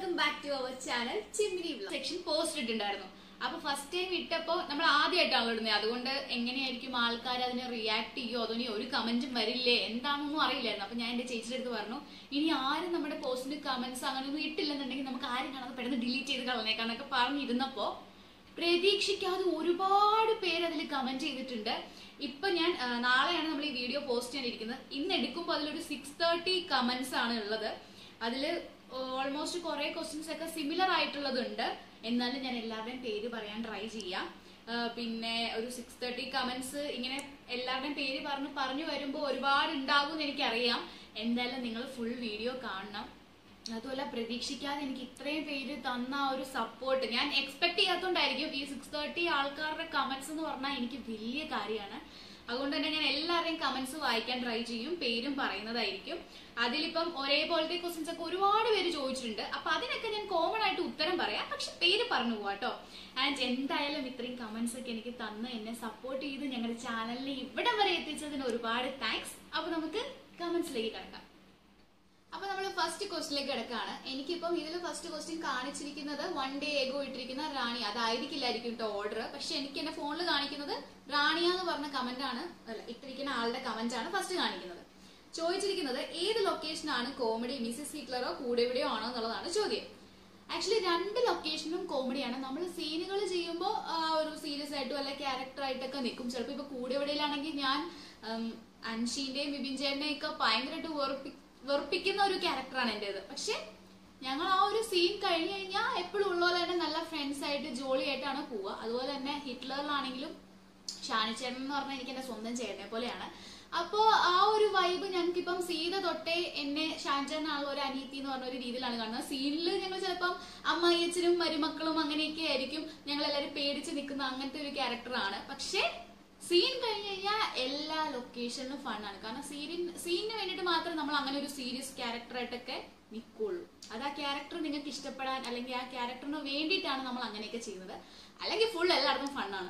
Welcome back to our channel ചിമ്മിനി section post ഇട്ടിട്ടുണ്ടായിരുന്നു അപ്പൊ ഫസ്റ്റ് ടൈം ഇട്ടപ്പോ നമ്മൾ ആദ്യമായിട്ടാണല്ലോ ഇടുന്നത് അതുകൊണ്ട് എങ്ങനെയായിരിക്കും ആൾക്കാർ അതിനെ റിയാക്ട് ചെയ്യോ അതോ ഇനി ഒരു കമന്റും വരില്ലേ എന്താണെന്നൊന്നും അറിയില്ലായിരുന്നു അപ്പൊ ഞാൻ എന്റെ ചേച്ചിയുടെ അടുത്ത് പറഞ്ഞു ഇനി ആരും നമ്മുടെ പോസ്റ്റിന് കമന്റ്സ് അങ്ങനെയൊന്നും ഇട്ടില്ലെന്നുണ്ടെങ്കിൽ നമുക്ക് ആരും കാണാതെ പെട്ടെന്ന് ഡിലീറ്റ് ചെയ്ത് കളഞ്ഞേക്കാന്നൊക്കെ പറഞ്ഞിരുന്നപ്പോ പ്രതീക്ഷിക്കാതെ ഒരുപാട് പേര് അതിൽ കമന്റ് ചെയ്തിട്ടുണ്ട് ഇപ്പൊ ഞാൻ ആ, നാളെയാണ് നമ്മൾ ഈ വീഡിയോ പോസ്റ്റ് ചെയ്യാനിരിക്കുന്നത് ഇന്ന് എടുക്കുമ്പോൾ അതിലൊരു സിക്സ് തേർട്ടി കമന്റ്സ് ആണ് ഉള്ളത് അതില് ഓൾമോസ്റ്റ് കുറെ ക്വസ്റ്റ്യൻസ് ഒക്കെ സിമിലർ ആയിട്ടുള്ളതുണ്ട് എന്നാലും ഞാൻ എല്ലാവരുടെയും പേര് പറയാൻ ട്രൈ ചെയ്യാം ആ, പിന്നെ ഒരു സിക്സ് തേർട്ടി കമന്റ്സ് ഇങ്ങനെ എല്ലാവരുടെയും പേര് പറഞ്ഞു പറഞ്ഞു വരുമ്പോൾ ഒരുപാട് ഉണ്ടാകും എന്ന് എനിക്കറിയാം എന്തായാലും നിങ്ങൾ ഫുൾ വീഡിയോ കാണണം അതുമല്ല പ്രതീക്ഷിക്കാതെ എനിക്ക് ഇത്രയും പേര് തന്ന ആ ഒരു സപ്പോർട്ട് ഞാൻ എക്സ്പെക്ട് ചെയ്യാത്തോണ്ടായിരിക്കും ഈ സിക്സ് തേർട്ടി ആൾക്കാരുടെ കമന്റ്സ് എന്ന് പറഞ്ഞാൽ എനിക്ക് വലിയ കാര്യമാണ് അതുകൊണ്ട് തന്നെ ഞാൻ എല്ലാവരുടെയും കമന്റ്സ് വായിക്കാൻ ട്രൈ ചെയ്യും പേരും പറയുന്നതായിരിക്കും അതിലിപ്പം ഒരേപോലത്തെ ക്വസ്റ്റ്യൻസ് ഒക്കെ ഒരുപാട് പേര് ചോദിച്ചിട്ടുണ്ട് അപ്പൊ അതിനൊക്കെ ഞാൻ കോമൺ ആയിട്ട് ഉത്തരം പറയാം പക്ഷെ പേര് പറഞ്ഞു പോവാട്ടോ ആൻഡ് എന്തായാലും ഇത്രയും കമന്റ്സ് ഒക്കെ എനിക്ക് തന്ന് എന്നെ സപ്പോർട്ട് ചെയ്ത് ഞങ്ങളുടെ ചാനലിനെ ഇവിടം വരെ എത്തിച്ചതിന് ഒരുപാട് താങ്ക്സ് അപ്പൊ നമുക്ക് കമന്റ്സിലേക്ക് കിടക്കാം അപ്പൊ നമ്മൾ ഫസ്റ്റ് ക്വസ്റ്റിലേക്ക് കിടക്കാണ് എനിക്കിപ്പം ഇതിൽ ഫസ്റ്റ് ക്വസ്റ്റ്യൻ കാണിച്ചിരിക്കുന്നത് വൺ ഡേ എഗോ ഇട്ടിരിക്കുന്ന റാണി അതായിരിക്കില്ലായിരിക്കും കേട്ടോ ഓർഡർ പക്ഷെ എനിക്ക് എന്റെ ഫോണിൽ കാണിക്കുന്നത് റാണിയ എന്ന് പറഞ്ഞ കമന്റ് ആണ് അല്ല ഇട്ടിരിക്കുന്ന ആളുടെ കമന്റ് ആണ് ഫസ്റ്റ് കാണിക്കുന്നത് ചോദിച്ചിരിക്കുന്നത് ഏത് ലൊക്കേഷനാണ് കോമഡി മിസ്സിസ് ഹിറ്റ്ലറോ കൂടെ എവിടെയോ ആണോ എന്നുള്ളതാണ് ചോദ്യം ആക്ച്വലി രണ്ട് ലൊക്കേഷനും കോമഡിയാണ് നമ്മൾ സീനുകൾ ചെയ്യുമ്പോൾ ഒരു സീരിയസ് ആയിട്ടും അല്ലെ ക്യാരക്ടർ ആയിട്ടൊക്കെ നിൽക്കും ചിലപ്പോൾ ഇപ്പൊ കൂടെ എവിടെയിലാണെങ്കിൽ ഞാൻ ഉം, അൻഷീന്റെയും ബിബിൻ ചേട്ടനെയും ഒക്കെ ഭയങ്കരമായിട്ട് വെറുപ്പി വെറുപ്പിക്കുന്ന ഒരു ക്യാരക്ടറാണ് എന്റേത് പക്ഷെ ഞങ്ങൾ ആ ഒരു സീൻ കഴിഞ്ഞു കഴിഞ്ഞാൽ എപ്പോഴും ഉള്ള പോലെ തന്നെ നല്ല ഫ്രണ്ട്സ് ആയിട്ട് ജോളി ആയിട്ടാണ് പോവുക അതുപോലെ തന്നെ ഹിറ്റ്ലറിലാണെങ്കിലും ഷാനിച്ചേട്ടൻ എന്ന് പറഞ്ഞാൽ എനിക്ക് എന്റെ സ്വന്തം ചേട്ടനെ പോലെയാണ് അപ്പോ ആ ഒരു വൈബ് ഞങ്ങൾക്ക് ഇപ്പം സീത തൊട്ടേ എന്നെ ഷാൻചേട്ടനാണല്ലോ ഒരു അനീതി എന്ന് പറഞ്ഞ ഒരു രീതിയിലാണ് കാണുന്നത് സീനിൽ ഞങ്ങൾ ചിലപ്പം അമ്മായിയച്ചനും മരുമക്കളും അങ്ങനെയൊക്കെ ആയിരിക്കും ഞങ്ങൾ എല്ലാവരും പേടിച്ച് നിൽക്കുന്ന അങ്ങനത്തെ ഒരു ക്യാരക്ടറാണ് പക്ഷേ സീൻ കഴിഞ്ഞ് കഴിഞ്ഞാൽ എല്ലാ ലൊക്കേഷനിലും ഫണ്ണാണ് കാരണം സീരിൻ സീനിന് വേണ്ടിയിട്ട് മാത്രം നമ്മൾ അങ്ങനെ ഒരു സീരിയസ് ക്യാരക്ടറായിട്ടൊക്കെ നിൽക്കുള്ളൂ അത് ആ ക്യാരക്ടർ നിങ്ങൾക്ക് ഇഷ്ടപ്പെടാൻ അല്ലെങ്കിൽ ആ ക്യാരക്ടറിന് വേണ്ടിയിട്ടാണ് നമ്മൾ അങ്ങനെയൊക്കെ ചെയ്യുന്നത് അല്ലെങ്കിൽ ഫുൾ എല്ലായിടത്തും ഫണ്ണാണ്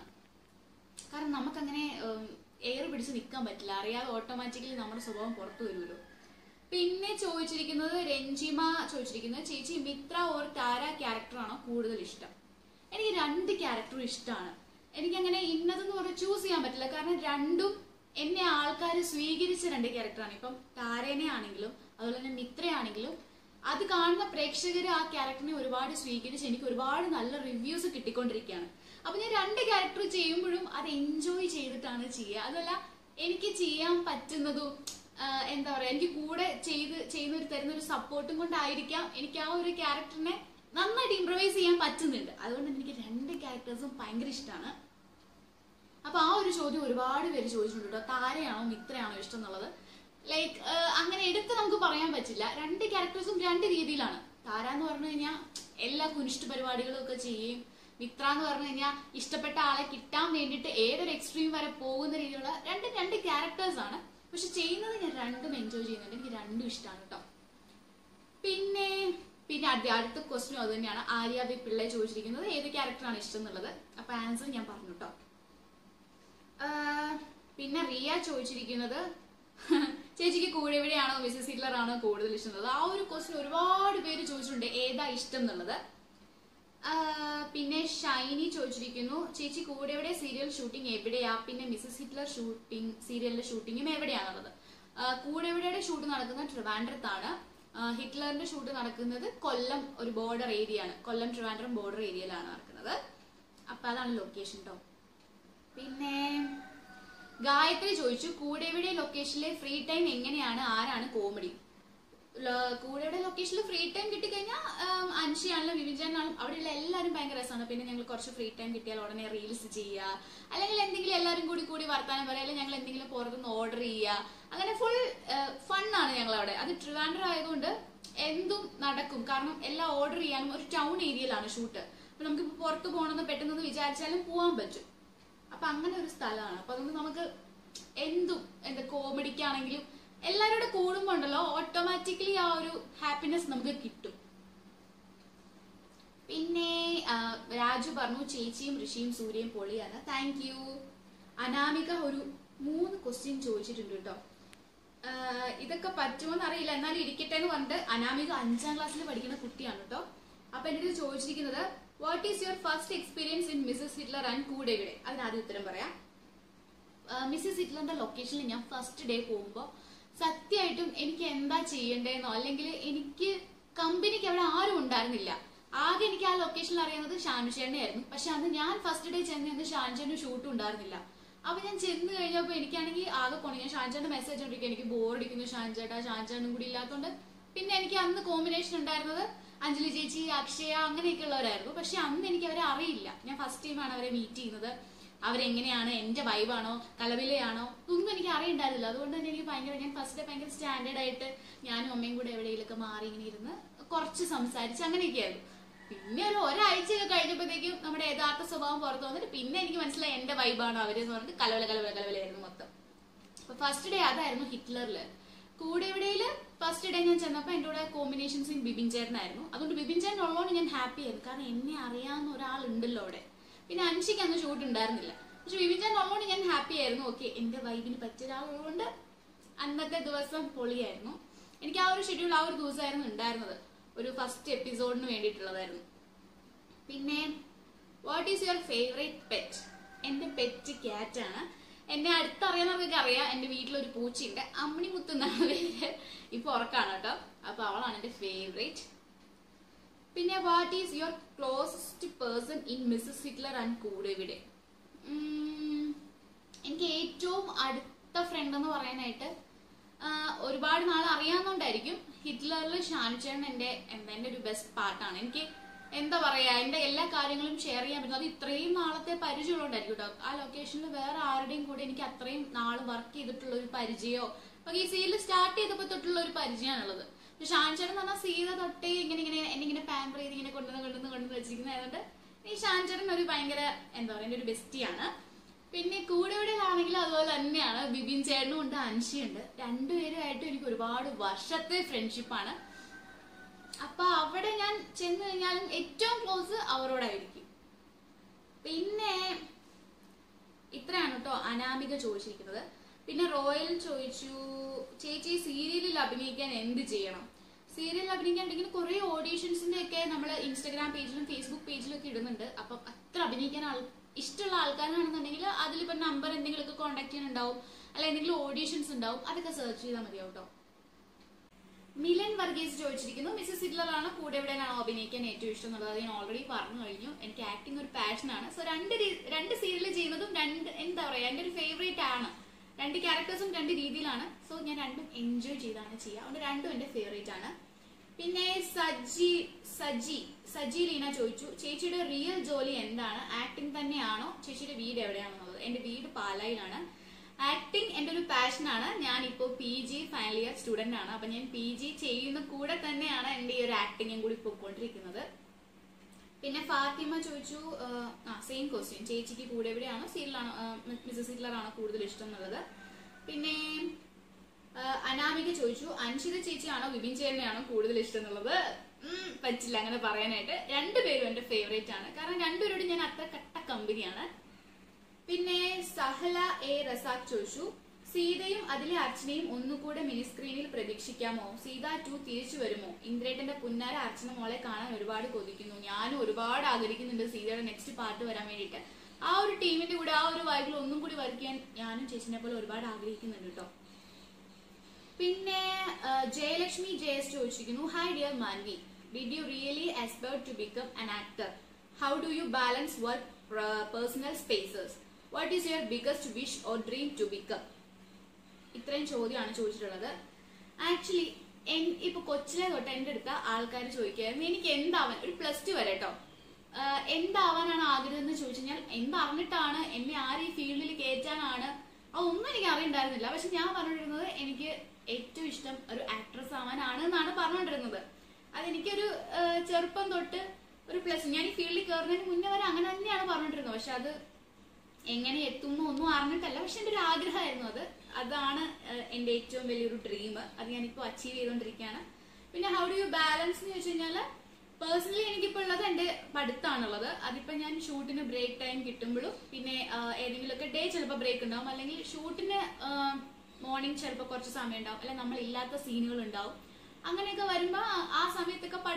കാരണം നമുക്കങ്ങനെ എയർ പിടിച്ച് നിൽക്കാൻ പറ്റില്ല അറിയാതെ ഓട്ടോമാറ്റിക്കലി നമ്മുടെ സ്വഭാവം പുറത്തു വരുമല്ലോ പിന്നെ ചോദിച്ചിരിക്കുന്നത് രഞ്ജിമ ചോദിച്ചിരിക്കുന്നത് ചേച്ചി മിത്ര ഓർ താര ക്യാരക്ടറാണോ കൂടുതൽ ഇഷ്ടം എനിക്ക് രണ്ട് ക്യാരക്ടറും ഇഷ്ടമാണ് എനിക്കങ്ങനെ ഇന്നതെന്ന് പറഞ്ഞ് ചൂസ് ചെയ്യാൻ പറ്റില്ല കാരണം രണ്ടും എന്നെ ആൾക്കാർ സ്വീകരിച്ച രണ്ട് ക്യാരക്ടറാണ് ഇപ്പം താരേനെ ആണെങ്കിലും അതുപോലെ തന്നെ മിത്രയാണെങ്കിലും അത് കാണുന്ന പ്രേക്ഷകർ ആ ക്യാരക്ടറിനെ ഒരുപാട് സ്വീകരിച്ച് എനിക്ക് ഒരുപാട് നല്ല റിവ്യൂസ് കിട്ടിക്കൊണ്ടിരിക്കുകയാണ് അപ്പൊ ഞാൻ രണ്ട് ക്യാരക്ടർ ചെയ്യുമ്പോഴും അത് എൻജോയ് ചെയ്തിട്ടാണ് ചെയ്യുക അതല്ല എനിക്ക് ചെയ്യാൻ പറ്റുന്നതും ആഹ് എന്താ പറയാ എനിക്ക് കൂടെ ചെയ്ത് ചെയ്യുന്ന ഒരു തരുന്ന ഒരു സപ്പോർട്ടും കൊണ്ടായിരിക്കാം എനിക്ക് ആ ഒരു ക്യാരക്ടറിനെ നന്നായിട്ട് ഇംപ്രവൈസ് ചെയ്യാൻ പറ്റുന്നുണ്ട് അതുകൊണ്ട് എനിക്ക് രണ്ട് ക്യാരക്ടേഴ്സും ഭയങ്കര ഇഷ്ടമാണ് അപ്പൊ ആ ഒരു ചോദ്യം ഒരുപാട് പേര് ചോദിച്ചിട്ടുണ്ട് കേട്ടോ താരയാണോ മിത്രയാണോ ഇഷ്ടം എന്നുള്ളത് ലൈക്ക് അങ്ങനെ എടുത്ത് നമുക്ക് പറയാൻ പറ്റില്ല രണ്ട് ക്യാരക്ടേഴ്സും രണ്ട് രീതിയിലാണ് താര എന്ന് പറഞ്ഞു കഴിഞ്ഞാൽ എല്ലാ കുനിഷ്ഠ പരിപാടികളും ഒക്കെ ചെയ്യും മിത്ര എന്ന് പറഞ്ഞു കഴിഞ്ഞാൽ ഇഷ്ടപ്പെട്ട ആളെ കിട്ടാൻ വേണ്ടിയിട്ട് ഏതൊരു എക്സ്ട്രീം വരെ പോകുന്ന രീതിയിലുള്ള രണ്ട് രണ്ട് ക്യാരക്ടേഴ്സ് ആണ് പക്ഷെ ചെയ്യുന്നത് ഞാൻ രണ്ടും എൻജോയ് ചെയ്യുന്നുണ്ട് എനിക്ക് രണ്ടും ഇഷ്ടമാണ് കേട്ടോ പിന്നെ പിന്നെ അടുത്ത അടുത്ത ക്വസ്റ്റ്യൻ അത് തന്നെയാണ് ആര്യ വി പിള്ളെ ചോദിച്ചിരിക്കുന്നത് ഏത് ക്യാരക്ടറാണ് ഇഷ്ടം എന്നുള്ളത് അപ്പൊ ആൻസർ ഞാൻ പറഞ്ഞു കേട്ടോ ആഹ് പിന്നെ റിയ ചോദിച്ചിരിക്കുന്നത് ചേച്ചിക്ക് കൂടെ എവിടെയാണോ മിസ്സസ് ഹിറ്റ്ലർ ആണോ കൂടുതൽ ഇഷ്ടം എന്നുള്ളത് ആ ഒരു ക്വസ്റ്റ്യൻ ഒരുപാട് പേര് ചോദിച്ചിട്ടുണ്ട് ഏതാ ഇഷ്ടം എന്നുള്ളത് ആഹ് പിന്നെ ഷൈനി ചോദിച്ചിരിക്കുന്നു ചേച്ചി കൂടെ എവിടെ സീരിയൽ ഷൂട്ടിംഗ് എവിടെയാ പിന്നെ മിസ്സസ് ഹിറ്റ്ലർ ഷൂട്ടിംഗ് സീരിയലിന്റെ ഷൂട്ടിങ്ങും എവിടെയാണുള്ളത് ആഹ് കൂടെ എവിടെയുടെ ഷൂട്ട് നടക്കുന്നത് ട്രിവാൻഡ്രത്താണ് ആഹ് ഹിറ്റ്ലറിന്റെ ഷൂട്ട് നടക്കുന്നത് കൊല്ലം ഒരു ബോർഡർ ഏരിയ ആണ് കൊല്ലം ട്രിവാൻഡ്രം ബോർഡർ ഏരിയയിലാണ് നടക്കുന്നത് അപ്പൊ അതാണ് ലൊക്കേഷൻ കേട്ടോ പിന്നെ ഗായത്രി ചോദിച്ചു കൂടെവിടെ ലൊക്കേഷനിലെ ഫ്രീ ടൈം എങ്ങനെയാണ് ആരാണ് കോമഡി കൂടെയുടെ ലൊക്കേഷനിൽ ഫ്രീ ടൈം കിട്ടിക്കഴിഞ്ഞാൽ അൻഷിയാണെങ്കിലും വിവിജനാണെങ്കിലും അവിടെയുള്ള എല്ലാവരും ഭയങ്കര രസമാണ് പിന്നെ ഞങ്ങൾ കുറച്ച് ഫ്രീ ടൈം കിട്ടിയാൽ ഉടനെ റീൽസ് ചെയ്യുക അല്ലെങ്കിൽ എന്തെങ്കിലും എല്ലാവരും കൂടി കൂടി വർത്താനം പറയുക അല്ലെങ്കിൽ ഞങ്ങൾ എന്തെങ്കിലും പുറത്തുനിന്ന് ഓർഡർ ചെയ്യുക അങ്ങനെ ഫുൾ ഫണ്ണാണ് ഞങ്ങൾ അവിടെ അത് ട്രിവാൻഡ്രം ആയതുകൊണ്ട് എന്തും നടക്കും കാരണം എല്ലാം ഓർഡർ ചെയ്യാനും ഒരു ടൗൺ ഏരിയയിലാണ് ഷൂട്ട് അപ്പൊ നമുക്ക് പുറത്ത് പോകണമെന്ന് പെട്ടെന്ന് വിചാരിച്ചാലും പോകാൻ പറ്റും അപ്പൊ അങ്ങനെ ഒരു സ്ഥലമാണ് അപ്പൊ അതുകൊണ്ട് നമുക്ക് എന്തും എന്താ കോമഡിക്കാണെങ്കിലും എല്ലാവരോടും കൂടുമ്പോ ഉണ്ടല്ലോ ഓട്ടോമാറ്റിക്കലി ആ ഒരു ഹാപ്പിനെസ് നമുക്ക് കിട്ടും പിന്നെ ആ, രാജു പറഞ്ഞു ചേച്ചിയും ഋഷിയും സൂര്യയും പൊളിയാണ് താങ്ക് യു അനാമിക ഒരു മൂന്ന് ക്വസ്റ്റ്യൻ ചോദിച്ചിട്ടുണ്ട് കേട്ടോ ആ, ഇതൊക്കെ പറ്റുമോന്ന് അറിയില്ല എന്നാലും ഇരിക്കട്ടെ എന്ന് പറഞ്ഞിട്ട് അനാമിക അഞ്ചാം ക്ലാസ്സിൽ പഠിക്കുന്ന കുട്ടിയാണ് കേട്ടോ അപ്പൊ എന്റെ അടുത്ത് ചോദിച്ചിരിക്കുന്നത് what is your first experience in Mrs Hitler and കൂടെ ഇവിടെ അതിന് ആദ്യം ഉത്തരം പറയാം മിസ്സസ് ഹിറ്റ്ലറിന്റെ ലൊക്കേഷനിൽ ഞാൻ ഫസ്റ്റ് ഡേ പോകുമ്പോൾ സത്യമായിട്ടും എനിക്ക് എന്താ ചെയ്യേണ്ടതെന്നോ അല്ലെങ്കിൽ എനിക്ക് കമ്പനിക്ക് അവിടെ ആരും ഉണ്ടായിരുന്നില്ല ആകെ എനിക്ക് ആ ലൊക്കേഷനിൽ അറിയുന്നത് ഷാനുചേട്ടനെ ആയിരുന്നു പക്ഷെ അന്ന് ഞാൻ ഫസ്റ്റ് ഡേ ചെന്ന് അന്ന് ഷാനുചേട്ടന് ഷൂട്ട് ഉണ്ടായിരുന്നില്ല അപ്പൊ ഞാൻ ചെന്ന് കഴിഞ്ഞപ്പോൾ എനിക്കാണെങ്കിൽ ആകെ പോണി ഞാൻ ഷാൻചേട്ടന്റെ മെസ്സേജ് കൊണ്ടിരിക്കും എനിക്ക് ബോറടിക്കുന്നു ഷാൻചേട്ടാ ഷാൻചേട്ടനും കൂടി ഇല്ലാത്തതുകൊണ്ട് പിന്നെ എനിക്ക് അന്ന് കോമ്പിനേഷൻ ഉണ്ടായിരുന്നത് അഞ്ജലി ചേച്ചി അക്ഷയ അങ്ങനെയൊക്കെ ഉള്ളവരായിരുന്നു പക്ഷെ അന്ന് എനിക്ക് അവരെ അറിയില്ല ഞാൻ ഫസ്റ്റ് ടൈമാണ് അവരെ മീറ്റ് ചെയ്യുന്നത് അവരെങ്ങനെയാണ് എന്റെ വൈബാണോ കലവിലയാണോ ഒന്നും എനിക്ക് അറിയണ്ടായിരുന്നില്ല അതുകൊണ്ട് തന്നെ എനിക്ക് ഭയങ്കര ഞാൻ ഫസ്റ്റ് ഭയങ്കര സ്റ്റാൻഡേർഡ് ആയിട്ട് ഞാനും അമ്മയും കൂടെ എവിടെയെങ്കിലൊക്കെ മാറി ഇങ്ങനെ ഇരുന്ന് കുറച്ച് സംസാരിച്ച് അങ്ങനെയൊക്കെയായിരുന്നു പിന്നെ ഒരു ഒരാഴ്ചയൊക്കെ കഴിഞ്ഞപ്പോഴത്തേക്കും നമ്മുടെ യഥാർത്ഥ സ്വഭാവം പുറത്തു വന്നിട്ട് പിന്നെ എനിക്ക് മനസ്സിലായി എന്റെ വൈബാണോ അവര് എന്ന് പറഞ്ഞിട്ട് കലവല കലവല കലവലയായിരുന്നു മൊത്തം അപ്പൊ ഫസ്റ്റ് ഡേ അതായിരുന്നു ഹിറ്റ്ലറില് കൂടെ ഇവിടെയില് ഫസ്റ്റ് ഡേ ഞാൻ ചെന്നപ്പോ എന്റെ കൂടെ കോമ്പിനേഷൻസ് ബിബിൻ ചേട്ടനായിരുന്നു അതുകൊണ്ട് ബിബിൻ ചേട്ടൻ ഉള്ളതുകൊണ്ട് ഞാൻ ഹാപ്പി ആയിരുന്നു കാരണം എന്നെ അറിയാവുന്ന ഒരാളുണ്ടല്ലോ അവിടെ പിന്നെ അൻഷിക്ക് അന്ന് ഷൂട്ട് ഉണ്ടായിരുന്നില്ല പക്ഷെ ബിബിൻ ചേട്ടൻ ഉള്ളതുകൊണ്ട് ഞാൻ ഹാപ്പി ആയിരുന്നു ഓക്കെ എന്റെ വൈബിന് പറ്റിയ ഒരാളുള്ളതുകൊണ്ട് അന്നത്തെ ദിവസം പൊളിയായിരുന്നു എനിക്ക് ആ ഒരു ഷെഡ്യൂൾ ആ ഒരു ദിവസമായിരുന്നു ഉണ്ടായിരുന്നത് ഒരു ഫസ്റ്റ് എപ്പിസോഡിന് വേണ്ടിയിട്ടുള്ളതായിരുന്നു പിന്നെ what is your favourite pet എന്റെ പെറ്റ് ക്യാറ്റ് ആണ് എന്നെ അടുത്തറിയാവുന്നവർക്കൊക്കെ അറിയാം എന്റെ വീട്ടിലൊരു പൂച്ചയുണ്ട് അമ്മിണി മുത്ത് എന്നാണ് പേര് ഇപ്പൊ ഉറക്കാണ് കേട്ടോ അപ്പൊ അവളാണ് എന്റെ ഫേവറേറ്റ് പിന്നെ what is your closest person in Mrs Hitler and കൂടെ ഇവിടെ എനിക്ക് ഏറ്റവും അടുത്ത ഫ്രണ്ട് എന്ന് പറയാനായിട്ട് ആ, ഒരുപാട് നാൾ അറിയാവുന്നോണ്ടായിരിക്കും ഹിറ്റ്ലറിൽ ഷാനുചേട്ടൻ എന്റെ എന്താ എന്റെ ഒരു ബെസ്റ്റ് പാർട്ടാണ് എനിക്ക് എന്താ പറയാ എന്റെ എല്ലാ കാര്യങ്ങളും ഷെയർ ചെയ്യാൻ പറ്റും അത് ഇത്രയും നാളത്തെ പരിചയമുള്ളതുകൊണ്ടായിരിക്കും കേട്ടോ ആ ലൊക്കേഷനിൽ വേറെ ആരുടെയും കൂടെ എനിക്ക് അത്രയും നാൾ വർക്ക് ചെയ്തിട്ടുള്ള ഒരു പരിചയമോ അപ്പൊ ഈ സീരിയൽ സ്റ്റാർട്ട് ചെയ്തപ്പോൾ തൊട്ടുള്ള ഒരു പരിചയമാണുള്ളത് പക്ഷെ ഷാൻചേട്ടൻ എന്ന് പറഞ്ഞാൽ സീത തൊട്ടേ ഇങ്ങനെ ഇങ്ങനെ എന്നെ ഇങ്ങനെ പാമ്പർ ചെയ്ത് ഇങ്ങനെ കൊണ്ടുവന്ന് കൊണ്ടുവന്ന് കൊണ്ടുവന്ന് വെച്ചിരിക്കുന്നതായതുകൊണ്ട് ഈ ഷാൻചേട്ടൻ ഒരു ഭയങ്കര എന്താ പറയുക എന്റെ ഒരു ബെസ്റ്റിയാണ് പിന്നെ കൂടെ ഇവിടെ ആണെങ്കിലും അതുപോലെ തന്നെയാണ് ബിബിൻ ചേട്ടനും ഉണ്ട് അൻഷിയുണ്ട് രണ്ടുപേരുമായിട്ടും എനിക്ക് ഒരുപാട് വർഷത്തെ ഫ്രണ്ട്ഷിപ്പാണ് അപ്പൊ അവിടെ ഞാൻ ചെന്ന് കഴിഞ്ഞാലും ഏറ്റവും ക്ലോസ് അവരോടായിരിക്കും പിന്നെ ഇത്രയാണ് കേട്ടോ അനാമിക ചോദിച്ചിരിക്കുന്നത് പിന്നെ റോയൽ ചോദിച്ചു ചേച്ചി സീരിയലിൽ അഭിനയിക്കാൻ എന്ത് ചെയ്യണം സീരിയലിൽ അഭിനയിക്കാനുണ്ടെങ്കിൽ കുറെ ഓഡീഷൻസിന്റെ ഒക്കെ നമ്മൾ ഇൻസ്റ്റാഗ്രാം പേജിലും ഫേസ്ബുക്ക് പേജിലും ഒക്കെ ഇടുന്നുണ്ട് അപ്പം അത്ര അഭിനയിക്കാൻ ആൾ ഇഷ്ടമുള്ള ആൾക്കാരാണെന്നുണ്ടെങ്കിൽ അതിലിപ്പോ നമ്പർ എന്തെങ്കിലുമൊക്കെ കോൺടാക്ട് ചെയ്യാനുണ്ടാവും അല്ല എന്തെങ്കിലും ഓഡീഷൻസ് ഉണ്ടാവും അതൊക്കെ സെർച്ച് ചെയ്താൽ മതിയാവും കേട്ടോ മിലൻ വർഗീസ് ചോദിച്ചിരിക്കുന്നു മിസ്സസ് ഹിറ്റ്ലർ ആണ് കൂടെ എവിടെയാണോ അഭിനയിക്കാൻ ഏറ്റവും ഇഷ്ടം എന്നുള്ളത് അത് ഞാൻ ഓൾറെഡി പറഞ്ഞു കഴിഞ്ഞു എനിക്ക് ആക്ടിങ് ഒരു പാഷനാണ് സോ രണ്ട് രീ- രണ്ട് സീരിയൽ ചെയ്യുന്നതും രണ്ട് എന്താ പറയാ എന്റെ ഒരു ഫേവറേറ്റ് ആണ് രണ്ട് ക്യാരക്ടേഴ്സും രണ്ട് രീതിയിലാണ് സോ ഞാൻ രണ്ടും എൻജോയ് ചെയ്താണ് ചെയ്യുക അതുകൊണ്ട് രണ്ടും എന്റെ ഫേവറേറ്റ് ആണ് പിന്നെ സജി സജി സജി ലീന ചോദിച്ചു ചേച്ചിയുടെ റിയൽ ജോലി എന്താണ് ആക്ടിങ് തന്നെയാണോ ചേച്ചിയുടെ വീട് എവിടെയാണെന്നുള്ളത് എന്റെ വീട് പാലായിലാണ് ആക്ടിങ് എന്റെ ഒരു പാഷനാണ് ഞാൻ ഇപ്പോൾ P G final year student ആണ് അപ്പൊ ഞാൻ പി ജി ചെയ്യുന്ന കൂടെ തന്നെയാണ് എന്റെ ഈ ഒരു ആക്ടിങ്ങും കൂടി പോയിക്കൊണ്ടിരിക്കുന്നത് പിന്നെ ഫാത്തിമ ചോദിച്ചു ആഹ്, ആ സെയിം ക്വസ്റ്റ്യൻ ചേച്ചിക്ക് കൂടെ എവിടെയാണോ സീരിയലാണോ മിസസ് ഹിറ്റ്ലറാണോ കൂടുതൽ ഇഷ്ടം എന്നുള്ളത് പിന്നെ ആഹ്, അനാമിക ചോദിച്ചു അൻഷിത ചേച്ചിയാണോ വിപിൻ ചേട്ടനെയാണോ കൂടുതൽ ഇഷ്ടം എന്നുള്ളത് ഉം, പറ്റില്ല അങ്ങനെ പറയാനായിട്ട് രണ്ടുപേരും എന്റെ ഫേവറേറ്റ് ആണ് കാരണം രണ്ടുപേരോടും ഞാൻ അത്ര കട്ട കമ്പനിയാണ് പിന്നെ സഹല എ റസാഖ് ചോദിച്ചു സീതയും അതിലെ അർച്ചനയും ഒന്നുകൂടെ മിനി സ്ക്രീനിൽ പ്രതീക്ഷിക്കാമോ സീത ടു തിരിച്ചു വരുമോ ഇന്ദ്രേട്ടന്റെ പുന്നാര അർച്ചന മോളെ കാണാൻ ഒരുപാട് കൊതിക്കുന്നു ഞാനും ഒരുപാട് ആഗ്രഹിക്കുന്നുണ്ട് സീതയുടെ നെക്സ്റ്റ് പാർട്ട് വരാൻ വേണ്ടിയിട്ട് ആ ഒരു ടീമിന്റെ കൂടെ ആ ഒരു വൈബിൽ ഒന്നും കൂടി വർക്ക് ചെയ്യാൻ ഞാനും ചേച്ചിനെ പോലെ ഒരുപാട് ആഗ്രഹിക്കുന്നുണ്ട് കേട്ടോ പിന്നെ ആ, ജയലക്ഷ്മി ജയസ് ചോദിച്ചിരിക്കുന്നു hi dear Manvi did you really expert to become an actor how do you balance work personal spaces what is your biggest wish or dream to become ഇത്രയും ചോദ്യമാണ് ചോദിച്ചിട്ടുള്ളത് ആക്ച്വലി ഇപ്പൊ കൊച്ചിലെ തൊട്ട് എന്റെ അടുത്ത ആൾക്കാർ ചോദിക്കായിരുന്നു എനിക്ക് എന്താവാൻ ഒരു പ്ലസ് ടു വരെ കേട്ടോ ആഹ് എന്താവാനാണ് ആഗ്രഹം എന്ന് ചോദിച്ചു കഴിഞ്ഞാൽ എന്തറിഞ്ഞിട്ടാണ് എന്നെ ആര് ഈ ഫീൽഡിൽ കയറ്റാനാണ് അതൊന്നും എനിക്ക് അറിയണ്ടായിരുന്നില്ല പക്ഷെ ഞാൻ പറഞ്ഞിരുന്നത് എനിക്ക് ഏറ്റവും ഇഷ്ടം ഒരു ആക്ട്രസ് ആവാനാണ് എന്നാണ് പറഞ്ഞുകൊണ്ടിരുന്നത് അതെനിക്കൊരു ആഹ് ചെറുപ്പം തൊട്ട് ഒരു പ്ലസ് ഞാൻ ഈ ഫീൽഡിൽ കയറുന്നതിന് മുന്നേ വരെ അങ്ങനെ തന്നെയാണ് പറഞ്ഞുകൊണ്ടിരുന്നത് പക്ഷെ അത് എങ്ങനെ എത്തുന്നു ഒന്നും അറിഞ്ഞിട്ടല്ല പക്ഷെ എന്റെ ഒരു ആഗ്രഹമായിരുന്നു അത് അതാണ് ഏഹ്, എന്റെ ഏറ്റവും വലിയൊരു ഡ്രീം അത് ഞാനിപ്പോ അച്ചീവ് ചെയ്തുകൊണ്ടിരിക്കുകയാണ് പിന്നെ ഹൗ ഡു യു ബാലൻസ് എന്ന് ചോദിച്ചു കഴിഞ്ഞാൽ പേഴ്സണലി എനിക്കിപ്പോൾ ഉള്ളത് എന്റെ പഠിത്തമാണുള്ളത് അതിപ്പോ ഞാൻ ഷൂട്ടിന് ബ്രേക്ക് ടൈം കിട്ടുമ്പോഴും പിന്നെ ആഹ്, ഏതെങ്കിലുമൊക്കെ ഡേ ചിലപ്പോൾ ബ്രേക്ക് ഉണ്ടാവും അല്ലെങ്കിൽ ഷൂട്ടിന് മോർണിംഗ് ചിലപ്പോൾ കുറച്ച് സമയം ഉണ്ടാവും അല്ലെങ്കിൽ നമ്മൾ ഇല്ലാത്ത സീനുകൾ ഉണ്ടാവും അങ്ങനെയൊക്കെ വരുമ്പോ ആ- ആ സമയത്തൊക്കെ പഠിച്ച് അങ്ങനെ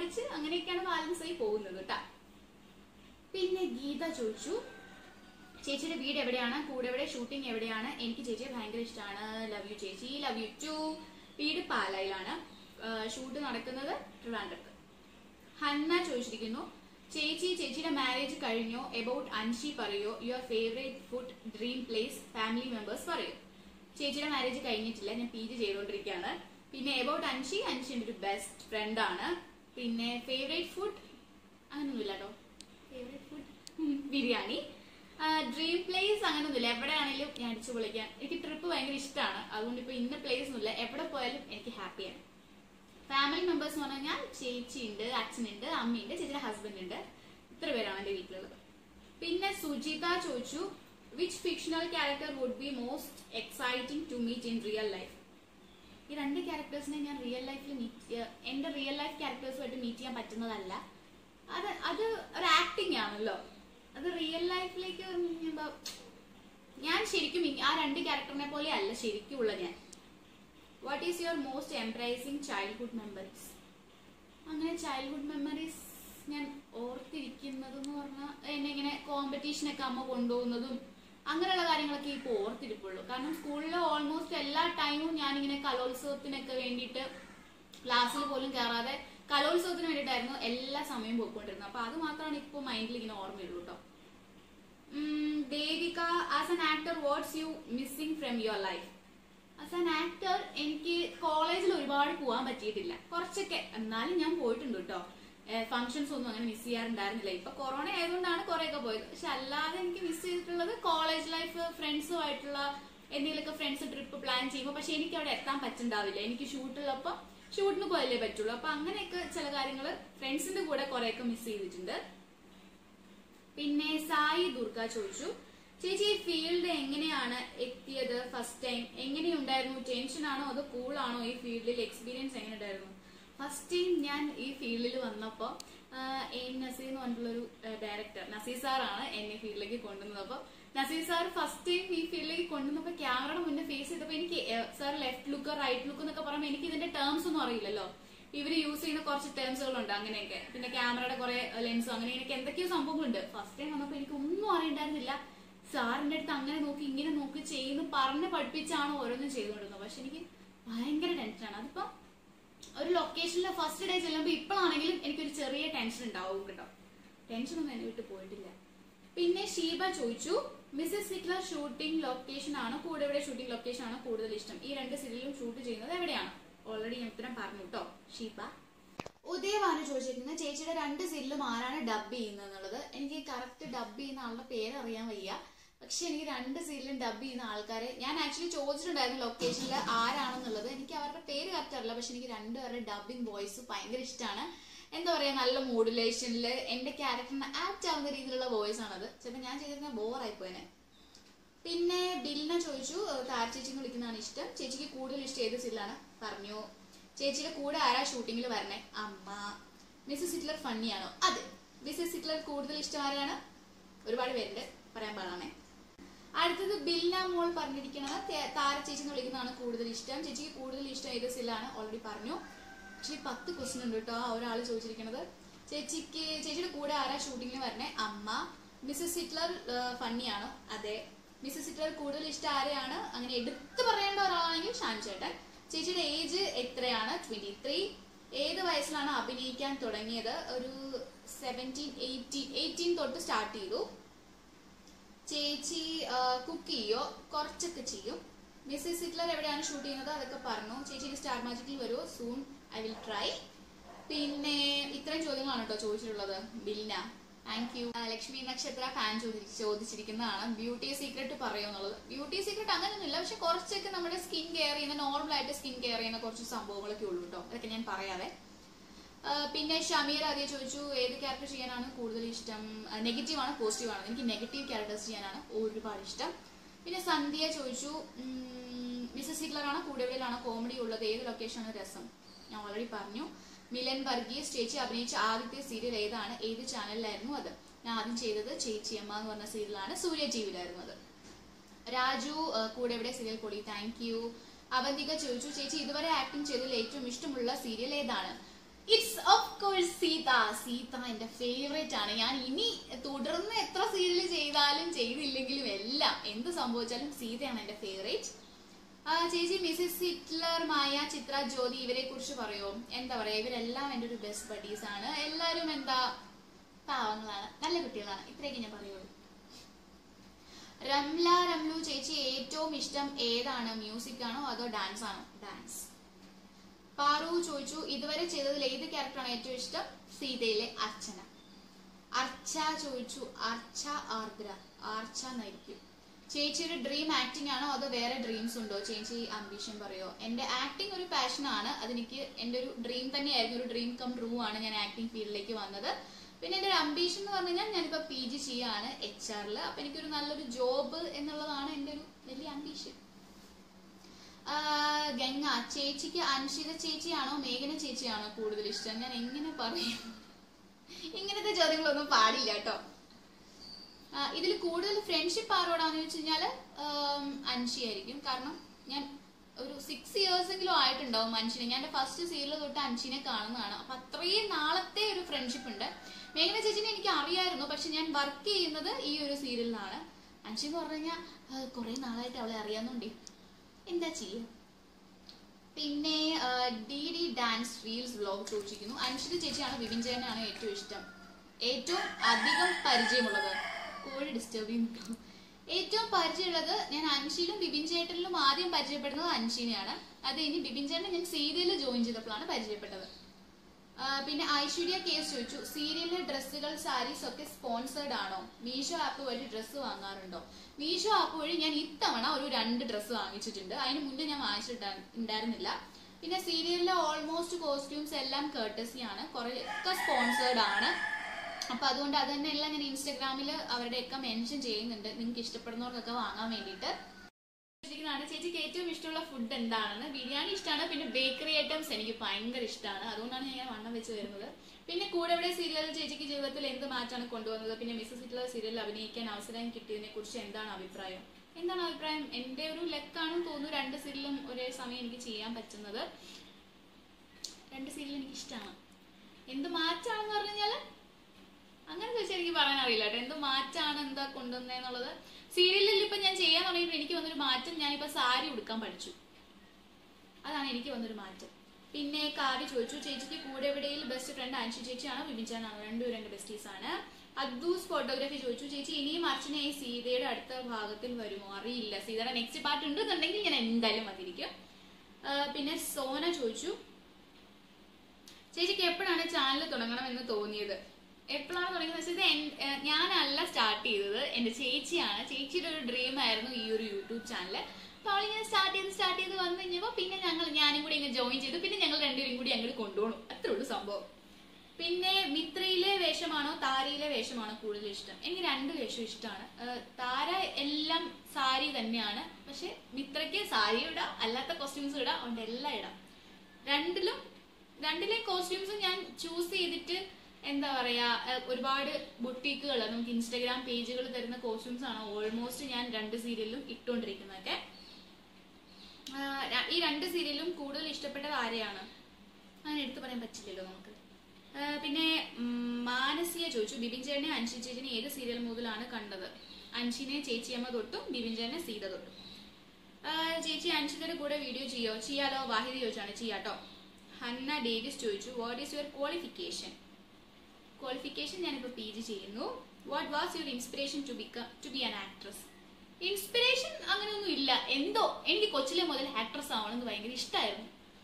അങ്ങനെയൊക്കെയാണ് ബാലൻസ് ആയി പോകുന്നത് കേട്ടാ പിന്നെ ഗീത ചോദിച്ചു ചേച്ചിയുടെ വീട് എവിടെയാണ് കൂടെ എവിടെ ഷൂട്ടിംഗ് എവിടെയാണ് എനിക്ക് ചേച്ചിയെ ഭയങ്കര ഇഷ്ടമാണ് ലവ് യു ചേച്ചി ലവ് യു ടു വീട് പാലായിലാണ് ഷൂട്ട് നടക്കുന്നത് ട്രിവാൻഡ്രത്ത് ഹന്ന ചോദിച്ചിരിക്കുന്നു ചേച്ചി ചേച്ചിയുടെ മാരേജ് കഴിഞ്ഞോ എബൌട്ട് അൻഷി പറയോ your favourite food dream place family members പറയൂ ചേച്ചിയുടെ മാരേജ് കഴിഞ്ഞിട്ടില്ല ഞാൻ പി ജി ചെയ്തുകൊണ്ടിരിക്കുകയാണ് പിന്നെ എബൌട്ട് അൻഷി അൻഷി എൻ്റെ ഒരു ബെസ്റ്റ് ഫ്രണ്ട് ആണ് പിന്നെ ഫേവറേറ്റ് ഫുഡ് അങ്ങനൊന്നുമില്ല കേട്ടോ favourite food biryani dream place അങ്ങനൊന്നുമില്ല എവിടെയാണെങ്കിലും ഞാൻ അടിച്ചു പൊളിക്കാൻ എനിക്ക് ട്രിപ്പ് ഭയങ്കര ഇഷ്ടമാണ് അതുകൊണ്ട് ഇപ്പൊ ഇന്ന പ്ലേസ് ഒന്നുമില്ല എവിടെ പോയാലും എനിക്ക് ഹാപ്പിയാണ് ഫാമിലി മെമ്പേഴ്സ് എന്ന് പറഞ്ഞാൽ ചേച്ചിയുണ്ട് അച്ഛനുണ്ട് അമ്മയുണ്ട് ചേച്ചിയുടെ ഹസ്ബൻഡ് ഉണ്ട് ഇത്ര പേരാണ് എന്റെ വീട്ടിലുള്ളത് പിന്നെ സുജിത ചോദിച്ചു which fictional character would be most exciting to meet in real life ഈ രണ്ട് ക്യാരക്ടേഴ്സിനെ ഞാൻ റിയൽ ലൈഫിൽ മീറ്റ് എന്റെ റിയൽ ലൈഫ് ക്യാരക്ടേഴ്സുമായിട്ട് മീറ്റ് ചെയ്യാൻ പറ്റുന്നതല്ല അത് അത് ഒരു ആക്ടിങ് ആണല്ലോ അത് റിയൽ ലൈഫിലേക്ക് വരുമ്പോ ഞാൻ ശരിക്കും ഇ- ആ രണ്ട് ക്യാരക്ടറിനെ പോലെ അല്ല ശരിക്കുള്ള ഞാൻ what is your most surprising childhood memories അങ്ങനെ ചൈൽഡ്ഹുഡ് മെമ്മറീസ് ഞാൻ ഓർത്തിരിക്കുന്നത് എന്ന് പറഞ്ഞാൽ എന്നെ ഇങ്ങനെ കോമ്പറ്റീഷനൊക്കെ അമ്മ കൊണ്ടുപോകുന്നതും അങ്ങനെയുള്ള കാര്യങ്ങളൊക്കെ ഇപ്പോൾ ഓർത്തിരിപ്പുള്ളൂ കാരണം സ്കൂളിൽ ഓൾമോസ്റ്റ് എല്ലാ ടൈമും ഞാനിങ്ങനെ കലോത്സവത്തിനൊക്കെ വേണ്ടിയിട്ട് ക്ലാസ്സിൽ പോലും കയറാതെ കലോത്സവത്തിന് വേണ്ടിയിട്ടായിരുന്നു എല്ലാ സമയവും പോയിക്കൊണ്ടിരുന്നത് അപ്പൊ അത് മാത്രമാണ് ഇപ്പോൾ മൈൻഡിൽ ഇങ്ങനെ ഓർമ്മയുള്ളൂ കേട്ടോ Devika as an actor what's you missing from your life as an actor എനിക്ക് കോളേജിൽ ഒരുപാട് പോകാൻ പറ്റിയിട്ടില്ല കുറച്ചൊക്കെ എന്നാലും ഞാൻ പോയിട്ടുണ്ട് കേട്ടോ ഫംഗ്ഷൻസ് ഒന്നും അങ്ങനെ മിസ് ചെയ്യാറുണ്ടായിരുന്നില്ല ഇപ്പൊ കൊറോണ ആയതുകൊണ്ടാണ് കുറെയൊക്കെ പോയത് പക്ഷെ അല്ലാതെ എനിക്ക് മിസ് ചെയ്തിട്ടുള്ളത് കോളേജ് ലൈഫ് ഫ്രണ്ട്സുമായിട്ടുള്ള എന്തെങ്കിലുമൊക്കെ ഫ്രണ്ട്സ് ട്രിപ്പ് പ്ലാൻ ചെയ്യുമ്പോൾ പക്ഷെ എനിക്ക് അവിടെ എത്താൻ പറ്റുണ്ടാവില്ല എനിക്ക് ഷൂട്ടുള്ളപ്പോൾ ഷൂട്ടിന് പോയല്ലേ പറ്റുള്ളൂ അപ്പൊ അങ്ങനെയൊക്കെ ചില കാര്യങ്ങൾ ഫ്രണ്ട്സിന്റെ കൂടെ കുറെയൊക്കെ മിസ് ചെയ്തിട്ടുണ്ട് പിന്നെ സായി ദുർഗ ചോദിച്ചു ചേച്ചി ഈ ഫീൽഡ് എങ്ങനെയാണ് എത്തിയത് ഫസ്റ്റ് ടൈം എങ്ങനെയുണ്ടായിരുന്നു ടെൻഷൻ ആണോ അതോ കൂൾ ആണോ ഈ ഫീൽഡിൽ എക്സ്പീരിയൻസ് എങ്ങനെ ഉണ്ടായിരുന്നു ഫസ്റ്റ് ടൈം ഞാൻ ഈ ഫീൽഡിൽ വന്നപ്പോ എം നസീർ എന്ന് പറഞ്ഞിട്ടുള്ളൊരു ഡയറക്ടർ നസീർ സാറാണ് എന്നെ ഫീൽഡിലേക്ക് കൊണ്ടുവന്നത് അപ്പൊ നസീർ സാർ ഫസ്റ്റ് ടൈം ഈ ഫീൽഡിലേക്ക് കൊണ്ടുവന്നപ്പോ ക്യാമറയുടെ മുന്നേ ഫേസ് ചെയ്തപ്പോ എനിക്ക് sir left look right look എന്നൊക്കെ പറയുമ്പോൾ എനിക്ക് ഇതിന്റെ ടേംസ് ഒന്നും അറിയില്ലല്ലോ ഇവര് യൂസ് ചെയ്യുന്ന കുറച്ച് ടേംസുകളുണ്ട് അങ്ങനെയൊക്കെ പിന്നെ ക്യാമറയുടെ കുറെ ലെൻസും അങ്ങനെ എനിക്ക് എന്തൊക്കെയോ സംഭവങ്ങളുണ്ട് ഫസ്റ്റ് ടൈം വന്നപ്പോ എനിക്ക് ഒന്നും അറിയണ്ടായിരുന്നില്ല സാറിന്റെ അടുത്ത് അങ്ങനെ നോക്കി ഇങ്ങനെ നോക്കി ചെയ്യുന്നു പറഞ്ഞ് പഠിപ്പിച്ചാണ് ഓരോന്നും ചെയ്തുകൊണ്ടിരുന്നത് പക്ഷെ എനിക്ക് ഭയങ്കര ടെൻഷനാണ് അതിപ്പോ ഒരു ലൊക്കേഷനിൽ ഫസ്റ്റ് ഡേ ചെല്ലുമ്പോൾ ഇപ്പോഴാണെങ്കിലും എനിക്കൊരു ചെറിയ ടെൻഷൻ ഉണ്ടാവും കേട്ടോ ടെൻഷൻ ഒന്നും എന്നെ വിട്ട് പോയിട്ടില്ല പിന്നെ ഷീബ ചോദിച്ചു മിസ്സസ് ഹിറ്റ്ലർ ഷൂട്ടിംഗ് ലൊക്കേഷൻ ആണ് കൂടെ എവിടെ ഷൂട്ടിംഗ് ലൊക്കേഷൻ ആണ് കൂടുതൽ ഇഷ്ടം ഈ രണ്ട് സീരിയലും ഷൂട്ട് ചെയ്യുന്നത് എവിടെയാണ് ഓൾറെഡി ഞാൻ ഉത്തരം പറഞ്ഞു കേട്ടോ ഷീബ ഉദയവാണ് ചോദിച്ചിരിക്കുന്നത് ചേച്ചിയുടെ രണ്ട് സീരിയലും ആരാണ് ഡബ് ചെയ്യുന്നത് എന്നുള്ളത് എനിക്ക് കറക്റ്റ് ഡബ് ചെയ്യുന്ന ആളുടെ പേര് അറിയാൻ വയ്യ പക്ഷെ എനിക്ക് രണ്ട് സീരിയലും ഡബ് ചെയ്യുന്ന ആൾക്കാരെ ഞാൻ ആക്ച്വലി ചോദിച്ചിട്ടുണ്ടായിരുന്നു ലൊക്കേഷനിൽ ആരാണെന്നുള്ളത് എനിക്ക് അവരുടെ പേര് കറക്റ്റ് അറിയില്ല പക്ഷെ എനിക്ക് രണ്ടുപേരുടെ ഡബിങ് വോയിസ് ഭയങ്കര ഇഷ്ടമാണ് എന്താ പറയാ നല്ല മോഡുലേഷനിൽ എന്റെ ക്യാരക്ടറിന് ആപ്റ്റ് ആവുന്ന രീതിയിലുള്ള വോയിസ് ആണത് ചിലപ്പോൾ ഞാൻ ചെയ്തിരുന്ന ബോറായി പോയനെ പിന്നെ ബില്ലിനെ ചോദിച്ചു താര ചേച്ചി എന്ന് വിളിക്കുന്നതാണ് ഇഷ്ടം ചേച്ചിക്ക് കൂടുതൽ ഇഷ്ടം ഏത് സീരിയലാണ് പറഞ്ഞു ചേച്ചിയുടെ കൂടെ ആരാ ഷൂട്ടിങ്ങിൽ വരണേ അമ്മ മിസ്സസ് ഹിറ്റ്ലർ ഫണ്ണിയാണോ അതെ മിസ്സസ് ഹിറ്റ്ലർ കൂടുതൽ ഇഷ്ടം ആരാണ് ഒരുപാട് പേരുണ്ട് പറയാൻ പാടാണേ അടുത്തത് ബിൽന മോൾ പറഞ്ഞിരിക്കുന്നത് തേ- താര ചേച്ചി എന്ന് വിളിക്കുന്നതാണ് കൂടുതൽ ഇഷ്ടം ചേച്ചിക്ക് കൂടുതൽ ഇഷ്ടം ഏത് സില്ലാണ് ഓൾറെഡി പറഞ്ഞു പക്ഷേ ഈ പത്ത് ക്വസ്റ്റ്യൻ ഉണ്ട് കേട്ടോ ആ ഒരാൾ ചോദിച്ചിരിക്കുന്നത് ചേച്ചിക്ക് ചേച്ചിയുടെ കൂടെ ആരാ ഷൂട്ടിങ്ങിന് വരണേ അമ്മ മിസ്സസ് ഹിറ്റ്ലർ ഫണ്ണിയാണോ അതെ മിസ്സസ് ഹിറ്റ്ലർ കൂടുതൽ ഇഷ്ടം ആരെയാണ് അങ്ങനെ എടുത്തു പറയേണ്ട ഒരാളാണെങ്കിൽ ഷാൻ ചേട്ടൻ ചേച്ചിയുടെ ഏജ് എത്രയാണ് ട്വന്റി ത്രീ ഏത് വയസ്സിലാണ് അഭിനയിക്കാൻ തുടങ്ങിയത് ഒരു സെവൻറ്റീൻ എയ്റ്റീൻ എയ്റ്റീൻ തൊട്ട് സ്റ്റാർട്ട് ചെയ്തു ചേച്ചി കുക്ക് ചെയ്യോ കുറച്ചൊക്കെ ചെയ്യും മിസ്സസ് ഹിറ്റ്ലർ എവിടെയാണ് ഷൂട്ട് ചെയ്യുന്നത് അതൊക്കെ പറഞ്ഞു ചേച്ചിക്ക് സ്റ്റാർ മാജിക്കിൽ വരുമോ സൂൺ ഐ വിൽ ട്രൈ പിന്നെ ഇത്രയും ചോദ്യങ്ങളാണ് കേട്ടോ ചോദിച്ചിട്ടുള്ളത് ബിൽന താങ്ക് യു ലക്ഷ്മി നക്ഷത്ര ഫാൻ ചോദിച്ചിരിക്കുന്നതാണ് ബ്യൂട്ടി സീക്രട്ട് പറയോ എന്നുള്ളത് ബ്യൂട്ടി സീക്രട്ട് അങ്ങനെയൊന്നുമില്ല പക്ഷെ കുറച്ചൊക്കെ നമ്മുടെ സ്കിൻ കെയർ ചെയ്യുന്ന നോർമൽ ആയിട്ട് സ്കിൻ കെയർ ചെയ്യുന്ന കുറച്ച് സംഭവങ്ങളൊക്കെ ഉള്ളൂ കേട്ടോ അതൊക്കെ ഞാൻ പറയാതെ ആ, പിന്നെ ഷമീർ ആദ്യം ചോദിച്ചു ഏത് ക്യാരക്ടർ ചെയ്യാനാണ് കൂടുതൽ ഇഷ്ടം നെഗറ്റീവ് ആണ് പോസിറ്റീവ് ആണ് എനിക്ക് നെഗറ്റീവ് ക്യാരക്ടേഴ്സ് ചെയ്യാനാണ് ഒരുപാട് ഇഷ്ടം പിന്നെ സന്ധ്യ ചോദിച്ചു ഉം, മിസ്സസ് ഹിറ്റ്ലർ ആണ് കൂടെവിടെയാണ് കോമഡി ഉള്ളത് ഏത് ലൊക്കേഷനാണ് രസം ഞാൻ ഓൾറെഡി പറഞ്ഞു മിലൻ വർഗീസ് ചേച്ചി അഭിനയിച്ച ആദ്യത്തെ സീരിയൽ ഏതാണ് ഏത് ചാനലിലായിരുന്നു അത് ഞാൻ ആദ്യം ചെയ്തത് ചേച്ചിയമ്മ എന്ന് പറഞ്ഞ സീരിയലാണ് സൂര്യ ടിവിയിലായിരുന്നു അത് രാജു ആ, കൂടെ എവിടെ സീരിയൽ പൊടി താങ്ക് യു അവന്തിക ചോദിച്ചു ചേച്ചി ഇതുവരെ ആക്ടിങ് ചെയ്തതിൽ ഏറ്റവും ഇഷ്ടമുള്ള സീരിയൽ ഏതാണ് it's of course Seetha Seetha എന്റെ ഫേവറേറ്റ് ആണ് ഞാൻ ഇനി തുടർന്ന് എത്ര സീരിയൽ ചെയ്താലും ചെയ്തില്ലെങ്കിലും എല്ലാം എന്ത് സംഭവിച്ചാലും സീതയാണ് എന്റെ ഫേവറേറ്റ് ചേച്ചി മിസ്സിസ് ഹിറ്റ്ലർ മായ ചിത്ര ജ്യോതി ഇവരെ കുറിച്ച് പറയുമോ എന്താ പറയാ ഇവരെല്ലാം എന്റെ ഒരു ബെസ്റ്റ് ബഡീസ് ആണ് എല്ലാരും എന്താ പാവങ്ങളാണ് നല്ല കുട്ടികളാണ് ഇത്രയൊക്കെ ഞാൻ പറയുള്ളൂ റംല റംലു ചേച്ചി ഏറ്റവും ഇഷ്ടം ഏതാണ് മ്യൂസിക് ആണോ അതോ ഡാൻസ് ആണോ ഡാൻസ് പാറു ചോദിച്ചു ഇതുവരെ ചെയ്തതിൽ ഏത് ക്യാരക്ടറാണ് ഏറ്റവും ഇഷ്ടം സീതയിലെ അർച്ചന അർച്ച ചോദിച്ചു അർച്ച ആർദ്ര ആർച്ച എന്നായിരിക്കും ചേച്ചിയുടെ ഡ്രീം ആക്ടിംഗ് ആണോ അതോ വേറെ ഡ്രീംസ് ഉണ്ടോ ചേച്ചി അംബിഷൻ പറയോ എന്റെ ആക്ടിംഗ് ഒരു പാഷൻ ആണ് അതെനിക്ക് എന്റെ ഒരു ഡ്രീം തന്നെയായിരുന്നു ഒരു ഡ്രീം കം ട്രൂ ആണ് ഞാൻ ആക്ടിംഗ് ഫീൽഡിലേക്ക് വന്നത് പിന്നെ എന്റെ ഒരു അംബിഷൻ എന്ന് പറഞ്ഞു കഴിഞ്ഞാൽ ഞാനിപ്പോ പി ജി ചെയ്യാണ് എച്ച് ആറിൽ അപ്പൊ എനിക്കൊരു നല്ലൊരു ജോബ് എന്നുള്ളതാണ് എന്റെ ഒരു വലിയ അംബിഷൻ ഗംഗ ചേച്ചിക്ക് അൻഷിത ചേച്ചിയാണോ മേഘന ചേച്ചിയാണോ കൂടുതൽ ഇഷ്ടം ഞാൻ എങ്ങനെ പറയും ഇങ്ങനത്തെ ചോദ്യങ്ങളൊന്നും പാടില്ല കേട്ടോ ഇതിൽ കൂടുതൽ ഫ്രണ്ട്ഷിപ്പ് ആരോടാന്ന് വെച്ച് കഴിഞ്ഞാല് അൻഷി ആയിരിക്കും കാരണം ഞാൻ ഒരു സിക്സ് ഇയേഴ്സ് എങ്കിലും ആയിട്ടുണ്ടാവും അൻഷിനെ ഞാൻ എന്റെ ഫസ്റ്റ് സീരിയൽ തൊട്ട് അൻഷിനെ കാണുന്നതാണ് അപ്പൊ അത്രയും നാളത്തെ ഒരു ഫ്രണ്ട്ഷിപ്പ് ഉണ്ട് മേഘന ചേച്ചിനെ എനിക്ക് അറിയായിരുന്നു പക്ഷെ ഞാൻ വർക്ക് ചെയ്യുന്നത് ഈ ഒരു സീരിയലിലാണ് അൻഷി എന്ന് പറഞ്ഞു കഴിഞ്ഞാൽ കുറെ നാളായിട്ട് അവളെ അറിയാന്നുണ്ടേ എന്താ ചെയ്യുക പിന്നെ D D dance reels vlog ചോദിച്ചിരിക്കുന്നു അൻഷിത ചേച്ചിയാണ് വിപിൻ ജയനാണ് ഏറ്റവും ഇഷ്ടം ഏറ്റവും അധികം പരിചയമുള്ളത് കോഴി ഡിസ്റ്റർബ് ചെയ്യുന്നു ഏറ്റവും പരിചയമുള്ളത് ഞാൻ അൻഷിയിലും ബിബിൻ ചേട്ടനിലും ആദ്യം പരിചയപ്പെടുന്നത് അൻഷിനെയാണ് അത് ഇനി ബിബിൻ ചേട്ടനെ ഞാൻ സീരിയലിൽ ജോയിൻ ചെയ്തപ്പോഴാണ് പരിചയപ്പെട്ടത് പിന്നെ ഐശ്വര്യ കേസ് ചോദിച്ചു സീരിയലിലെ ഡ്രസ്സുകൾ സാരീസ് ഒക്കെ സ്പോൺസേർഡ് ആണോ മീഷോ ആപ്പ് വഴി ഡ്രസ്സ് വാങ്ങാറുണ്ടോ മീഷോ ആപ്പ് വഴി ഞാൻ ഇത്തവണ ഒരു രണ്ട് ഡ്രസ്സ് വാങ്ങിച്ചിട്ടുണ്ട് അതിന് മുന്നേ ഞാൻ വാങ്ങിച്ചിട്ടുണ്ടായിരുന്നില്ല പിന്നെ സീരിയലിലെ ഓൾമോസ്റ്റ് കോസ്റ്റ്യൂംസ് എല്ലാം കേർട്ടസി ആണ് കുറെ ഒക്കെ സ്പോൺസേർഡ് ആണ് അപ്പൊ അതുകൊണ്ട് അത് തന്നെ എല്ലാം ഞാൻ ഇൻസ്റ്റാഗ്രാമിൽ അവരുടെയൊക്കെ മെൻഷൻ ചെയ്യുന്നുണ്ട് നിങ്ങൾക്ക് ഇഷ്ടപ്പെടുന്നവർക്കൊക്കെ വാങ്ങാൻ വേണ്ടിയിട്ട് ചോദിക്കുന്നതാണ് ചേച്ചിക്ക് ഏറ്റവും ഇഷ്ടമുള്ള ഫുഡ് എന്താണെന്ന് ബിരിയാണി ഇഷ്ടമാണ് പിന്നെ ബേക്കറി ഐറ്റംസ് എനിക്ക് ഭയങ്കര ഇഷ്ടമാണ് അതുകൊണ്ടാണ് ഞാൻ വണ്ണം വെച്ച് വരുന്നത് പിന്നെ കൂടെ ഇവിടെ സീരിയലിൽ ചേച്ചിക്ക് ജീവിതത്തിൽ എന്ത് മാറ്റാണ് കൊണ്ടുവന്നത് പിന്നെ മിസ്സസ് ഹിറ്റ്ലർ സീരിയലിൽ അഭിനയിക്കാൻ അവസരം കിട്ടിയതിനെ കുറിച്ച് എന്താണ് അഭിപ്രായം എന്താണ് അഭിപ്രായം എന്റെ ഒരു ലക്കാണെന്ന് തോന്നുന്നു രണ്ട് സീരിയലും ഒരേ സമയം എനിക്ക് ചെയ്യാൻ പറ്റുന്നത് രണ്ട് സീരിയൽ എനിക്ക് ഇഷ്ടമാണ് എന്ത് മാറ്റാണെന്ന് പറഞ്ഞു കഴിഞ്ഞാല് അങ്ങനെ ചോദിച്ചാൽ എനിക്ക് പറയാൻ അറിയില്ല കേട്ടോ എന്ത് മാറ്റാണ് എന്താ കൊണ്ടുവന്നതെന്നുള്ളത് സീരിയലിൽ ഇപ്പൊ ഞാൻ ചെയ്യാൻ തുടങ്ങിയപ്പോൾ എനിക്ക് വന്നൊരു മാറ്റം ഞാനിപ്പോ സാരി ഉടുക്കാൻ പഠിച്ചു അതാണ് എനിക്ക് വന്നൊരു മാറ്റം പിന്നെ കാവ്യ ചോദിച്ചു ചേച്ചിക്ക് കൂടെ എവിടെയിൽ ബെസ്റ്റ് ഫ്രണ്ട് അൻഷി ചേച്ചിയാണോ വിഭിച്ചാനാണോ രണ്ടുപേരും എന്റെ ബെസ്റ്റീസ് ആണ് അദ്ദൂസ് ഫോട്ടോഗ്രാഫി ചോദിച്ചു ചേച്ചി ഇനിയും അർച്ചനയായി സീതയുടെ അടുത്ത ഭാഗത്തിൽ വരുമോ അറിയില്ല സീതയുടെ നെക്സ്റ്റ് പാർട്ട് ഉണ്ടെന്നുണ്ടെങ്കിൽ ഞാൻ എന്തായാലും വന്നിരിക്കും പിന്നെ സോന ചോദിച്ചു ചേച്ചിക്ക് എപ്പോഴാണ് ചാനൽ തുടങ്ങണമെന്ന് തോന്നിയത് എപ്പോഴാണ് തുടങ്ങിയത് വെച്ചാൽ ഇത് എൻ- ഏഹ് ഞാനല്ല സ്റ്റാർട്ട് ചെയ്തത് എന്റെ ചേച്ചിയാണ് ചേച്ചിയുടെ ഒരു ഡ്രീം ആയിരുന്നു ഈ ഒരു യൂട്യൂബ് ചാനൽ അപ്പൊ അവളിങ്ങനെ സ്റ്റാർട്ട് ചെയ്ത് സ്റ്റാർട്ട് ചെയ്ത് വന്നു കഴിഞ്ഞപ്പോൾ പിന്നെ ഞങ്ങൾ ഞാനും കൂടി ഇങ്ങനെ ജോയിൻ ചെയ്തു പിന്നെ ഞങ്ങൾ രണ്ടുപേരും കൂടി അങ്ങോട്ട് കൊണ്ടുപോകണം അത്രേ ഉള്ളൂ സംഭവം പിന്നെ മിത്രയിലെ വേഷമാണോ താരയിലെ വേഷമാണോ കൂടുതൽ ഇഷ്ടം എനിക്ക് രണ്ട് വേഷം ഇഷ്ടമാണ് ഏഹ് താര എല്ലാം സാരി തന്നെയാണ് പക്ഷെ മിത്രയ്ക്ക് സാരി ഇടാം അല്ലാത്ത കോസ്റ്റ്യൂംസ് ഇടാം അതുകൊണ്ട് എല്ലാം ഇടാം രണ്ടിലും രണ്ടിലെ കോസ്റ്റ്യൂംസും ഞാൻ ചൂസ് ചെയ്തിട്ട് എന്താ പറയാ ഏഹ് ഒരുപാട് ബൊട്ടീക്കുകൾ നമുക്ക് ഇൻസ്റ്റാഗ്രാം പേജുകൾ തരുന്ന കോസ്റ്റ്യൂംസ് ആണ് ഓൾമോസ്റ്റ് ഞാൻ രണ്ട് സീരിയലിലും ഇട്ടുകൊണ്ടിരിക്കുന്നതൊക്കെ ആഹ് ര- ഈ രണ്ട് സീരിയലും കൂടുതൽ ഇഷ്ടപ്പെട്ടത് ആരെയാണ് അങ്ങനെ എടുത്തു പറയാൻ പറ്റില്ലല്ലോ നമുക്ക് ആഹ് പിന്നെ ഉം, മാനസിയെ ചോദിച്ചു ബിബിൻ ചേട്ടനെ അൻഷി ചേച്ചിനെ ഏത് സീരിയൽ മുതലാണ് കണ്ടത് അൻഷിനെ ചേച്ചിയമ്മ തൊട്ടും ബിബിൻ ചേട്ടനെ സീത തൊട്ടും ആഹ് ചേച്ചി അൻഷിതയുടെ കൂടെ വീഡിയോ ചെയ്യോ ചെയ്യാലോ വാഹിദ് ചോദിച്ചാണ് ചെയ്യാട്ടോ ഹന്ന ഡേവിസ് ചോദിച്ചു what is your qualification qualification ഞാനിപ്പോൾ പി ജി ചെയ്യുന്നു what was your inspiration to become to be an actress inspiration അങ്ങനെയൊന്നും ഇല്ല എന്തോ എനിക്ക് കൊച്ചിലെ മുതൽ ആക്ട്രസ് ആവണമെന്ന് ഭയങ്കര ഇഷ്ടമായിരുന്നു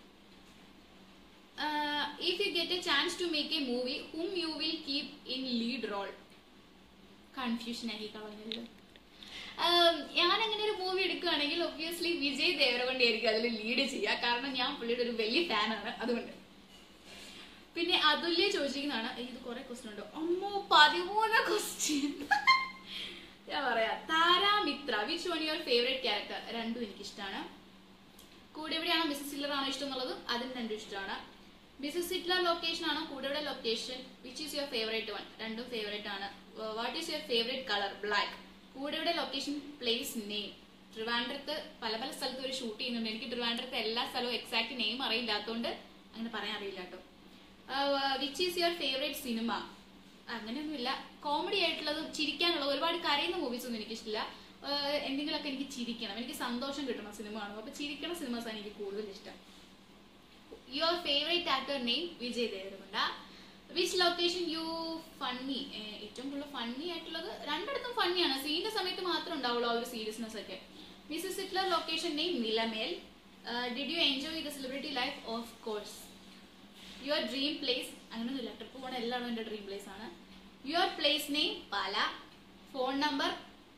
if you get a chance to make a movie hmm you will keep in lead role confusion ആക്കി കളഞ്ഞല്ലോ ആം, ഞാൻ അങ്ങനെ ഒരു മൂവി എടുക്കുകയാണെങ്കിൽ ഒബ്വിയസ്ലി വിജയ് ദേവരകൊണ്ട ആയിരിക്കും അതിൽ ലീഡ് ചെയ്യുക കാരണം ഞാൻ പുള്ളിയുടെ ഒരു വലിയ ഫാനാണ് അതുകൊണ്ട് പിന്നെ അതുല്യ ചോദിച്ചിരിക്കുന്നതാണ് ഏയ്, ഇത് കുറെ ക്വസ്റ്റ്യൻ ഉണ്ടോ അമ്മോ പതിമൂന്ന് ക്വസ്റ്റ്യൻ ഞാൻ പറയാ Taramitra which one your favourite character രണ്ടും എനിക്ക് ഇഷ്ടമാണ് കൂടെ എവിടെയാണോ മിസ്സസ് ഹിറ്റ്ലർ ആണോ ഇഷ്ടം എന്നുള്ളത് അതും രണ്ടും ഇഷ്ടമാണ് മിസ്സസ് ഹിറ്റ്ലർ ലൊക്കേഷൻ ആണോ കൂടെ എവിടെ location which is your favourite one രണ്ടും ഫേവറേറ്റ് ആണ് what is your favourite colour black കൂടെ എവിടെ ലൊക്കേഷൻ പ്ലേസ് നെയിം ട്രിവാൻഡ്രത്ത് പല പല സ്ഥലത്ത് ഒരു ഷൂട്ട് ചെയ്യുന്നുണ്ട് എനിക്ക് ട്രിവാൻഡ്രത്ത് എല്ലാ സ്ഥലവും എക്സാക്ട് നെയിം അറിയില്ലാത്തതുകൊണ്ട് അങ്ങനെ പറയാൻ അറിയില്ല കേട്ടോ which is your favourite cinema അങ്ങനെയൊന്നുമില്ല കോമഡി ആയിട്ടുള്ളതും ചിരിക്കാനുള്ള ഒരുപാട് കരയുന്ന മൂവീസ് ഒന്നും എനിക്കിഷ്ടമില്ല ആഹ് എന്തെങ്കിലുമൊക്കെ എനിക്ക് ചിരിക്കണം എനിക്ക് സന്തോഷം കിട്ടണം സിനിമ കാണുമ്പോൾ അപ്പൊ ചിരിക്കണ സിനിമാസ് ആണ് എനിക്ക് കൂടുതൽ ഇഷ്ടം your favourite actor name Vijay Devarakonda which location you funny ഏറ്റവും കൂടുതൽ ഫണ്ണി ആയിട്ടുള്ളത് രണ്ടിടത്തും ഫണ്ണിയാണ് സീനിന്റെ സമയത്ത് മാത്രം ഉണ്ടാവുള്ളൂ ആ ഒരു സീരിയസ്നെസ് ഒക്കെ Mrs Hitler location name Nilamel did you enjoy the celebrity life of course your dream place അങ്ങനെയൊന്നുമില്ല ട്രിപ്പ് പോണ എല്ലാവരും എൻ്റെ ഡ്രീം പ്ലേസ് ആണ് your place name Pala phone number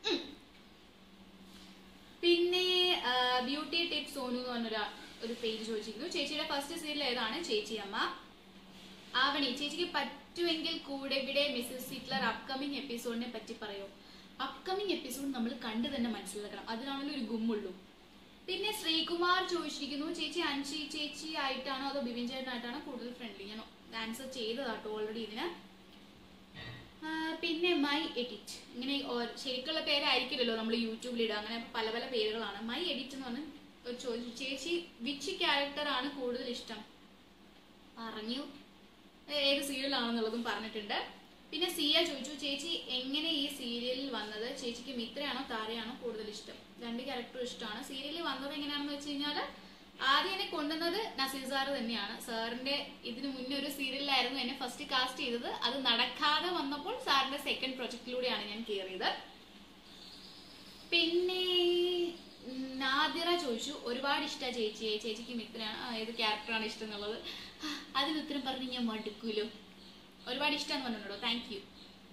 പിന്നെ ബ്യൂട്ടി ടിപ്സ് സോനു എന്ന് പറഞ്ഞൊരു ഒരു പേജ് ചോദിച്ചിരിക്കുന്നു ചേച്ചിയുടെ ഫസ്റ്റ് സീരിയൽ ഏതാണ് ചേച്ചി അമ്മ ആവണി ചേച്ചിക്ക് പറ്റുമെങ്കിൽ കൂടെ ഇവിടെ മിസ്സസ് ഹിറ്റ്ലർ അപ്കമിങ് എപ്പിസോഡിനെ പറ്റി പറയോ അപ്കമിങ് എപ്പിസോഡ് നമ്മൾ കണ്ടു തന്നെ മനസ്സിലാക്കണം അതിനാണല്ലോ ഒരു ഗുമ്മുള്ളൂ പിന്നെ ശ്രീകുമാർ ചോദിച്ചിരിക്കുന്നു ചേച്ചി അൻഷി ചേച്ചി ആയിട്ടാണോ അതോ ബിബിൻ ചേട്ടനായിട്ടാണോ കൂടുതൽ ഫ്രണ്ട്ലി ഞാൻ ആൻസർ ചെയ്തതാട്ടോ ഓൾറെഡി ഇതിന് ആ, പിന്നെ മൈ എഡിറ്റ് ഇങ്ങനെ ഓ- ശരിക്കുള്ള പേരായിരിക്കില്ലല്ലോ നമ്മൾ യൂട്യൂബിൽ ഇടുക അങ്ങനെ പല പല പേരുകളാണ് മൈ എഡിറ്റ് എന്ന് പറഞ്ഞ ഒരു ചോദിച്ചു ചേച്ചി വിച്ച് ക്യാരക്ടർ ആണ് കൂടുതൽ ഇഷ്ടം പറഞ്ഞു ഏ- ഏത് സീരിയലാണെന്നുള്ളതും പറഞ്ഞിട്ടുണ്ട് പിന്നെ സിയ ചോദിച്ചു ചേച്ചി എങ്ങനെ ഈ സീരിയലിൽ വന്നത് ചേച്ചിക്ക് മിത്രയാണോ താരയാണോ കൂടുതൽ ഇഷ്ടം രണ്ട് ക്യാരക്ടറും ഇഷ്ടമാണ് സീരിയലിൽ വന്നത് എങ്ങനെയാണെന്ന് വെച്ച് കഴിഞ്ഞാൽ ആദ്യം എന്നെ കൊണ്ടുവന്നത് നസീർ സാർ തന്നെയാണ് സാറിന്റെ ഇതിന് മുന്നേ ഒരു സീരിയലിലായിരുന്നു എന്നെ ഫസ്റ്റ് കാസ്റ്റ് ചെയ്തത് അത് നടക്കാതെ വന്നപ്പോൾ സാറിന്റെ സെക്കൻഡ് പ്രൊജക്റ്റിലൂടെയാണ് ഞാൻ കയറിയത് പിന്നെ ഉം, നാദിറ ചോദിച്ചു ഒരുപാട് ഇഷ്ടമാണ് ചേച്ചിയെ ചേച്ചിക്ക് മിത്രയാണ് ആ, ഏത് ക്യാരക്ടറാണ് ഇഷ്ടം എന്നുള്ളത് ആ, അതിന് ഉത്തരം പറഞ്ഞ് ഞാൻ മടുക്കൂലോ ഒരുപാട് ഇഷ്ടം പറഞ്ഞിട്ടുണ്ടോ താങ്ക് യു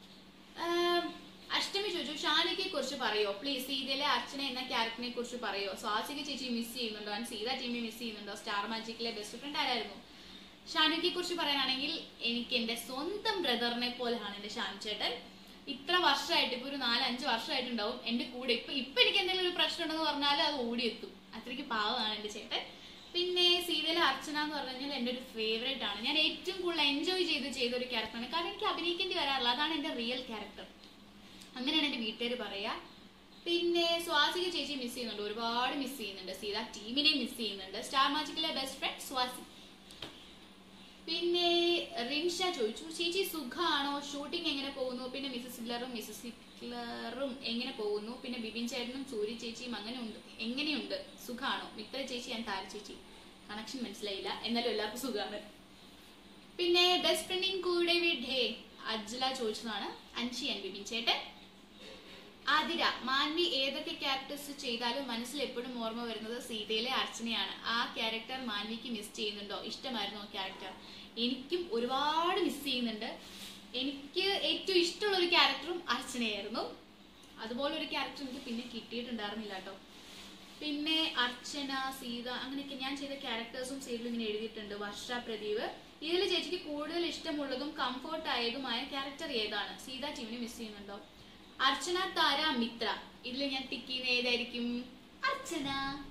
അഷ്ടമി ചോദിച്ചു ഷാനിക്കെ കുറിച്ച് പറയോ പ്ലീസ് സീതയിലെ അർച്ചന എന്ന ക്യാരക്ടറിനെ കുറിച്ച് പറയോ സ്വാസിക ചേച്ചി മിസ് ചെയ്യുന്നുണ്ടോ ആൻഡ് സീത ടീമിനെ മിസ് ചെയ്യുന്നുണ്ടോ സ്റ്റാർ മാജിക്കിലെ ബെസ്റ്റ് ഫ്രണ്ട് ആരായിരുന്നു ഷാനുക്കെ കുറിച്ച് പറയാനാണെങ്കിൽ എനിക്ക് എന്റെ സ്വന്തം ബ്രദറിനെ പോലെയാണ് എന്റെ ഷാനു ചേട്ടൻ ഇത്ര വർഷമായിട്ട് ഇപ്പൊ ഒരു നാലഞ്ച് വർഷമായിട്ടുണ്ടാവും എന്റെ കൂടെ ഇപ്പൊ ഇപ്പൊ എനിക്ക് എന്തെങ്കിലും ഒരു പ്രശ്നം ഉണ്ടെന്ന് പറഞ്ഞാൽ അത് ഓടിയെത്തും അത്രയ്ക്ക് പാവമാണ് എന്റെ ചേട്ടൻ പിന്നെ സീരിയൽ അർച്ചന എന്ന് പറഞ്ഞു കഴിഞ്ഞാൽ എന്റെ ഒരു ഫേവറേറ്റ് ആണ് ഞാൻ ഏറ്റവും കൂടുതൽ എൻജോയ് ചെയ്ത് ചെയ്ത ഒരു ക്യാരക്ടറാണ് കാരണം എനിക്ക് അഭിനയിക്കേണ്ടി വരാറില്ല അതാണ് എന്റെ റിയൽ ക്യാരക്ടർ അങ്ങനെയാണ് എന്റെ വീട്ടുകാർ പറയാ പിന്നെ സ്വാസിക ചേച്ചി മിസ് ചെയ്യുന്നുണ്ട് ഒരുപാട് മിസ് ചെയ്യുന്നുണ്ട് സീത ടീമിനെ മിസ് ചെയ്യുന്നുണ്ട് സ്റ്റാർ മാജിക്കിലെ ബെസ്റ്റ് ഫ്രണ്ട് സ്വാസി പിന്നെ റിൻഷ ചോദിച്ചു ചേച്ചി സുഖാണോ ഷൂട്ടിംഗ് എങ്ങനെ പോകുന്നു പിന്നെ മിസസ് ഹിറ്റ്ലറും മിസസ് ഹിറ്റ്ലറും എങ്ങനെ പോകുന്നു പിന്നെ ബിബിൻ ചേട്ടനും സൂര്യ ചേച്ചിയും അങ്ങനെ ഉണ്ട് എങ്ങനെയുണ്ട് സുഖാണോ മിത്ര ചേച്ചി ഞാൻ താര ചേച്ചി കണക്ഷൻ മനസ്സിലായില്ല എന്നാലും എല്ലാവർക്കും സുഖമാണ് പിന്നെ ബെസ്റ്റ് ഫ്രണ്ടിങ് കൂടെ വിഡ് ഹേ അജ്ല ചോദിച്ചതാണ് അൻഷി ആൻഡ് ബിബിൻ ചേട്ടൻ ആതിര മാൻവി ഏതൊക്കെ ക്യാരക്ടേഴ്സ് ചെയ്താലും മനസ്സിൽ എപ്പോഴും ഓർമ്മ വരുന്നത് സീതയിലെ അർച്ചനയാണ് ആ ക്യാരക്ടർ മാൻവിക്ക് മിസ് ചെയ്യുന്നുണ്ടോ ഇഷ്ടമായിരുന്നു ആ ക്യാരക്ടർ എനിക്കും ഒരുപാട് മിസ് ചെയ്യുന്നുണ്ട് എനിക്ക് ഏറ്റവും ഇഷ്ടമുള്ള ഒരു ക്യാരക്ടറും അർച്ചനയായിരുന്നു അതുപോലെ ഒരു ക്യാരക്ടർ എനിക്ക് പിന്നെ കിട്ടിയിട്ടുണ്ടായിരുന്നില്ല കേട്ടോ പിന്നെ അർച്ചന സീത അങ്ങനെയൊക്കെ ഞാൻ ചെയ്ത ക്യാരക്ടേഴ്സും സീരിയലും ഇങ്ങനെ എഴുതിയിട്ടുണ്ട് വർഷ പ്രദീപ് ഇതിൽ ചേച്ചിക്ക് കൂടുതൽ ഇഷ്ടമുള്ളതും കംഫോർട്ട് ആയതുമായ ക്യാരക്ടർ ഏതാണ് സീത ടീമിനെ മിസ് ചെയ്യുന്നുണ്ടോ അർച്ചന താര മിത്ര ഇതിൽ ഞാൻ ടിക്ക് ചെയ്യുന്ന ഏതായിരിക്കും അർച്ചന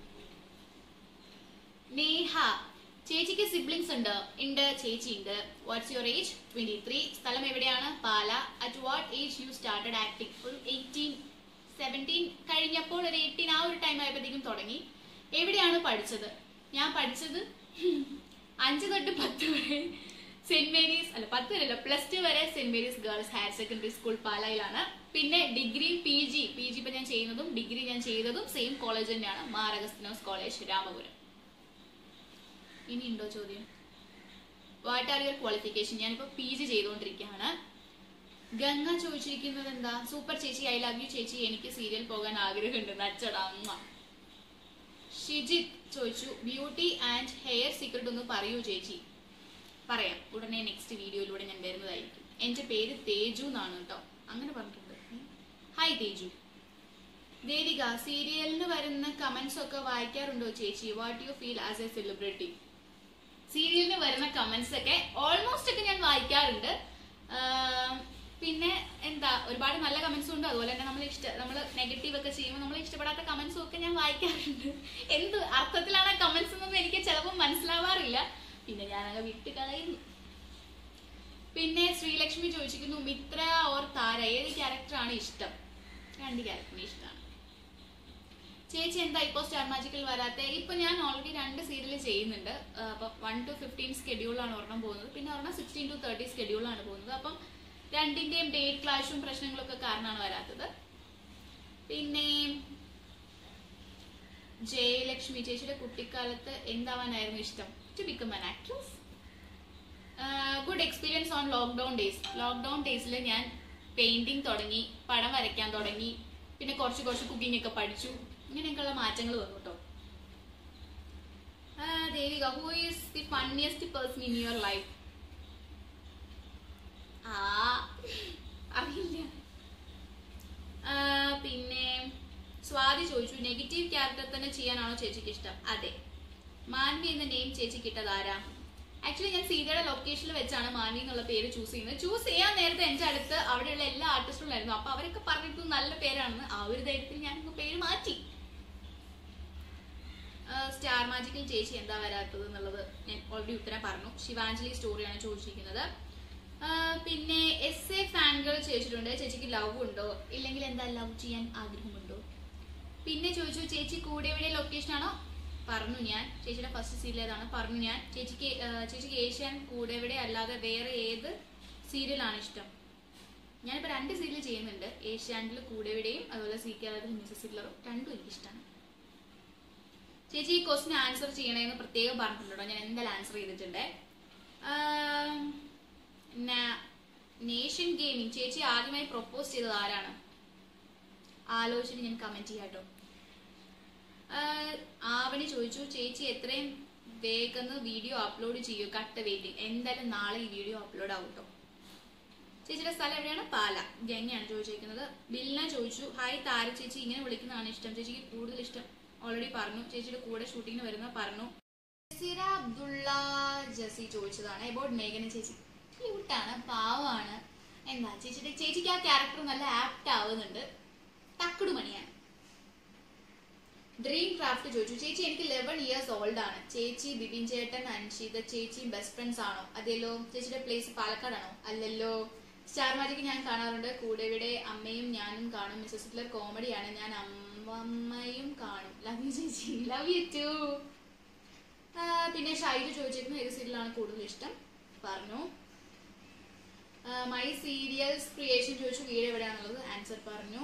നേഹ ചേച്ചിക്ക് സിബ്ലിങ്സ് ഉണ്ട് ഉണ്ട് ചേച്ചി ഉണ്ട് what's your age twenty three സ്ഥലം എവിടെയാണ് Pala at what age you started acting ഒരു എയ്റ്റീൻ സെവൻറ്റീൻ കഴിഞ്ഞപ്പോൾ ഒരു എയ്റ്റീൻ ആ ഒരു ടൈം ആയപ്പോഴത്തേക്കും തുടങ്ങി എവിടെയാണ് പഠിച്ചത് ഞാൻ പഠിച്ചത് അഞ്ച് തൊട്ട് പത്ത് വരെ സെന്റ് മേരീസ് അല്ല പത്ത് വരെയല്ല പ്ലസ് ടു വരെ saint Mary's girls higher secondary school പാലായിലാണ് പിന്നെ degree P G P G ഇപ്പൊ ഞാൻ ചെയ്യുന്നതും ഡിഗ്രി ഞാൻ ചെയ്തതും സെയിം കോളേജ് തന്നെയാണ് മാരഗസ്തിനോസ് കോളേജ് രാമപുരം ഇനി ഉണ്ടോ ചോദ്യം വാട്ട് ആർ യുവർ ക്വാളിഫിക്കേഷൻ ഞാനിപ്പോ പി ജി ചെയ്തുകൊണ്ടിരിക്കുകയാണ് ഗംഗ ചോദിച്ചിരിക്കുന്നത് എന്താ സൂപ്പർ ചേച്ചി ഐ ലവ് യു ചേച്ചി എനിക്ക് സീരിയൽ പോകാൻ ആഗ്രഹമുണ്ട് നച്ചടാ ഉമ്മ. ഷിജിത് ചോദിച്ചു ബ്യൂട്ടി ആൻഡ് ഹെയർ സീക്രട്ട് ഒന്ന് പറയൂ ചേച്ചി പറയാം ഉടനെ നെക്സ്റ്റ് വീഡിയോയിലൂടെ ഞാൻ വരുന്നതായിരിക്കും എന്റെ പേര് തേജു എന്നാണ് കേട്ടോ അങ്ങനെ പറഞ്ഞിട്ടുണ്ട് ഹായ് തേജു ദേവിക സീരിയലിന് വരുന്ന കമന്റ്സ് ഒക്കെ വായിക്കാറുണ്ടോ ചേച്ചി what you feel as a celebrity സീരിയലിന് വരുന്ന കമന്റ്സ് ഒക്കെ ഓൾമോസ്റ്റ് ഒക്കെ ഞാൻ വായിക്കാറുണ്ട് ആം, പിന്നെ എന്താ ഒരുപാട് നല്ല കമന്റ്സും ഉണ്ട് അതുപോലെ തന്നെ നമ്മൾ ഇഷ്ട നമ്മൾ നെഗറ്റീവ് ഒക്കെ ചെയ്യുമ്പോൾ നമ്മൾ ഇഷ്ടപ്പെടാത്ത കമന്റ്സും ഒക്കെ ഞാൻ വായിക്കാറുണ്ട് എന്ത് അർത്ഥത്തിലാണ് കമന്റ്സ് എന്നൊന്നും എനിക്ക് ചിലപ്പോൾ മനസ്സിലാവാറില്ല പിന്നെ ഞാനങ്ങ് വിട്ട് കളയുന്നു പിന്നെ ശ്രീലക്ഷ്മി ചോദിച്ചിരിക്കുന്നു മിത്ര ഓർ താര ഏത് ക്യാരക്ടറാണ് ഇഷ്ടം രണ്ട് ക്യാരക്ടറിന് ഇഷ്ടമാണ് ചേച്ചി എന്താ ഇപ്പോ സ്റ്റാർ മാജിക്കിൽ വരാത്ത ഇപ്പൊ ഞാൻ ഓൾറെഡി രണ്ട് സീരിയൽ ചെയ്യുന്നുണ്ട് ആ, അപ്പൊ വൺ ടു ഫിഫ്റ്റീൻ സ്കെഡ്യൂളാണ് ഒരെണ്ണം പോകുന്നത് പിന്നെ ഒരെണ്ണം സിക്സ്റ്റീൻ ടു തേർട്ടി സ്കെഡ്യൂളാണ് പോകുന്നത് അപ്പം രണ്ടിന്റെയും ഡേറ്റ് ക്ലാഷും പ്രശ്നങ്ങളൊക്കെ കാരണമാണ് വരാത്തത് പിന്നെ ജയലക്ഷ്മി ചേച്ചിയുടെ കുട്ടിക്കാലത്ത് എന്താവാനായിരുന്നു ഇഷ്ടം to become an actress good experience on lockdown days lockdown ഡേയ്സിൽ ഞാൻ പെയിന്റിങ് തുടങ്ങി പടം വരയ്ക്കാൻ തുടങ്ങി പിന്നെ കുറച്ച് കുറച്ച് കുക്കിംഗ് ഒക്കെ പഠിച്ചു ഇങ്ങനെയൊക്കെയുള്ള മാറ്റങ്ങൾ വന്നു കേട്ടോ Devika who is the funniest person in your life ആ അറിയില്ല ആ, പിന്നെ സ്വാതി ചോദിച്ചു നെഗറ്റീവ് ക്യാരക്ടർ തന്നെ ചെയ്യാനാണോ ചേച്ചിക്ക് ഇഷ്ടം അതെ മാൻവി എന്ന നെയിം ചേച്ചിക്ക് ഇട്ടത് ആരാ ആക്ച്വലി ഞാൻ സീതയുടെ ലൊക്കേഷനിൽ വെച്ചാണ് മാൻവി എന്നുള്ള പേര് ചൂസ് ചെയ്യുന്നത് ചൂസ് ചെയ്യാൻ നേരത്തെ എന്റെ അടുത്ത് അവിടെയുള്ള എല്ലാ ആർട്ടിസ്റ്റുകളും ആയിരുന്നു അപ്പൊ അവരൊക്കെ പറഞ്ഞിട്ട് നല്ല പേരാണെന്ന് ആ ഒരു ധൈര്യത്തിൽ ഞാൻ ഇങ്ങ് പേര് മാറ്റി സ്റ്റാർ മാജിക്കിൽ ചേച്ചി എന്താ വരാത്തത് എന്നുള്ളത് ഞാൻ ഓൾറെഡി ഉത്തരം പറഞ്ഞു ശിവാഞ്ജലി സ്റ്റോറിയാണ് ചോദിച്ചിരിക്കുന്നത് ആ, പിന്നെ എസ് എ ഫാൻകൾ ചോദിച്ചിട്ടുണ്ട് ചേച്ചിക്ക് ലവ് ഉണ്ടോ ഇല്ലെങ്കിൽ എന്താ ലവ് ചെയ്യാൻ ആഗ്രഹമുണ്ടോ പിന്നെ ചോദിച്ചു ചേച്ചി കൂടെ എവിടെ ലൊക്കേഷൻ ആണോ പറഞ്ഞു ഞാൻ ചേച്ചിയുടെ ഫസ്റ്റ് സീരിയൽ ഏതാണ് പറഞ്ഞു ഞാൻ ചേച്ചിക്ക് ആ, ചേച്ചിക്ക് ഏഷ്യൻ കൂടെ എവിടെ അല്ലാതെ വേറെ ഏത് സീരിയലാണ് ഇഷ്ടം ഞാനിപ്പോൾ രണ്ട് സീരിയൽ ചെയ്യുന്നുണ്ട് ഏഷ്യാനിൽ കൂടെ എവിടെയും അതുപോലെ സി കേരളത്തിൽ മിസസ് ഹിറ്റ്ലറും രണ്ടും എനിക്കിഷ്ടമാണ് ചേച്ചി ഈ ക്വസ്റ്റിന് ആൻസർ ചെയ്യണമെന്ന് പ്രത്യേകം പറഞ്ഞിട്ടുണ്ടോ ഞാൻ എന്തായാലും ആൻസർ ചെയ്തിട്ടുണ്ട് ആം, ന- നേഷൻ ഗെയിമിംഗ് ചേച്ചി ആദ്യമായി പ്രൊപ്പോസ് ചെയ്തത് ആരാണ് ആലോചന ഞാൻ കമന്റ് ചെയ്യാട്ടോ ആഹ് ആവണി ചോദിച്ചു ചേച്ചി എത്രയും വേഗം വീഡിയോ അപ്ലോഡ് ചെയ്യൂ കട്ട് വെയിറ്റിംഗ് എന്തായാലും നാളെ ഈ വീഡിയോ അപ്ലോഡ് ആവും കേട്ടോ ചേച്ചിയുടെ സ്ഥലം എവിടെയാണ് പാല ഗംഗയാണ് ചോദിച്ചിരിക്കുന്നത് ബിൽന ചോദിച്ചു ഹായ് താര ചേച്ചി ഇങ്ങനെ വിളിക്കുന്നതാണ് ഇഷ്ടം ചേച്ചിക്ക് കൂടുതൽ ഇഷ്ടം ഓൾറെഡി പറഞ്ഞു ചേച്ചിയുടെ കൂടെ ഷൂട്ടിങ്ങിന് വരുന്ന പറഞ്ഞു ജസീറ അബ്ദുള്ള ജസി ചോദിച്ചതാണ് എബൌട്ട് മേഘന ചേച്ചി ക്യൂട്ടാണ് പാവമാണ് എന്താ ചേച്ചിയുടെ ചേച്ചിക്ക് ആ ക്യാരക്ടർ നല്ല ആപ്റ്റ് ആവുന്നുണ്ട് തക്കുടു മണിയാണ് ഡ്രീം ക്രാഫ്റ്റ് ചോദിച്ചു ചേച്ചി എനിക്ക് ലെവൻ ഇയേഴ്സ് ഓൾഡ് ആണ് ചേച്ചി ബിബിൻ ചേട്ടൻ അൻഷിത ചേച്ചിയും ബെസ്റ്റ് ഫ്രണ്ട്സ് ആണോ അതെല്ലോ ചേച്ചിയുടെ പ്ലേസ് പാലക്കാടാണോ അല്ലല്ലോ സ്റ്റാർ മാജിക് ഞാൻ കാണാറുണ്ട് കൂടെ ഇവിടെ അമ്മയും ഞാനും കാണും മിസ്സസ് ഹിറ്റ്ലർ കോമഡിയാണ് ഞാൻ അമ്മയും കാണും ലവ് യു ചേച്ചി ലവ് യു ടു പിന്നെ ഷൈജു ചോദിച്ചിരുന്നു ഏത് സീരിയലാണ് കൂടുതൽ ഇഷ്ടം പറഞ്ഞു മൈ സീരിയൽസ് ക്രിയേഷൻ ചോദിച്ചു വീട് എവിടെയാണുള്ളത് ആൻസർ പറഞ്ഞു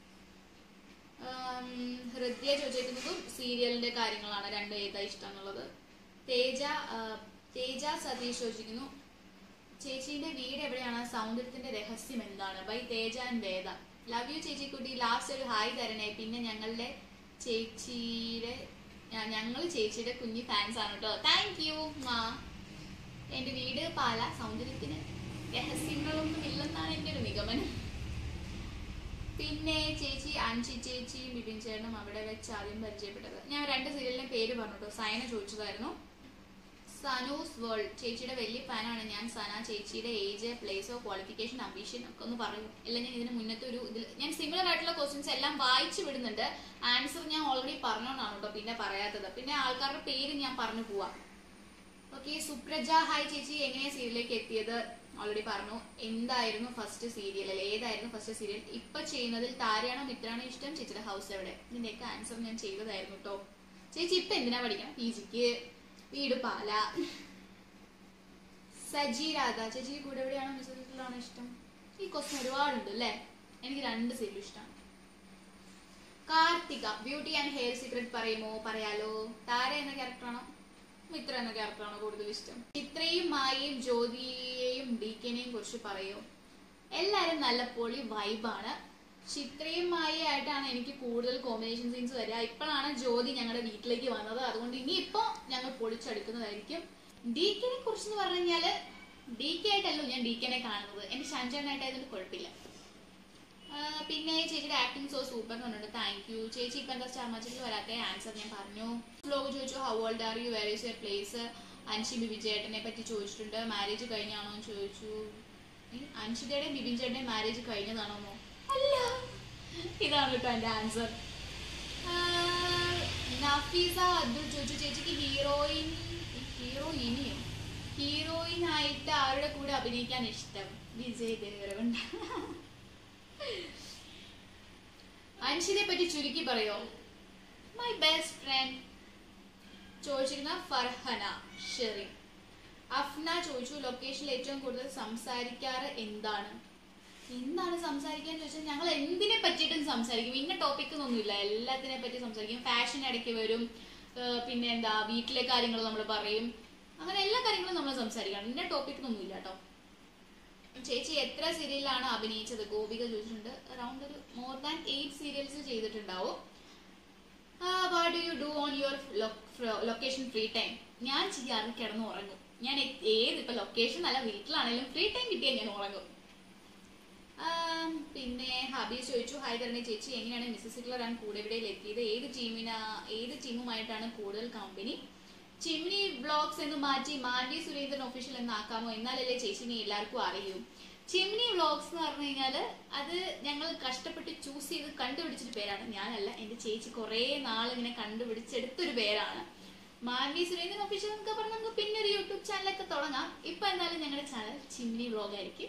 ആം, ഹൃദയ ചോദിച്ചിരിക്കുന്നതും സീരിയലിന്റെ കാര്യങ്ങളാണ് രണ്ട് ഏതാ ഇഷ്ടം എന്നുള്ളത് തേജ ആ, തേജ സതീഷ് ചോദിച്ചിരിക്കുന്നു ചേച്ചീന്റെ വീട് എവിടെയാണ് സൗന്ദര്യത്തിന്റെ രഹസ്യം എന്താണ് by Teja and Veda love you ചേച്ചി കുട്ടി ലാസ്റ്റ് ഒരു ഹായ് തരണേ പിന്നെ ഞങ്ങളുടെ ചേച്ചിയുടെ ഞങ്ങൾ ചേച്ചിയുടെ കുഞ്ഞി ഫാൻസ് ആണ് കേട്ടോ താങ്ക് യു മാ എന്റെ വീട് പാല സൗന്ദര്യത്തിന് രഹസ്യങ്ങളൊന്നും ഇല്ലെന്നാണ് എന്റെ ഒരു നിഗമനം പിന്നെ ചേച്ചി അൻഷി ചേച്ചിയും ബിബിൻ ചേട്ടനും അവിടെ വെച്ച് ആദ്യം പരിചയപ്പെട്ടത് ഞാൻ രണ്ട് സീരിയലിന്റെ പേര് പറഞ്ഞു കേട്ടോ സൈന ചോദിച്ചതായിരുന്നു സനൂസ് വേൾഡ് ചേച്ചിയുടെ വലിയ ഫാനാണ് ഞാൻ സന ചേച്ചിയുടെ ഏജ് പ്ലേസോ ക്വാളിഫിക്കേഷൻ അംബീഷൻ ഒക്കെ ഒന്ന് പറയൂ എല്ലാം ഞാൻ ഇതിന് മുന്നത്തെ ഒരു ഇതിൽ ഞാൻ സിമിലർ ആയിട്ടുള്ള ക്വസ്റ്റ്യൻസ് എല്ലാം വായിച്ചു വിടുന്നുണ്ട് ആൻസർ ഞാൻ ഓൾറെഡി പറഞ്ഞോണ്ടാണ് കേട്ടോ പിന്നെ പറയാത്തത് പിന്നെ ആൾക്കാരുടെ പേര് ഞാൻ പറഞ്ഞു പോവാം ഓക്കെ സുപ്രജ ഹായ് ചേച്ചി എങ്ങനെയാ സീരിയലിലേക്ക് എത്തിയത് ഓൾറെഡി പറഞ്ഞു എന്തായിരുന്നു ഫസ്റ്റ് സീരിയൽ അല്ലെ ഏതായിരുന്നു ഫസ്റ്റ് സീരിയൽ ഇപ്പൊ ചെയ്യുന്നതിൽ താരയാണോ മിത്രാണോ ഇഷ്ടം ചേച്ചിയുടെ ഹൗസ് എവിടെ ഇതിന്റെയൊക്കെ ആൻസർ ഞാൻ ചെയ്തതായിരുന്നു കേട്ടോ ചേച്ചി ഇപ്പൊ എന്തിനാ പഠിക്കണം പി ജിക്ക് വീട് പാല സജി രാധ ചേച്ചിക്ക് കൂടെ എവിടെയാണോ മിസ്സസിലാണോ ഇഷ്ടം ഈ ക്വസ്റ്റ്യൻ ഒരുപാടുണ്ട് അല്ലേ എനിക്ക് രണ്ട് സീരിയൽ ഇഷ്ടമാണ് Karthika beauty and hair secret പറയുമോ പറയാലോ താര എന്ന ക്യാരക്ടറാണോ മിത്ര എന്ന ക്യാരക്ടറാണോ കൂടുതൽ ഇഷ്ടം ചിത്രയും മായയും ജ്യോതിയെയും ഡീക്കനെയും കുറിച്ച് പറയൂ എല്ലാരും നല്ല പൊളി വൈബാണ് ചിത്രയും മായയായിട്ടാണ് എനിക്ക് കൂടുതൽ കോമ്പിനേഷൻ സീൻസ് വരിക ഇപ്പോഴാണ് ജ്യോതി ഞങ്ങളുടെ വീട്ടിലേക്ക് വന്നത് അതുകൊണ്ട് ഇനിയിപ്പോ ഞങ്ങൾ പൊളിച്ചെടുക്കുന്നതായിരിക്കും ഡി കെനെ കുറിച്ച് പറഞ്ഞു കഴിഞ്ഞാല് ഡി കെ ആയിട്ടല്ലോ ഞാൻ ഡി കെനെ കാണുന്നത് എന്റെ ഷാൻചാനായിട്ടായതുകൊണ്ട് കുഴപ്പമില്ല ആ, പിന്നെ ചേച്ചിയുടെ ആക്ടിങ് സോ സൂപ്പർ എന്ന് പറഞ്ഞിട്ട് താങ്ക് യു ചേച്ചി ഇപ്പൊ എന്താ സ്റ്റാർ മാച്ചിൽ വരാത്ത ആൻസർ ഞാൻ പറഞ്ഞു വ്ലോഗ് ചോദിച്ചു how old are you where is your place Anshi Bibin ചേട്ടനെ പറ്റി ചോദിച്ചിട്ടുണ്ട് മാരേജ് കഴിഞ്ഞാണോ എന്ന് ചോദിച്ചു ഏ, അൻഷിതയുടെയും ബിബിൻ ചേട്ടന്റെയും മാരേജ് കഴിഞ്ഞതാണോന്നോ അല്ല ഇതാണ് കേട്ടോ എന്റെ ആൻസർ നഫീസ അബ്ദുൾ ചോദിച്ചു ചേച്ചിക്ക് ഹീറോയിൻ ഹീറോയിനിയോ ഹീറോയിൻ ആയിട്ട് ആരുടെ കൂടെ അഭിനയിക്കാൻ ഇഷ്ടം വിജയ് ദേവരകൊണ്ട അൻഷിതയെ പറ്റി ചുരുക്കി പറയോ മൈ ബെസ്റ്റ് ഫ്രണ്ട് ചോദിച്ചിരുന്ന ഫർഹന ഷെറിൻ അഫ്ന ചോദിച്ചു ലൊക്കേഷനിൽ ഏറ്റവും കൂടുതൽ സംസാരിക്കാറ് എന്താണ് എന്താണ് സംസാരിക്കാൻ ചോദിച്ചാൽ ഞങ്ങൾ എന്തിനെ പറ്റിയിട്ടും സംസാരിക്കും ഇന്ന ടോപ്പിക് ഒന്നുമില്ല എല്ലാത്തിനെ പറ്റി സംസാരിക്കും ഫാഷൻ ഇടയ്ക്ക് വരും ഏർ പിന്നെ എന്താ വീട്ടിലെ കാര്യങ്ങൾ നമ്മൾ പറയും അങ്ങനെ എല്ലാ കാര്യങ്ങളും നമ്മൾ സംസാരിക്കണം ഇന്ന ടോപ്പിക് ഒന്നുമില്ല കേട്ടോ ചേച്ചി എത്ര സീരിയലിലാണ് അഭിനയിച്ചത് ഗോപിക ചോദിച്ചിട്ടുണ്ട് അറൌണ്ട് ഒരു മോർ ദാൻ എയ്റ്റ് സീരിയൽസ് ചെയ്തിട്ടുണ്ടാവും what do you do on your location free time ഞാൻ ചെയ്യാറ് കിടന്ന് ഉറങ്ങും ഞാൻ എ- ഏത് ഇപ്പൊ ലൊക്കേഷൻ അല്ല വീട്ടിലാണെങ്കിലും ഫ്രീ ടൈം കിട്ടിയാൽ ഞാൻ ഉറങ്ങും ആം, പിന്നെ ഹബീസ് ചോദിച്ചു ഹായ് തരണി ചേച്ചി എങ്ങനെയാണ് മിസ്സസ് ഹിറ്റ്ലർ ആൻഡ് കൂടെവിടയിൽ എത്തിയത് ഏത് ടീമിനാ ഏത് ടീമുമായിട്ടാണ് കൂടുതൽ കമ്പനി ചിമ്നി ബ്ലോഗ്സ് എന്ന് മാറ്റി മാൻവി സുരേന്ദ്രൻ ഒഫീഷ്യൽ എന്ന് ആക്കാമോ എന്നാലല്ലേ ചേച്ചിനെ എല്ലാവർക്കും അറിയൂ ചിമ്നി വ്ളോഗ്സ് എന്ന് പറഞ്ഞു കഴിഞ്ഞാല് അത് ഞങ്ങൾ കഷ്ടപ്പെട്ട് ചൂസ് ചെയ്ത് കണ്ടുപിടിച്ചൊരു പേരാണ് ഞാനല്ല എന്റെ ചേച്ചി കുറെ നാൾ ഇങ്ങനെ കണ്ടുപിടിച്ചെടുത്തൊരു പേരാണ് മാൻവി സുരേന്ദ്രൻ ഒഫീഷ്യൽ എന്നൊക്കെ പറഞ്ഞ് നമുക്ക് പിന്നെ ഒരു യൂട്യൂബ് ചാനലൊക്കെ തുടങ്ങാം ഇപ്പൊ എന്തായാലും ഞങ്ങളുടെ ചാനൽ ചിമ്നി വ്ളോഗ് ആയിരിക്കും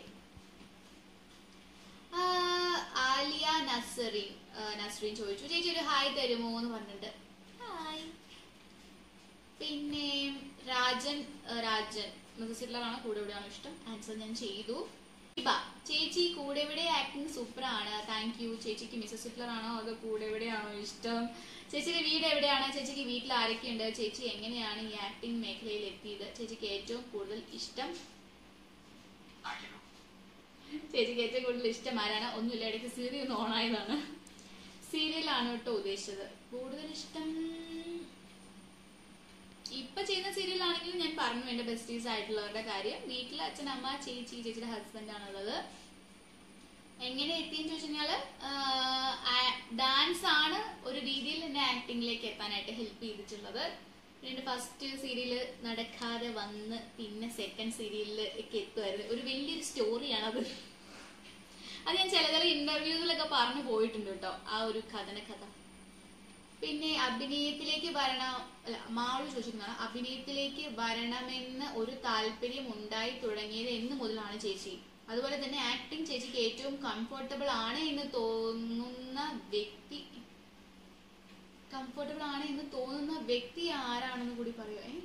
ആ, ആലിയ നസറിൻ ആ, നസ്രീൻ ചോദിച്ചു ചേച്ചി ഒരു ഹായ് തരുമോ എന്ന് പറഞ്ഞിട്ടുണ്ട് ഹായ് പിന്നെ രാജൻ ആ, രാജൻ മിസിസിലാണ് കൂടെ എവിടെയാണ് ഇഷ്ടം ആൻസർ ഞാൻ ചെയ്തു ഇപ്പ ചേച്ചി കൂടെ എവിടെ ആക്ടിങ് സൂപ്പർ ആണ് താങ്ക് യു ചേച്ചിക്ക് മിസ്സസ് ഹിറ്റ്ലർ ആണോ അതോ കൂടെ എവിടെയാണോ ഇഷ്ടം ചേച്ചിയുടെ വീട് എവിടെയാണ് ചേച്ചിക്ക് വീട്ടിൽ ആരൊക്കെയുണ്ട് ചേച്ചി എങ്ങനെയാണ് ഈ ആക്ടിങ് മേഖലയിൽ എത്തിയത് ചേച്ചിക്ക് ഏറ്റവും കൂടുതൽ ഇഷ്ടം ചേച്ചിക്ക് ഏറ്റവും കൂടുതൽ ഇഷ്ടം ആരാണ് ഒന്നുമില്ല ഇടയ്ക്ക് സീരിയൽ ഒന്ന് ഓണായതാണ് സീരിയലാണ് കേട്ടോ ഉദ്ദേശിച്ചത് കൂടുതൽ ഇഷ്ടം ഇപ്പൊ ചെയ്യുന്ന സീരിയൽ ആണെങ്കിലും ഞാൻ പറഞ്ഞു എന്റെ ബെസ്റ്റീസ് ആയിട്ടുള്ളവരുടെ കാര്യം വീട്ടിൽ അച്ഛൻ അമ്മ ചേച്ചി ചേച്ചിയുടെ ഹസ്ബൻഡ് ആണുള്ളത് എങ്ങനെ എത്തിയെന്ന് ചോദിച്ചു കഴിഞ്ഞാല് ഡാൻസ് ആണ് ഒരു രീതിയിൽ എന്നെ ആക്ടിങ്ങിലേക്ക് എത്താനായിട്ട് ഹെൽപ്പ് ചെയ്തിട്ടുള്ളത് എന്റെ ഫസ്റ്റ് സീരിയല് നടക്കാതെ വന്ന് പിന്നെ സെക്കൻഡ് സീരിയലിലേക്ക് എത്തുമായിരുന്നു ഒരു വലിയൊരു സ്റ്റോറിയാണ് അത് അത് ഞാൻ ചില ചില ഇന്റർവ്യൂസിലൊക്കെ പറഞ്ഞു പോയിട്ടുണ്ട് കേട്ടോ ആ ഒരു കഥന കഥ പിന്നെ അഭിനയത്തിലേക്ക് വരണം അല്ല മാളു ചോദിച്ചിരുന്നതാണ് അഭിനയത്തിലേക്ക് വരണമെന്ന് ഒരു താല്പര്യം ഉണ്ടായി തുടങ്ങിയത് എന്ന് മുതലാണ് ചേച്ചി അതുപോലെ തന്നെ ആക്ടിങ് ചേച്ചിക്ക് ഏറ്റവും കംഫർട്ടബിൾ ആണ് എന്ന് തോന്നുന്ന വ്യക്തി കംഫർട്ടബിൾ ആണ് എന്ന് തോന്നുന്ന വ്യക്തി ആരാണെന്ന് കൂടി പറയോ ഏ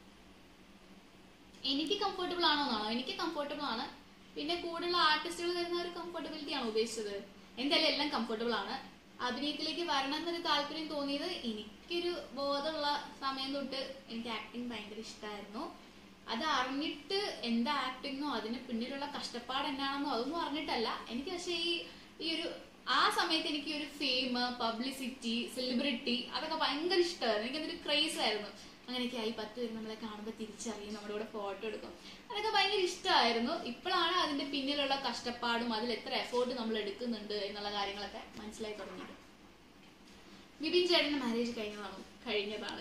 എനിക്ക് കംഫർട്ടബിൾ ആണോ എന്നാണോ എനിക്ക് കംഫർട്ടബിൾ ആണ് പിന്നെ കൂടുതലുള്ള ആർട്ടിസ്റ്റുകൾ തരുന്ന ഒരു കംഫർട്ടബിലിറ്റി ആണ് ഉദ്ദേശിച്ചത് എന്തായാലും എല്ലാം കംഫർട്ടബിൾ ആണ് അഭിനയത്തിലേക്ക് വരണം എന്നൊരു താല്പര്യം തോന്നിയത് എനിക്കൊരു ബോധമുള്ള സമയം തൊട്ട് എനിക്ക് ആക്ടിങ് ഭയങ്കര ഇഷ്ടമായിരുന്നു അത് അറിഞ്ഞിട്ട് എന്താ ആക്ടിങ്ങോ അതിന് പിന്നിലുള്ള കഷ്ടപ്പാട് എന്നാണെന്നോ അതൊന്നും അറിഞ്ഞിട്ടല്ല എനിക്ക് പക്ഷേ ഈ ഈ ഒരു ആ സമയത്ത് എനിക്ക് ഒരു ഫെയിം പബ്ലിസിറ്റി സെലിബ്രിറ്റി അതൊക്കെ ഭയങ്കര ഇഷ്ടമായിരുന്നു എനിക്കതൊരു ക്രേസ് ആയിരുന്നു അങ്ങനെയൊക്കെ ആയി പത്ത് പേര് നമ്മളെ കാണുമ്പോൾ തിരിച്ചറിയും നമ്മുടെ കൂടെ ഫോട്ടോ എടുക്കും അതൊക്കെ ഭയങ്കര ഇഷ്ടമായിരുന്നു ഇപ്പോഴാണ് അതിന്റെ പിന്നിലുള്ള കഷ്ടപ്പാടും അതിൽ എത്ര എഫേർട്ട് നമ്മൾ എടുക്കുന്നുണ്ട് എന്നുള്ള കാര്യങ്ങളൊക്കെ മനസ്സിലായി തുടങ്ങിയത് ബിബിൻ ചേട്ടന്റെ മാരേജ് കഴിഞ്ഞതാണ് കഴിഞ്ഞതാണ്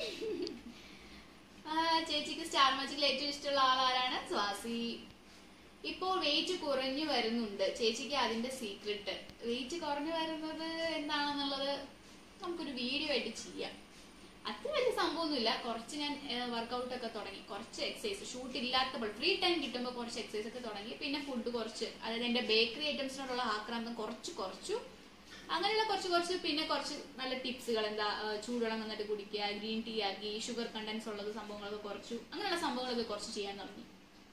ആ, ചേച്ചിക്ക് സ്റ്റാർ മാജിക്കിൽ ഏറ്റവും ഇഷ്ടമുള്ള ആൾ ആരാണ് സ്വാസി ഇപ്പോൾ വെയിറ്റ് കുറഞ്ഞു വരുന്നുണ്ട് ചേച്ചിക്ക് അതിന്റെ സീക്രട്ട് വെയിറ്റ് കുറഞ്ഞു വരുന്നത് എന്താണെന്നുള്ളത് നമുക്കൊരു വീഡിയോ ആയിട്ട് ചെയ്യാം അത്ര വലിയ സംഭവമൊന്നുമില്ല കുറച്ച് ഞാൻ വർക്കൗട്ട് ഒക്കെ തുടങ്ങി കുറച്ച് എക്സസൈസ് ഷൂട്ട് ഇല്ലാത്തപ്പോൾ ഫ്രീ ടൈം കിട്ടുമ്പോൾ കുറച്ച് എക്സസൈസ് ഒക്കെ തുടങ്ങി പിന്നെ ഫുഡ് കുറച്ച് അതായത് എന്റെ ബേക്കറി ഐറ്റംസിനോടുള്ള ആക്രാന്തം കുറച്ച് കുറച്ചു അങ്ങനെയുള്ള കുറച്ച് കുറച്ച് പിന്നെ കുറച്ച് നല്ല ടിപ്സുകൾ എന്താ ആ, ചൂടുവെള്ളം നന്നായിട്ട് കുടിക്കുക ഗ്രീൻ ടീ ആക്കി ഷുഗർ കണ്ടൻസ് ഉള്ളത് സംഭവങ്ങളൊക്കെ കുറച്ചു അങ്ങനെയുള്ള സംഭവങ്ങളൊക്കെ കുറച്ച് ചെയ്യാൻ തുടങ്ങി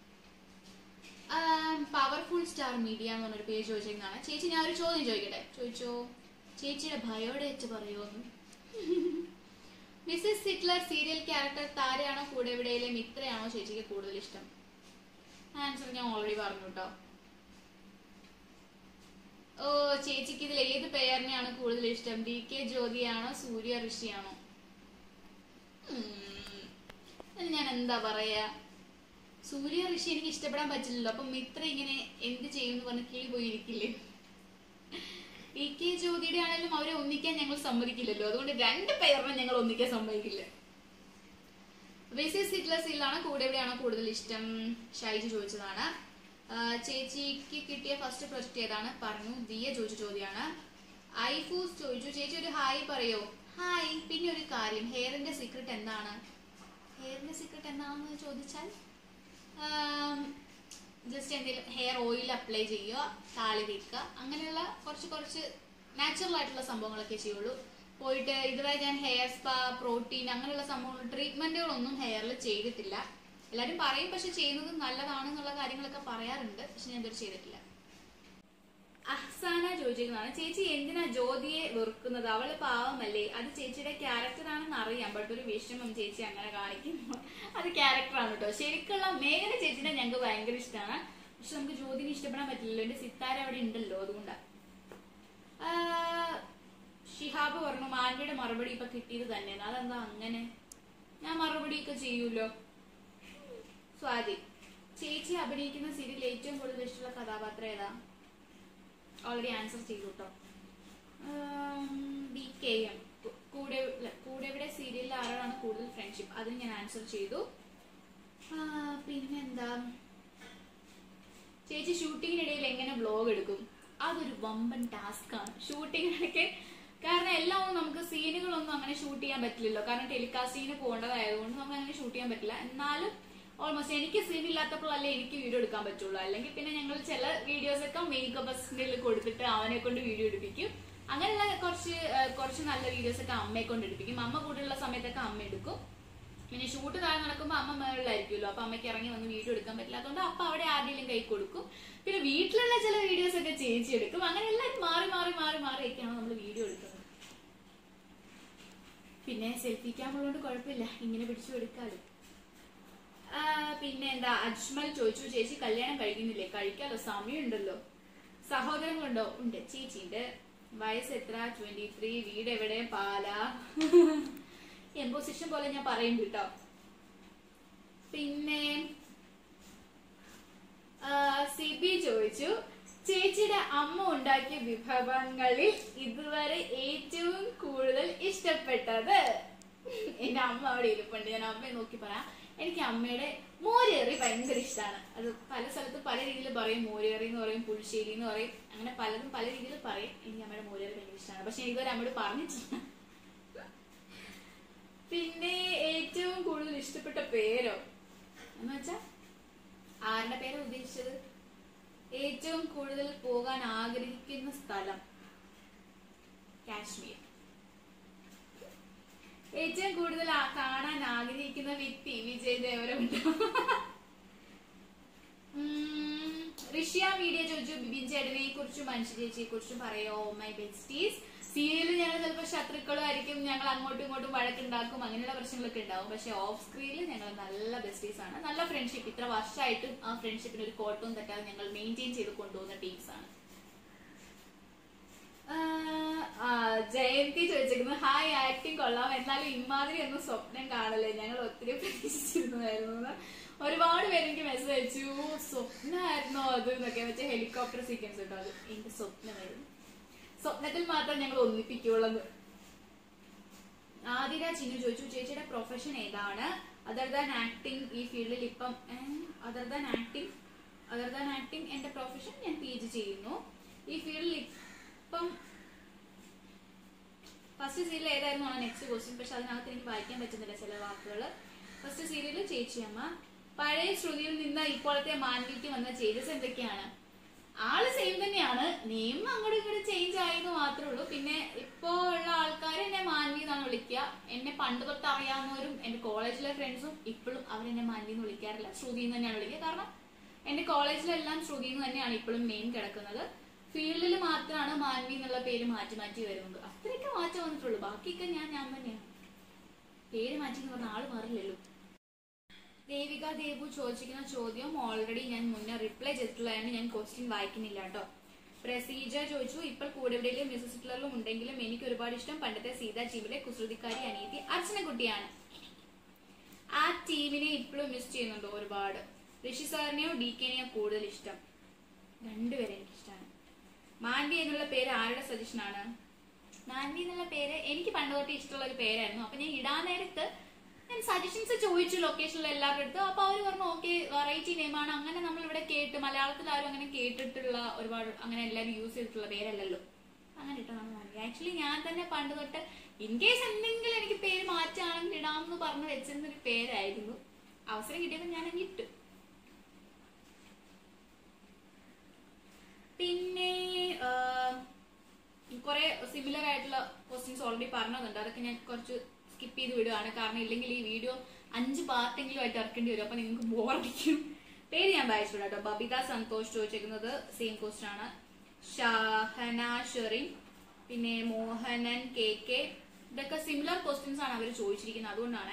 പവർഫുൾ സ്റ്റാർ മീഡിയ എന്ന് പറഞ്ഞൊരു പേജ് ചോദിച്ചിരുന്നതാണ് ചേച്ചി ഞാൻ ഒരു ചോദ്യം ചോദിക്കട്ടെ ചോദിച്ചോ ചേച്ചിയുടെ ബയോഡേറ്റ് പറയുമോന്ന് മിസ്സസ് ഹിറ്റ്ലർ സീരിയൽ ക്യാരക്ടർ താരയാണോ കൂടെ എവിടെയിലെ മിത്രയാണോ ചേച്ചിക്ക് കൂടുതൽ ഇഷ്ടം ആൻസർ ഞാൻ ഓൾറെഡി പറഞ്ഞു കേട്ടോ ഓ ചേച്ചിക്ക് ഇതിൽ ഏത് പേരിനെയാണ് കൂടുതൽ ഇഷ്ടം ഡി കെ ജ്യോതിയാണോ സൂര്യ ഋഷിയാണോ ഉം, അത് ഞാൻ എന്താ പറയാ സൂര്യ ഋഷി എനിക്ക് ഇഷ്ടപ്പെടാൻ പറ്റില്ലല്ലോ അപ്പൊ മിത്ര ഇങ്ങനെ എന്ത് ചെയ്യും എന്ന് പറഞ്ഞ് കിളി പോയിരിക്കില്ലേ ഇ കെ ജ്യോതിയുടെ ആണെങ്കിലും അവരെ ഒന്നിക്കാൻ ഞങ്ങൾ സമ്മതിക്കില്ലല്ലോ അതുകൊണ്ട് രണ്ട് പേരിനെ ഞങ്ങൾ ഒന്നിക്കാൻ സമ്മതിക്കില്ല വിസിസ് ഹിറ്റ്ലർ സീലാണ് കൂടെ എവിടെയാണോ കൂടുതൽ ഇഷ്ടം ഷൈജ് ചോദിച്ചതാണ് ആ, ചേച്ചിക്ക് കിട്ടിയ ഫസ്റ്റ് പ്രൊജക്ട് ഏതാണ് പറഞ്ഞു ദിയ ചോദിച്ച ചോദ്യമാണ് ഐഫൂസ് ചോദിച്ചു ചേച്ചി ഒരു ഹായ് പറയോ ഹായ് പിന്നെ ഒരു കാര്യം ഹെയറിന്റെ സീക്രട്ട് എന്താണ് ഹെയറിന്റെ സീക്രട്ട് എന്താണെന്ന് ചോദിച്ചാൽ ജസ്റ്റ് എന്തെങ്കിലും ഹെയർ ഓയിൽ അപ്ലൈ ചെയ്യുക താളി തേക്കുക അങ്ങനെയുള്ള കുറച്ച് കുറച്ച് നാച്ചുറൽ ആയിട്ടുള്ള സംഭവങ്ങളൊക്കെ ചെയ്യുള്ളൂ പോയിട്ട് ഇതുവരെ ഞാൻ ഹെയർ സ്പാ പ്രോട്ടീൻ അങ്ങനെയുള്ള സംഭവങ്ങൾ ട്രീറ്റ്മെന്റുകളൊന്നും ഹെയറിൽ ചെയ്തിട്ടില്ല എല്ലാരും പറയും പക്ഷെ ചെയ്യുന്നത് നല്ലതാണെന്നുള്ള കാര്യങ്ങളൊക്കെ പറയാറുണ്ട് പക്ഷെ ഞാൻ ഇതുവരെ ചെയ്തിട്ടില്ല അഹ്സാന ചോദിച്ചിരിക്കുന്നതാണ് ചേച്ചി എന്തിനാ ജ്യോതിയെ വെറുക്കുന്നത് അവള് പാവമല്ലേ അത് ചേച്ചിയുടെ ക്യാരക്ടർ ആണെന്ന് അറിയാം ബട്ട് ഒരു വിഷമം ചേച്ചി അങ്ങനെ കാണിക്കുന്നു അത് ക്യാരക്ടറാണ് കേട്ടോ ശരിക്കുള്ള മേഘന ചേച്ചിനെ ഞങ്ങൾക്ക് ഭയങ്കര ഇഷ്ടമാണ് പക്ഷെ നമുക്ക് ജ്യോതിനെ ഇഷ്ടപ്പെടാൻ പറ്റില്ലല്ലോ എന്റെ സിത്താര അവിടെ ഉണ്ടല്ലോ അതുകൊണ്ടാ ആ, ഷിഹാബ് പറഞ്ഞു മാൻവിയുടെ മറുപടി ഇപ്പൊ കിട്ടിയത് തന്നെയാണ് അതെന്താ അങ്ങനെ ഞാൻ മറുപടി ഒക്കെ ചെയ്യൂലോ സ്വാതി ചേച്ചി അഭിനയിക്കുന്ന സീരിയൽ ഏറ്റവും കൂടുതൽ ഇഷ്ടമുള്ള കഥാപാത്രം ഏതാ ഓൾറെഡി ആൻസർ ചെയ്തു കേട്ടോ ബി കെ എം കൂടെ ഇല്ല, കൂടെ ഇവിടെ സീരിയലിൽ ആരോടാണ് കൂടുതൽ ഫ്രണ്ട്ഷിപ്പ് അതിന് ഞാൻ ആൻസർ ചെയ്തു ആ, പിന്നെന്താ ചേച്ചി ഷൂട്ടിങ്ങിനിടയിൽ എങ്ങനെ വ്ലോഗ് എടുക്കും അതൊരു വമ്പൻ ടാസ്ക് ആണ് ഷൂട്ടിങ്ങിനൊക്കെ കാരണം എല്ലാം ഒന്നും നമുക്ക് സീനുകളൊന്നും അങ്ങനെ ഷൂട്ട് ചെയ്യാൻ പറ്റില്ലല്ലോ കാരണം ടെലികാസ്റ്റിങ്ങിന് പോകേണ്ടതായതുകൊണ്ട് നമുക്ക് അങ്ങനെ ഷൂട്ട് ചെയ്യാൻ പറ്റില്ല എന്നാലും ഓൾമോസ്റ്റ് എനിക്ക് സീൻ ഇല്ലാത്തപ്പോഴല്ലേ എനിക്ക് വീഡിയോ എടുക്കാൻ പറ്റുള്ളൂ അല്ലെങ്കിൽ പിന്നെ ഞങ്ങൾ ചില വീഡിയോസ് ഒക്കെ മേക്കപ്പ് അസിസ്റ്റന്റിൽ കൊടുത്തിട്ട് അവനെ കൊണ്ട് വീഡിയോ എടുപ്പിക്കും അങ്ങനെയുള്ള കുറച്ച് ആ, കുറച്ച് നല്ല വീഡിയോസ് ഒക്കെ അമ്മയെ കൊണ്ട് എടുപ്പിക്കും അമ്മ കൂടെയുള്ള സമയത്തൊക്കെ അമ്മ എടുക്കും പിന്നെ ഷൂട്ട് താഴെ നടക്കുമ്പോൾ അമ്മ മേളിലായിരിക്കുമല്ലോ അപ്പൊ അമ്മയ്ക്ക് ഇറങ്ങി വന്ന് വീഡിയോ എടുക്കാൻ പറ്റില്ല അതുകൊണ്ട് അപ്പൊ അവിടെ ആരുടെയും കൈ കൊടുക്കും പിന്നെ വീട്ടിലുള്ള ചില വീഡിയോസ് ഒക്കെ ചേച്ചി എടുക്കും അങ്ങനെ എല്ലാവരും മാറി മാറി മാറി മാറിയൊക്കെയാണ് നമ്മൾ വീഡിയോ എടുക്കുന്നത് പിന്നെ സെൽഫി ക്യാമറ കൊണ്ട് കുഴപ്പമില്ല ഇങ്ങനെ പിടിച്ചു എടുക്കാലോ ആ, പിന്നെ എന്താ അജ്മൽ ചോദിച്ചു ചേച്ചി കല്യാണം കഴിക്കുന്നില്ലേ കഴിക്കാലോ സമയമുണ്ടല്ലോ സഹോദരങ്ങളുണ്ടോ ഉണ്ട് ചേച്ചിന്റെ വയസ്സ് എത്ര ട്വന്റി ത്രീ വീട് എവിടെ പാല എംപോസിഷൻ പോലെ ഞാൻ പറയും കേട്ടോ പിന്നെ ആ, സിബി ചോദിച്ചു ചേച്ചിയുടെ അമ്മ ഉണ്ടാക്കിയ വിഭവങ്ങളിൽ ഇതുവരെ ഏറ്റവും കൂടുതൽ ഇഷ്ടപ്പെട്ടത് എന്റെ അമ്മ അവിടെ ഇരിപ്പുണ്ട് ഞാൻ അമ്മയെ നോക്കി പറയാം എനിക്ക് അമ്മയുടെ മോരേറി ഭയങ്കര ഇഷ്ടമാണ് അത് പല സ്ഥലത്തും പല രീതിയിൽ പറയും മോരേറി എന്ന് പറയും പുളിശ്ശേരി എന്ന് പറയും അങ്ങനെ പലതും പല രീതിയിൽ പറയും എനിക്ക് അമ്മയുടെ മോരേറി ഭയങ്കര ഇഷ്ടമാണ് പക്ഷെ ഞാൻ ഇതുവരെ അമ്മയോട് പറഞ്ഞിട്ടില്ല പിന്നെ ഏറ്റവും കൂടുതൽ ഇഷ്ടപ്പെട്ട പേരോ എന്ന് വെച്ചാ ആരുടെ പേരാ ഉദ്ദേശിച്ചത് ഏറ്റവും കൂടുതൽ പോകാൻ ആഗ്രഹിക്കുന്ന സ്ഥലം കാശ്മീർ ഏറ്റവും കൂടുതൽ ആ- കാണാൻ ആഗ്രഹിക്കുന്ന വ്യക്തി വിജയ് ദേവരമുണ്ട് ഋഷ്യ മീഡിയ ചോദിച്ചു ബിബിൻ ചേട്ടനെ കുറിച്ചും മനുഷ്യ ചേച്ചിയെ കുറിച്ചും പറയോ മൈ ബെസ്റ്റീസ് സീരിയലിൽ ഞങ്ങൾ ചിലപ്പോൾ ശത്രുക്കളും ആയിരിക്കും ഞങ്ങൾ അങ്ങോട്ടും ഇങ്ങോട്ടും വഴക്കുണ്ടാക്കും അങ്ങനെയുള്ള പ്രശ്നങ്ങളൊക്കെ ഉണ്ടാവും പക്ഷെ ഓഫ് സ്ക്രീനിൽ ഞങ്ങൾ നല്ല ബെസ്റ്റീസ് ആണ് നല്ല ഫ്രണ്ട്ഷിപ്പ് ഇത്ര വർഷമായിട്ടും ആ ഫ്രണ്ട്ഷിപ്പിന് ഒരു കോട്ടവും തെറ്റാതെ ഞങ്ങൾ മെയിൻറ്റെയിൻ ചെയ്ത് കൊണ്ടുപോകുന്ന ടീംസ് ആണ് ആഹ് ആ, ജയന്തി ചോദിച്ചിരിക്കുന്നു ഹായ് ആക്ടിങ് കൊള്ളാം എന്നാലും ഇമാതിരി ഒന്നും സ്വപ്നം കാണല്ലേ ഞങ്ങൾ ഒത്തിരി പ്രതീക്ഷിച്ചിരുന്നതായിരുന്നു എന്ന്. ഒരുപാട് പേര് എനിക്ക് മെസ്സേജ് അയച്ചു സ്വപ്നമായിരുന്നോ അത് എന്നൊക്കെ വെച്ച ഹെലികോപ്റ്റർ സീക്വൻസ് കേട്ടോ അത് എന്റെ സ്വപ്നമായിരുന്നു സ്വപ്നത്തിൽ മാത്രം ഞങ്ങൾ ഒന്നിപ്പിക്കുള്ളത് ആതിര ചിന്നു ചോദിച്ചു ചേച്ചിയുടെ പ്രൊഫഷൻ ഏതാണ് അതർ ദാൻ ആക്ടിങ് ഈ ഫീൽഡിൽ ഇപ്പം other than acting other than acting എന്റെ പ്രൊഫഷൻ ഞാൻ പി ജി ചെയ്യുന്നു ഈ ഫീൽഡിൽ ഇപ്പം ഫസ്റ്റ് സീരിയൽ ഏതായിരുന്നു നെക്സ്റ്റ് ക്വസ്റ്റ്യൻ പക്ഷെ അതിനകത്ത് എനിക്ക് വായിക്കാൻ പറ്റുന്നില്ല ചില വാക്കുകൾ ഫസ്റ്റ് സീരിയൽ ചേച്ചിയമ്മ പഴയ ശ്രുതിയിൽ നിന്ന് ഇപ്പോഴത്തെ മാൻവിക്ക് വന്ന ചേഞ്ചസ് എന്തൊക്കെയാണ് ആള് സെയിം തന്നെയാണ് നെയിം അങ്ങോട്ടും ഇങ്ങോട്ടും ചേഞ്ച് ആയെന്ന് മാത്രമേ ഉള്ളൂ പിന്നെ ഇപ്പോ ഉള്ള ആൾക്കാർ എന്നെ മാൻവി എന്നാണ് വിളിക്കുക എന്നെ പണ്ട് തൊട്ട് അറിയാവുന്നവരും എന്റെ കോളേജിലെ ഫ്രണ്ട്സും ഇപ്പോഴും അവരെന്നെ മാൻവി എന്ന് വിളിക്കാറില്ല ശ്രുതി എന്ന് തന്നെയാണ് വിളിക്കുക കാരണം എന്റെ കോളേജിലെല്ലാം ശ്രുതി എന്ന് തന്നെയാണ് ഇപ്പോഴും മെയിൻ കിടക്കുന്നത് ഫീൽഡിൽ മാത്രമാണ് മാൻവി എന്നുള്ള പേര് മാറ്റി മാറ്റി വരുന്നത് അത്രയൊക്കെ മാറ്റം വന്നിട്ടുള്ളൂ ബാക്കിയൊക്കെ ഞാൻ ഞാൻ തന്നെയാണ് പേര് മാറ്റി എന്ന് പറഞ്ഞ ആള് മാറില്ലല്ലോ ദേവിക ദേവു ചോദിച്ചിരിക്കുന്ന ചോദ്യം ഓൾറെഡി ഞാൻ മുന്നേ റിപ്ലൈ ചെയ്തിട്ടുള്ളതാണ് ഞാൻ ക്വസ്റ്റ്യൻ വായിക്കുന്നില്ല കേട്ടോ പ്രസീജ ചോദിച്ചു ഇപ്പോൾ കൂടെവിടെയിലും മിസസ് ഹിറ്റ്ലറിലും ഉണ്ടെങ്കിലും എനിക്ക് ഒരുപാട് ഇഷ്ടം പണ്ടത്തെ സീതാ ടീമിലെ കുസൃതിക്കാരി അനിയത്തി അർച്ചനക്കുട്ടിയാണ് ആ ടീമിനെ ഇപ്പോഴും മിസ് ചെയ്യുന്നുണ്ട് ഒരുപാട് ഋഷി സാറിനെയോ ഡി കെനെയോ കൂടുതൽ ഇഷ്ടം രണ്ടുപേരെ എനിക്ക് ഇഷ്ടമാണ് മാൻവി എന്നുള്ള പേര് ആരുടെ സജഷൻ ആണ് മാൻവി എന്നുള്ള പേര് എനിക്ക് പണ്ട് തൊട്ട് ഇഷ്ടമുള്ള ഒരു പേരായിരുന്നു അപ്പൊ ഞാൻ ഇടാൻ നേരത്ത് ഞാൻ സജഷൻസ് ചോദിച്ചു ലൊക്കേഷനിൽ എല്ലാവരുടെ അടുത്തും അപ്പൊ അവർ പറഞ്ഞു ഓക്കെ വെറൈറ്റി നെയിമാണ് അങ്ങനെ നമ്മൾ ഇവിടെ കേട്ട് മലയാളത്തിൽ ആരും അങ്ങനെ കേട്ടിട്ടുള്ള ഒരുപാട് അങ്ങനെ എല്ലാവരും യൂസ് ചെയ്തിട്ടുള്ള പേരല്ലല്ലോ അങ്ങനെ ഇട്ടതാണ് മാൻവി ആക്ച്വലി ഞാൻ തന്നെ പണ്ട് തൊട്ട് ഇൻ കേസ് എന്തെങ്കിലും എനിക്ക് പേര് മാറ്റാണെങ്കിൽ ഇടാമെന്ന് പറഞ്ഞ് വെച്ചിരുന്ന ഒരു പേരായിരുന്നു അവസരം കിട്ടിയപ്പോൾ ഞാൻ അങ്ങ് ഇട്ടു പിന്നെ കുറെ സിമിലർ ആയിട്ടുള്ള ക്വസ്റ്റ്യൻസ് ഓൾറെഡി പറഞ്ഞതുണ്ട് അതൊക്കെ ഞാൻ കുറച്ച് സ്കിപ്പ് ചെയ്ത് വിടുകയാണ് കാരണം ഇല്ലെങ്കിൽ ഈ വീഡിയോ അഞ്ച് പാർട്ടെങ്കിലും ആയിട്ട് ഇറക്കേണ്ടി വരും അപ്പൊ നിങ്ങൾക്ക് ബോറടിക്കും പേര് ഞാൻ വായിച്ചു കേട്ടോ ബബിത സന്തോഷ് ചോദിച്ചേക്കുന്നത് സെയിം ക്വസ്റ്റൻ ആണ് ഷഹന ഷെറിൻ പിന്നെ മോഹനൻ കെ കെ ഇതൊക്കെ സിമിലർ ക്വസ്റ്റ്യൻസ് ആണ് അവർ ചോദിച്ചിരിക്കുന്നത് അതുകൊണ്ടാണ്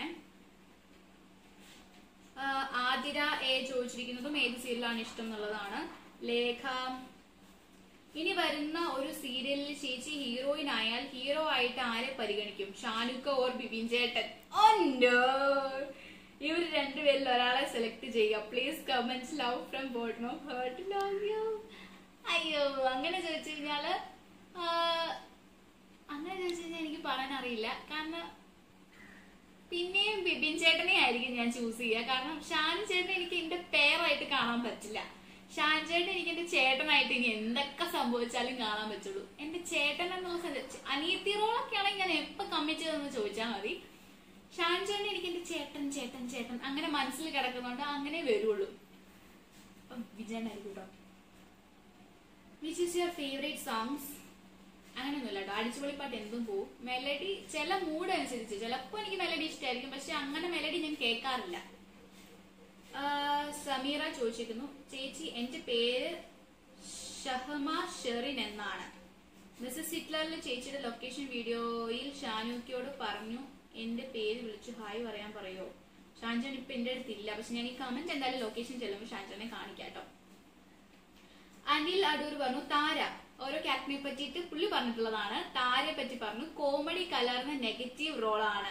ആതിര എ ചോദിച്ചിരിക്കുന്നതും ഏത് സീരിയലാണ് ഇഷ്ടം എന്നുള്ളതാണ് ലേഖ ഇനി വരുന്ന ഒരു സീരിയലിൽ ചേച്ചി ഹീറോയിൻ ആയാൽ ഹീറോ ആയിട്ട് ആരെ പരിഗണിക്കും ഷാനുക്ക ഓർ ബിബിൻ ചേട്ടൻ ഓണ്ടോ ഇവർ രണ്ടുപേരിൽ ഒരാളെ സെലക്ട് ചെയ്യുക please comments love from bottom of heart love you അയ്യോ അങ്ങനെ ചോദിച്ചു കഴിഞ്ഞാല് ആ, അങ്ങനെ ചോദിച്ചു കഴിഞ്ഞാൽ എനിക്ക് പറയാൻ അറിയില്ല കാരണം പിന്നെയും ബിബിൻ ചേട്ടനെ ആയിരിക്കും ഞാൻ ചൂസ് ചെയ്യുക കാരണം ഷാൻ ചേട്ടനെ എനിക്ക് എന്റെ പേരായിട്ട് കാണാൻ പറ്റില്ല ഷാൻ ചേട്ടൻ എനിക്ക് എന്റെ ചേട്ടനായിട്ട് ഇനി എന്തൊക്കെ സംഭവിച്ചാലും കാണാൻ പറ്റുള്ളൂ എന്റെ ചേട്ടൻ എന്നുള്ള സ്ഥലത്ത് അനിയത്തി റോളൊക്കെ ആണെങ്കിൽ ഞാൻ എപ്പോ കമ്മിറ്റ് ചെയ്തെന്ന് ചോദിച്ചാൽ മതി ഷാൻ ചേട്ടൻ എനിക്ക് എന്റെ ചേട്ടൻ ചേട്ടൻ ചേട്ടൻ അങ്ങനെ മനസ്സിൽ കിടക്കുന്നോണ്ട് അങ്ങനെ വരുള്ളൂ അപ്പം വിജയനായിരിക്കും കേട്ടോ which is your favourite songs അങ്ങനെയൊന്നുമില്ല കേട്ടോ അടിച്ചുപൊളിപ്പാട്ട് എന്തും പോവും മെലഡി ചില മൂഡ് അനുസരിച്ച് ചിലപ്പോ എനിക്ക് മെലഡി ഇഷ്ടമായിരിക്കും പക്ഷെ അങ്ങനെ മെലഡി ഞാൻ കേൾക്കാറില്ല ആ, സമീറ ചോദിച്ചിരിക്കുന്നു ചേച്ചി എന്റെ പേര് ഷഹമ ഷെറിൻ എന്നാണ് മിസ്സസ് ഹിറ്റ്ലറിൽ ചേച്ചിയുടെ ലൊക്കേഷൻ വീഡിയോയിൽ ഷാനുക്കിയോട് പറഞ്ഞു എന്റെ പേര് വിളിച്ചു ഹായ് പറയാൻ പറയോ ഷാൻജാൻ ഇപ്പൊ എന്റെ അടുത്തില്ല പക്ഷെ ഞാൻ ഈ കമന്റ് എന്തായാലും ലൊക്കേഷൻ ചെല്ലുമ്പോൾ ഷാൻജാനെ കാണിക്കാം കേട്ടോ അനിൽ അടൂർ പറഞ്ഞു താര ഓരോ ക്യാരക്ടറിനെ പറ്റിയിട്ട് പുള്ളി പറഞ്ഞിട്ടുള്ളതാണ് താരയെ പറ്റി പറഞ്ഞു കോമഡി കലർന്ന നെഗറ്റീവ് റോളാണ്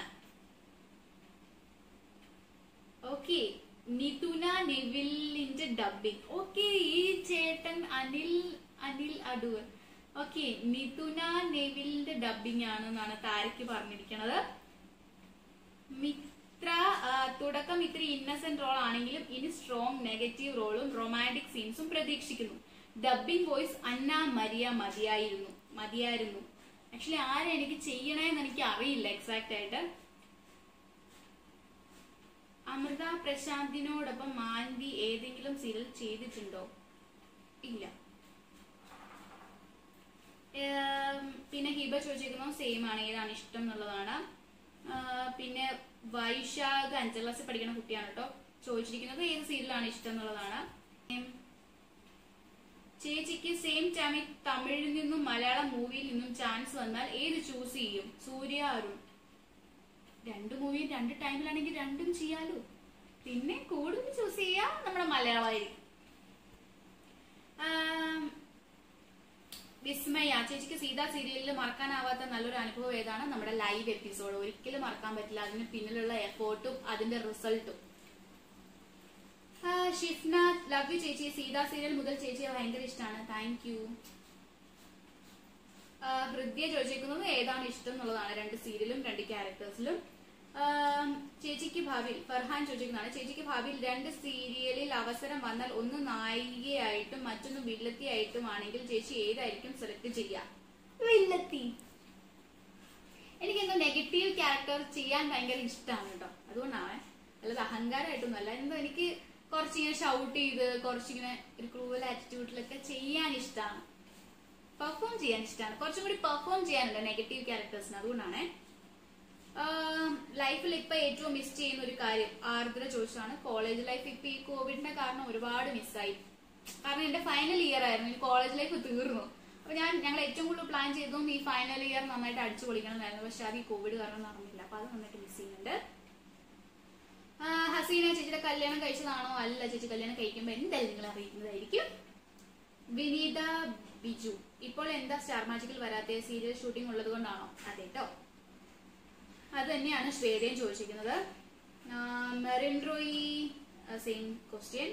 ഓക്കെ നിതുന നെവിലിന്റെ ഡബിങ് ഓക്കെ ഈ ചേട്ടൻ അനിൽ അനിൽ അടൂർ ഓക്കെ നിതുന നെവിലിന്റെ ഡബിങ് ആണെന്നാണ് താരയ്ക്ക് പറഞ്ഞിരിക്കുന്നത് മിത്ര ആ, തുടക്കം ഇത്തിരി ഇന്നസെന്റ് റോൾ ആണെങ്കിലും ഇനി സ്ട്രോങ് നെഗറ്റീവ് റോളും റൊമാൻറ്റിക് സീൻസും പ്രതീക്ഷിക്കുന്നു ഡബിംഗ് വോയിസ് അന്ന മരിയ മതിയായിരുന്നു മതിയായിരുന്നു ആക്ച്വലി ആരെ എനിക്ക് ചെയ്യണേന്ന് എനിക്ക് അറിയില്ല എക്സാക്ട് ആയിട്ട് അമൃത പ്രശാന്തിനോടൊപ്പം മാൻവി ഏതെങ്കിലും സീരിയൽ ചെയ്തിട്ടുണ്ടോ ഇല്ല ഏം, പിന്നെ ഹിബ ചോദിച്ചിരിക്കുന്നു സെയിം ആണ് ഏതാണ് ഇഷ്ടം എന്നുള്ളതാണ് ആ, പിന്നെ വൈശാഖ് അഞ്ചാം ക്ലാസ്സിൽ പഠിക്കുന്ന കുട്ടിയാണ് കേട്ടോ ചോദിച്ചിരിക്കുന്നത് ഏത് സീരിയലാണ് ഇഷ്ടം എന്നുള്ളതാണ് ഉം. ചേച്ചിക്ക് സെയിം ടൈമിൽ തമിഴിൽ നിന്നും മലയാളം മൂവിയിൽ നിന്നും ചാൻസ് വന്നാൽ ഏത് ചൂസ് ചെയ്യും സൂര്യ അരുൺ രണ്ട് മൂവിയും രണ്ട് ടൈമിലാണെങ്കിൽ രണ്ടും ചെയ്യാലോ പിന്നെ കൂടുതൽ ചൂസ് ചെയ്യാ നമ്മുടെ മലയാളമായിരിക്കും ആം, വിസ്മയ ചേച്ചിക്ക് സീതാ സീരിയലിൽ മറക്കാനാവാത്ത നല്ലൊരു അനുഭവം ഏതാണ് നമ്മുടെ ലൈവ് എപ്പിസോഡ് ഒരിക്കലും മറക്കാൻ പറ്റില്ല അതിന് പിന്നിലുള്ള എഫേർട്ടും അതിന്റെ റിസൾട്ടും ഷിഫ്ന ലവ് യു ചേച്ചി സീതാ സീരിയൽ മുതൽ ചേച്ചിയെ ഭയങ്കര ഇഷ്ടമാണ് താങ്ക് യു ഹൃദയ ചോദിച്ചിരിക്കുന്നത് ഏതാണ് ഇഷ്ടം എന്നുള്ളതാണ് രണ്ട് സീരിയലും രണ്ട് ക്യാരക്ടേഴ്സിലും ആം, ചേച്ചിക്ക് ഭാവിയിൽ ഫർഹാൻ ചോദിക്കുന്നതാണ് ചേച്ചിക്ക് ഭാവിയിൽ രണ്ട് സീരിയലിൽ അവസരം വന്നാൽ ഒന്ന് നായികയായിട്ടും മറ്റൊന്ന് വില്ലത്തിയായിട്ടും ആണെങ്കിൽ ചേച്ചി ഏതായിരിക്കും സെലക്ട് ചെയ്യുക വില്ലത്തി എനിക്കെന്തോ നെഗറ്റീവ് ക്യാരക്ടർ ചെയ്യാൻ ഭയങ്കര ഇഷ്ടമാണ് കേട്ടോ അതുകൊണ്ടാണ് അല്ലാതെ അഹങ്കാരമായിട്ടൊന്നും അല്ല എന്തോ എനിക്ക് കുറച്ചിങ്ങനെ ഷൗട്ട് ചെയ്ത് കുറച്ചിങ്ങനെ ഒരു ക്രൂവൽ ആറ്റിറ്റ്യൂഡിലൊക്കെ ചെയ്യാൻ ഇഷ്ടമാണ് പെർഫോം ചെയ്യാൻ ഇഷ്ടമാണ് കുറച്ചും കൂടി പെർഫോം ചെയ്യാനുണ്ട് നെഗറ്റീവ് ക്യാരക്ടേഴ്സിന് അതുകൊണ്ടാണ് ലൈഫിൽ ഇപ്പൊ ഏറ്റവും മിസ് ചെയ്യുന്ന ഒരു കാര്യം ആർദ്ര ചോദിച്ചതാണ് കോളേജ് ലൈഫ് ഇപ്പൊ ഈ കോവിഡിന്റെ കാരണം ഒരുപാട് മിസ്സായി കാരണം എന്റെ ഫൈനൽ ഇയർ ആയിരുന്നു ഈ കോളേജ് ലൈഫ് തീർന്നു അപ്പൊ ഞാൻ ഞങ്ങൾ ഏറ്റവും കൂടുതൽ പ്ലാൻ ചെയ്തതും ഈ ഫൈനൽ ഇയർ നന്നായിട്ട് അടിച്ചു പൊളിക്കണമെന്നായിരുന്നു പക്ഷെ അത് ഈ കോവിഡ് കാരണം നടന്നില്ല അപ്പൊ അത് നന്നായിട്ട് മിസ് ചെയ്യുന്നുണ്ട് ആ, ഹസീന ചേച്ചിയുടെ കല്യാണം കഴിച്ചതാണോ അല്ല ചേച്ചി കല്യാണം കഴിക്കുമ്പോ എന്തായാലും നിങ്ങൾ അറിയിക്കുന്നതായിരിക്കും വിനീത ബിജു ഇപ്പോൾ എന്താ സ്റ്റാർ മാജിക്കിൽ വരാത്ത സീരിയൽ ഷൂട്ടിംഗ് ഉള്ളത് കൊണ്ടാണോ അതെ കേട്ടോ അത് തന്നെയാണ് ശ്വേതയും ചോദിച്ചിരിക്കുന്നത് മെറിൻ റോയി സെയിം ക്വസ്റ്റ്യൻ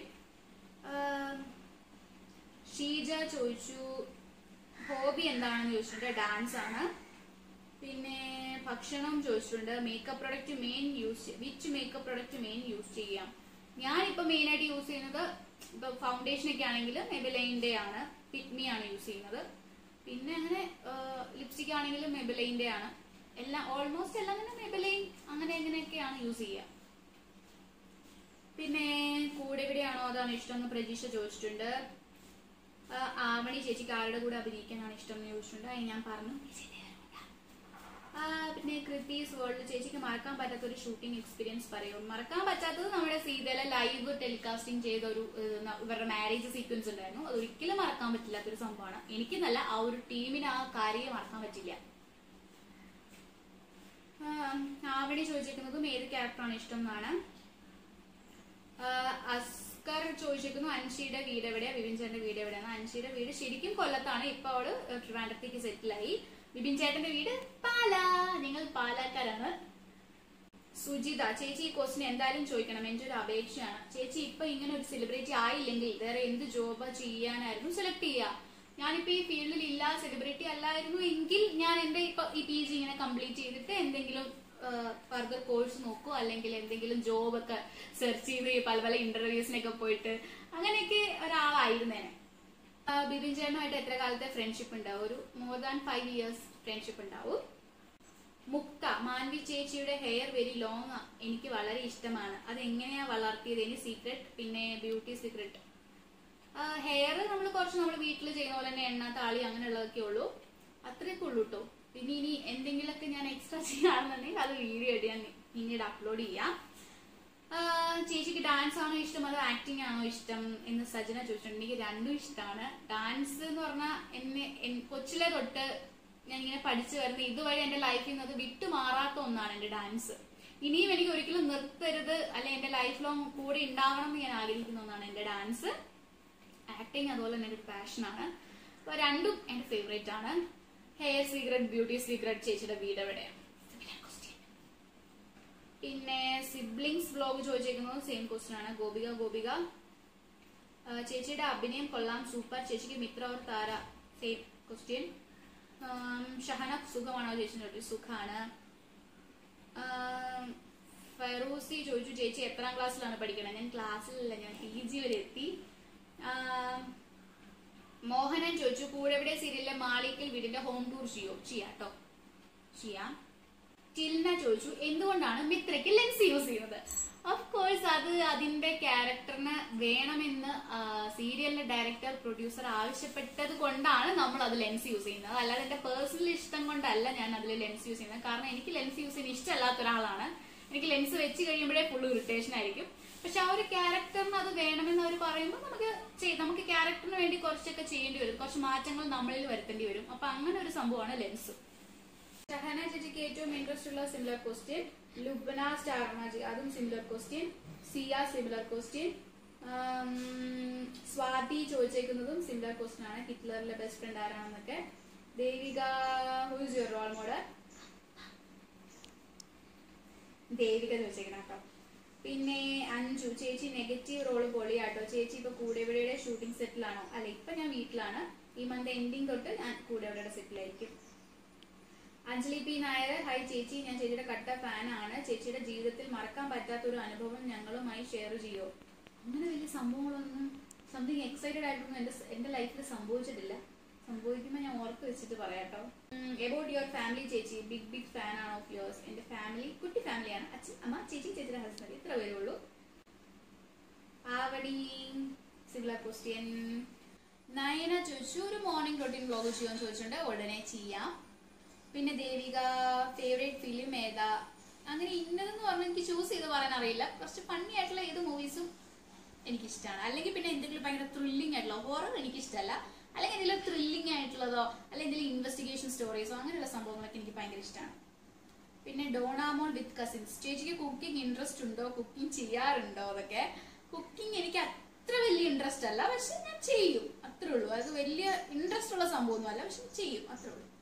ഷീജ ചോദിച്ചു ഹോബി എന്താണെന്ന് ചോദിച്ചിട്ടുണ്ട് ഡാൻസ് ആണ് പിന്നെ ഭക്ഷണം ചോദിച്ചിട്ടുണ്ട് makeup product main use which makeup product main use ചെയ്യാം ഞാനിപ്പോ മെയിൻ ആയിട്ട് യൂസ് ചെയ്യുന്നത് ഇപ്പൊ ഫൗണ്ടേഷൻ ഒക്കെ ആണെങ്കിൽ മെബിലൈൻ്റെ ആണ് പിറ്റ്മി ആണ് യൂസ് ചെയ്യുന്നത് പിന്നെ അങ്ങനെ ലിപ്സ്റ്റിക് ആണെങ്കിലും മെബിലൈൻ്റെ ആണ് എല്ലാം ഓൾമോസ്റ്റ് എല്ലാം തന്നെ മെബിലൈൻ അങ്ങനെ എങ്ങനെയൊക്കെയാണ് യൂസ് ചെയ്യുക പിന്നെ കൂടെ എവിടെയാണോ അതാണ് ഇഷ്ടം എന്ന് പ്രതീക്ഷ ചോദിച്ചിട്ടുണ്ട് ആ, ആവണി ചേച്ചിക്ക് ആരുടെ കൂടെ അഭിനയിക്കാനാണ് ഇഷ്ടം എന്ന് ചോദിച്ചിട്ടുണ്ട് അത് ഞാൻ പറഞ്ഞു വിജയ് ദേവരകൊണ്ട. ആ, പിന്നെ കൃതീസ് വേൾഡ് ചേച്ചിക്ക് മറക്കാൻ പറ്റാത്ത ഒരു ഷൂട്ടിംഗ് എക്സ്പീരിയൻസ് പറയൂ മറക്കാൻ പറ്റാത്തത് നമ്മുടെ സീതയിലെ ലൈവ് ടെലികാസ്റ്റിംഗ് ചെയ്ത ഒരു ഏഹ്, ന- ഇവരുടെ മാരേജ് സീക്വൻസ് ഉണ്ടായിരുന്നു അത് ഒരിക്കലും മറക്കാൻ പറ്റില്ലാത്തൊരു സംഭവമാണ് എനിക്ക് നല്ല ആ ഒരു ടീമിന് ആ കാര്യം മറക്കാൻ പറ്റില്ല ആ, ആവണി ചോദിച്ചിരിക്കുന്നതും ഏത് ക്യാരക്ടറാണ് ഇഷ്ടം എന്നാണ് ആ, അസ്കർ ചോദിച്ചിരിക്കുന്നു അൻഷിയുടെ വീട് എവിടെയാ ബിബിൻ ചേട്ടന്റെ വീട് എവിടെയാണ് അൻഷിയുടെ വീട് ശരിക്കും കൊല്ലത്താണ് ഇപ്പൊ അവള് ട്രിവാൻഡ്രത്തേക്ക് സെറ്റിലായി ബിബിൻ ചേട്ടന്റെ വീട് പാല നിങ്ങൾ പാലക്കാരാണ് സുജിത ചേച്ചി ഈ ക്വസ്റ്റിന് എന്തായാലും ചോദിക്കണം എന്റെ ഒരു അപേക്ഷയാണ് ചേച്ചി ഇപ്പൊ ഇങ്ങനെ ഒരു സെലിബ്രിറ്റി ആയില്ലെങ്കിൽ വേറെ എന്ത് ജോബ് ചെയ്യാനായിരുന്നു സെലക്ട് ചെയ്യുക ഞാനിപ്പോ ഈ ഫീൽഡിൽ ഇല്ല സെലിബ്രിറ്റി അല്ലായിരുന്നു എങ്കിൽ ഞാൻ എന്റെ ഇപ്പൊ ഈ പി ജി ഇങ്ങനെ കംപ്ലീറ്റ് ചെയ്തിട്ട് എന്തെങ്കിലും ഫർദർ കോഴ്സ് നോക്കൂ അല്ലെങ്കിൽ എന്തെങ്കിലും ജോബ് ഒക്കെ സെർച്ച് ചെയ്ത് പല പല ഇന്റർവ്യൂസിനൊക്കെ പോയിട്ട് അങ്ങനെയൊക്കെ ഒരാളായിരുന്നേനെ ആ, ബിബിൻ ചേട്ടനുമായിട്ട് എത്ര കാലത്തെ ഫ്രണ്ട്ഷിപ്പ് ഉണ്ടാവും ഒരു more than five years friendship ഉണ്ടാവും മുക്ത മാൻവി ചേച്ചിയുടെ ഹെയർ വെരി ലോങ് എനിക്ക് വളരെ ഇഷ്ടമാണ് അത് എങ്ങനെയാ വളർത്തിയത് ഇനി സീക്രട്ട് പിന്നെ ബ്യൂട്ടി സീക്രട്ട് ഹെയർ നമ്മൾ കുറച്ച് നമ്മൾ വീട്ടിൽ ചെയ്യുന്ന പോലെ തന്നെ എണ്ണ താളി അങ്ങനെയുള്ളതൊക്കെ ഉള്ളൂ അത്രയൊക്കെ ഉള്ളൂ കേട്ടോ പിന്നെ ഇനി എന്തെങ്കിലുമൊക്കെ ഞാൻ എക്സ്ട്രാ ചെയ്യാണെന്നുണ്ടെങ്കിൽ അത് വീഡിയോ ആയിട്ട് ഞാൻ പിന്നീട് അപ്ലോഡ് ചെയ്യാം ആ, ചേച്ചിക്ക് ഡാൻസ് ആണോ ഇഷ്ടം അതോ ആക്ടിങ് ആണോ ഇഷ്ടം എന്ന് സജന ചോദിച്ചിട്ടുണ്ട് എനിക്ക് രണ്ടും ഇഷ്ടമാണ് ഡാൻസ് എന്ന് പറഞ്ഞാൽ എന്നെ എൻ- കൊച്ചിലെ തൊട്ട് ഞാൻ ഇങ്ങനെ പഠിച്ചു വരുന്ന ഇതുവരെ എന്റെ ലൈഫിൽ നിന്ന് അത് വിട്ടുമാറാത്ത ഒന്നാണ് എന്റെ ഡാൻസ് ഇനിയും എനിക്ക് ഒരിക്കലും നിർത്തരുത് അല്ലെ എന്റെ ലൈഫ് ലോങ് കൂടെ ഉണ്ടാവണം എന്ന് ഞാൻ ആഗ്രഹിക്കുന്ന ഒന്നാണ് എന്റെ ഡാൻസ് ആക്ടിങ് അതുപോലെ തന്നെ ഒരു പാഷനാണ് അപ്പൊ രണ്ടും എന്റെ ഫേവറേറ്റ് ആണ് ഹെയർ സീക്രട്ട് ബ്യൂട്ടി സീക്രട്ട് ചേച്ചിയുടെ വീട് എവിടെയാണ് പിന്നെ സിബ്ലിങ്സ് വ്ലോഗ് ചോദിച്ചേക്കുന്നത് സെയിം ക്വസ്റ്റ്യൻ ആണ് ഗോപിക ഗോപിക ആ, ചേച്ചിയുടെ അഭിനയം കൊള്ളാം സൂപ്പർ ചേച്ചിക്ക് Mithra or Thara same question Shahana സുഖമാണോ ചേച്ചി സുഖാണ് ആം, ഫെറൂസി ചോദിച്ചു ചേച്ചി എത്രാം ക്ലാസ്സിലാണ് പഠിക്കണത് ഞാൻ ക്ലാസ്സിലല്ല ഞാൻ പി ജി വരെ എത്തി ആം, മോഹനൻ ചോദിച്ചു കൂടെവിടെ സീരിയലിലെ മാളിക്കൽ വീടിന്റെ ഹോം ടൂർ ചെയ്യോ ചെയ്യാട്ടോ ചെയ്യാം ടിൽന ചോദിച്ചു എന്തുകൊണ്ടാണ് മിത്രയ്ക്ക് ലെൻസ് യൂസ് ചെയ്യുന്നത് ഓഫ് കോഴ്സ് അത് അതിന്റെ ക്യാരക്ടറിന് വേണമെന്ന് സീരിയലിന്റെ ഡയറക്ടർ പ്രൊഡ്യൂസർ ആവശ്യപ്പെട്ടത് കൊണ്ടാണ് നമ്മൾ അത് ലെൻസ് യൂസ് ചെയ്യുന്നത് അല്ലാതെ എന്റെ പേഴ്സണൽ ഇഷ്ടം കൊണ്ടല്ല ഞാൻ അതിൽ ലെൻസ് യൂസ് ചെയ്യുന്നത് കാരണം എനിക്ക് ലെൻസ് യൂസ് ചെയ്യാൻ ഇഷ്ടമല്ലാത്ത ഒരാളാണ് എനിക്ക് ലെൻസ് വെച്ച് കഴിയുമ്പോഴേ ഫുൾ ഇറിറ്റേഷൻ ആയിരിക്കും പക്ഷെ ആ ഒരു ക്യാരക്ടറിന് അത് വേണമെന്ന് അവർ പറയുമ്പോൾ നമുക്ക് ചെയ്- നമുക്ക് ക്യാരക്ടറിന് വേണ്ടി കുറച്ചൊക്കെ ചെയ്യേണ്ടി വരും കുറച്ച് മാറ്റങ്ങൾ നമ്മളിൽ വരുത്തേണ്ടി വരും അപ്പൊ അങ്ങനെ ഒരു സംഭവമാണ് ലെൻസ് ഷഹന ചേച്ചിക്ക് ഏറ്റവും ഇൻട്രസ്റ്റ് ഉള്ള സിമിലർ ക്വസ്റ്റ്യൻ ലുബ്ന സ്റ്റാർമാജി അതും similar question Siya similar question Swathi ചോദിച്ചേക്കുന്നതും സിമിലർ ക്വസ്റ്റ്യൻ ആണ് ഹിറ്റ്ലറിലെ ബെസ്റ്റ് ഫ്രണ്ട് ആരാണെന്നൊക്കെ Devika who's your role model Devika ചോദിച്ചേക്കണം കേട്ടോ പിന്നെ അഞ്ചു ചേച്ചി നെഗറ്റീവ് റോള് പൊളിയാട്ടോ ചേച്ചി ഇപ്പൊ കൂടെവിടെയുടെ ഷൂട്ടിംഗ് സെറ്റിലാണോ അല്ല ഇപ്പൊ ഞാൻ വീട്ടിലാണ് ഈ മന്ത് എൻഡിങ് തൊട്ട് ഞാൻ കൂടെവിടെയുടെ സെറ്റിലായിരിക്കും അഞ്ജലി പി നായർ ഹായ് ചേച്ചി ഞാൻ ചേച്ചിയുടെ കട്ട ഫാനാണ് ചേച്ചിയുടെ ജീവിതത്തിൽ മറക്കാൻ പറ്റാത്ത ഒരു അനുഭവം ഞങ്ങളുമായി ഷെയർ ചെയ്യോ അങ്ങനെ വലിയ സംഭവങ്ങളൊന്നും സംതിങ് എക്സൈറ്റഡ് ആയിട്ടൊന്നും എന്റെ എന്റെ ലൈഫിൽ സംഭവിച്ചിട്ടില്ല സംഭവിക്കുമ്പോൾ ഞാൻ ഓർത്ത് വെച്ചിട്ട് പറയാട്ടോ എബൌട്ട് യുവർ ഫാമിലി ചേച്ചി ബിഗ് ബിഗ് ഫാൻ ആണ് ഓഫ് യുവേഴ്സ് എന്റെ ഫാമിലി കുട്ടി ഫാമിലിയാണ് അച്ഛൻ അമ്മ ചേച്ചി ചേച്ചിയുടെ ഹസ്ബൻഡ് ഇത്ര പേരേ ഉള്ളൂ ആവണി സിമിലർ ക്വസ്റ്റ്യൻ നയന ചോദിച്ചു ഒരു മോർണിംഗ് റൊട്ടീൻ വ്ലോഗ് ചെയ്യാൻ ചോദിച്ചിട്ടുണ്ട് ഉടനെ ചെയ്യാം പിന്നെ ദേവിക ഫേവറേറ്റ് ഫിലിം ഏതാ അങ്ങനെ ഇന്നതെന്ന് പറഞ്ഞാൽ എനിക്ക് ചൂസ് ചെയ്ത് പറയാൻ അറിയില്ല കുറച്ച് ഫണ്ണി ആയിട്ടുള്ള ഏത് മൂവീസും എനിക്കിഷ്ടമാണ് അല്ലെങ്കിൽ പിന്നെ എന്തെങ്കിലും ഭയങ്കര ത്രില്ലിംഗ് ആയിട്ടുള്ള ഹൊറർ എനിക്കിഷ്ടമല്ല അല്ലെങ്കിൽ എന്തെങ്കിലും ത്രില്ലിംഗ് ആയിട്ടുള്ളതോ അല്ലെങ്കിൽ എന്തെങ്കിലും ഇൻവെസ്റ്റിഗേഷൻ സ്റ്റോറീസോ അങ്ങനെയുള്ള സംഭവങ്ങളൊക്കെ എനിക്ക് ഭയങ്കര ഇഷ്ടമാണ് പിന്നെ ഡോണാമോൾ വിത്ത് കസിൻസ് ചേച്ചിക്ക് കുക്കിംഗ് ഇൻട്രസ്റ്റ് ഉണ്ടോ കുക്കിംഗ് ചെയ്യാറുണ്ടോ അതൊക്കെ കുക്കിംഗ് എനിക്ക് അത്ര വലിയ ഇൻട്രസ്റ്റ് അല്ല പക്ഷെ ഞാൻ ചെയ്യും അത്രേ ഉള്ളൂ അത് വലിയ ഇൻട്രസ്റ്റ് ഉള്ള സംഭവമൊന്നുമല്ല പക്ഷെ ചെയ്യും അത്രേ ഉള്ളൂ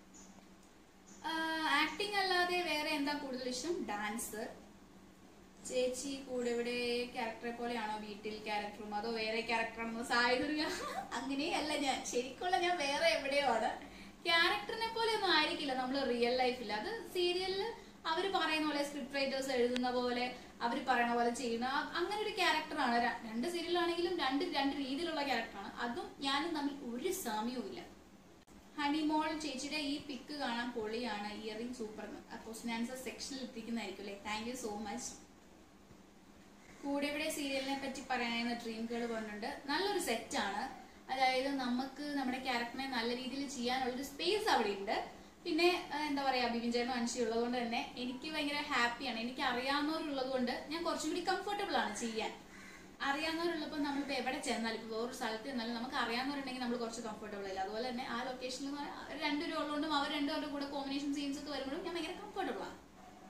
ആക്ടിങ് അല്ലാതെ വേറെ എന്താ കൂടുതൽ ഇഷ്ടം ഡാൻസ് ചേച്ചി കൂടെ ഇവിടെ ക്യാരക്ടറെ പോലെയാണോ വീട്ടിൽ ക്യാരക്ടറും അതോ വേറെ ക്യാരക്ടറാണെന്നോ സായുധ അങ്ങനെയല്ല ഞാൻ ശരിക്കുള്ള ഞാൻ വേറെ എവിടെയോ ആണ് ക്യാരക്ടറിനെ പോലെ ഒന്നും ആയിരിക്കില്ല നമ്മൾ റിയൽ ലൈഫിൽ അത് സീരിയലിൽ അവർ പറയുന്ന പോലെ സ്ക്രിപ്റ്റ് റൈറ്റേഴ്സ് എഴുതുന്ന പോലെ അവർ പറയുന്ന പോലെ ചെയ്യുന്ന ആ- അങ്ങനെ ഒരു ക്യാരക്ടറാണ് ര- രണ്ട് സീരിയലാണെങ്കിലും രണ്ട് രണ്ട് രീതിയിലുള്ള ക്യാരക്ടറാണ് അതും ഞാനും തമ്മിൽ ഒരു സാമ്യവും ഇല്ല ഹണിമോൾ ചേച്ചിയുടെ ഈ പിക്ക് കാണാൻ പൊളിയാണ് ഇയറിംഗ് സൂപ്പർ ക്വസ്റ്റൻ ആൻസർ സെക്ഷനിൽ എത്തിക്കുന്നതായിരിക്കും അല്ലേ താങ്ക് യു സോ മച്ച് കൂടെ ഇവിടെ സീരിയലിനെ പറ്റി പറയാനായിരുന്ന ഡ്രീം ഗേൾ പറഞ്ഞിട്ടുണ്ട് നല്ലൊരു സെറ്റാണ് അതായത് നമുക്ക് നമ്മുടെ ക്യാരക്ടറിനെ നല്ല രീതിയിൽ ചെയ്യാനുള്ളൊരു സ്പേസ് അവിടെ ഉണ്ട് പിന്നെ ആ, എന്താ പറയാ ബിബിൻ ചേട്ടൻ അനുഷി ഉള്ളത് കൊണ്ട് തന്നെ എനിക്ക് ഭയങ്കര ഹാപ്പിയാണ് എനിക്ക് അറിയാവുന്നവരുള്ളത് കൊണ്ട് ഞാൻ കുറച്ചും കൂടി കംഫർട്ടബിൾ ആണ് ചെയ്യാൻ അറിയാവുന്നവരുള്ളപ്പോൾ നമ്മളിപ്പോൾ എവിടെ ചെന്നാലും ഇപ്പോൾ വേറൊരു സ്ഥലത്ത് ചെന്നാലും നമുക്ക് അറിയാവുന്നവരുണ്ടെങ്കിൽ നമ്മൾ കുറച്ച് കംഫർട്ടബിൾ അല്ല അതുപോലെ തന്നെ ആ ലൊക്കേഷനിൽ രണ്ടുപേരും ഉള്ളതുകൊണ്ടും അവർ രണ്ടുപേരുടെ കൂടെ കോമ്പിനേഷൻ സീൻസ് ഒക്കെ വരുമ്പോഴും ഞാൻ ഭയങ്കര കംഫർട്ടബിൾ ആണ്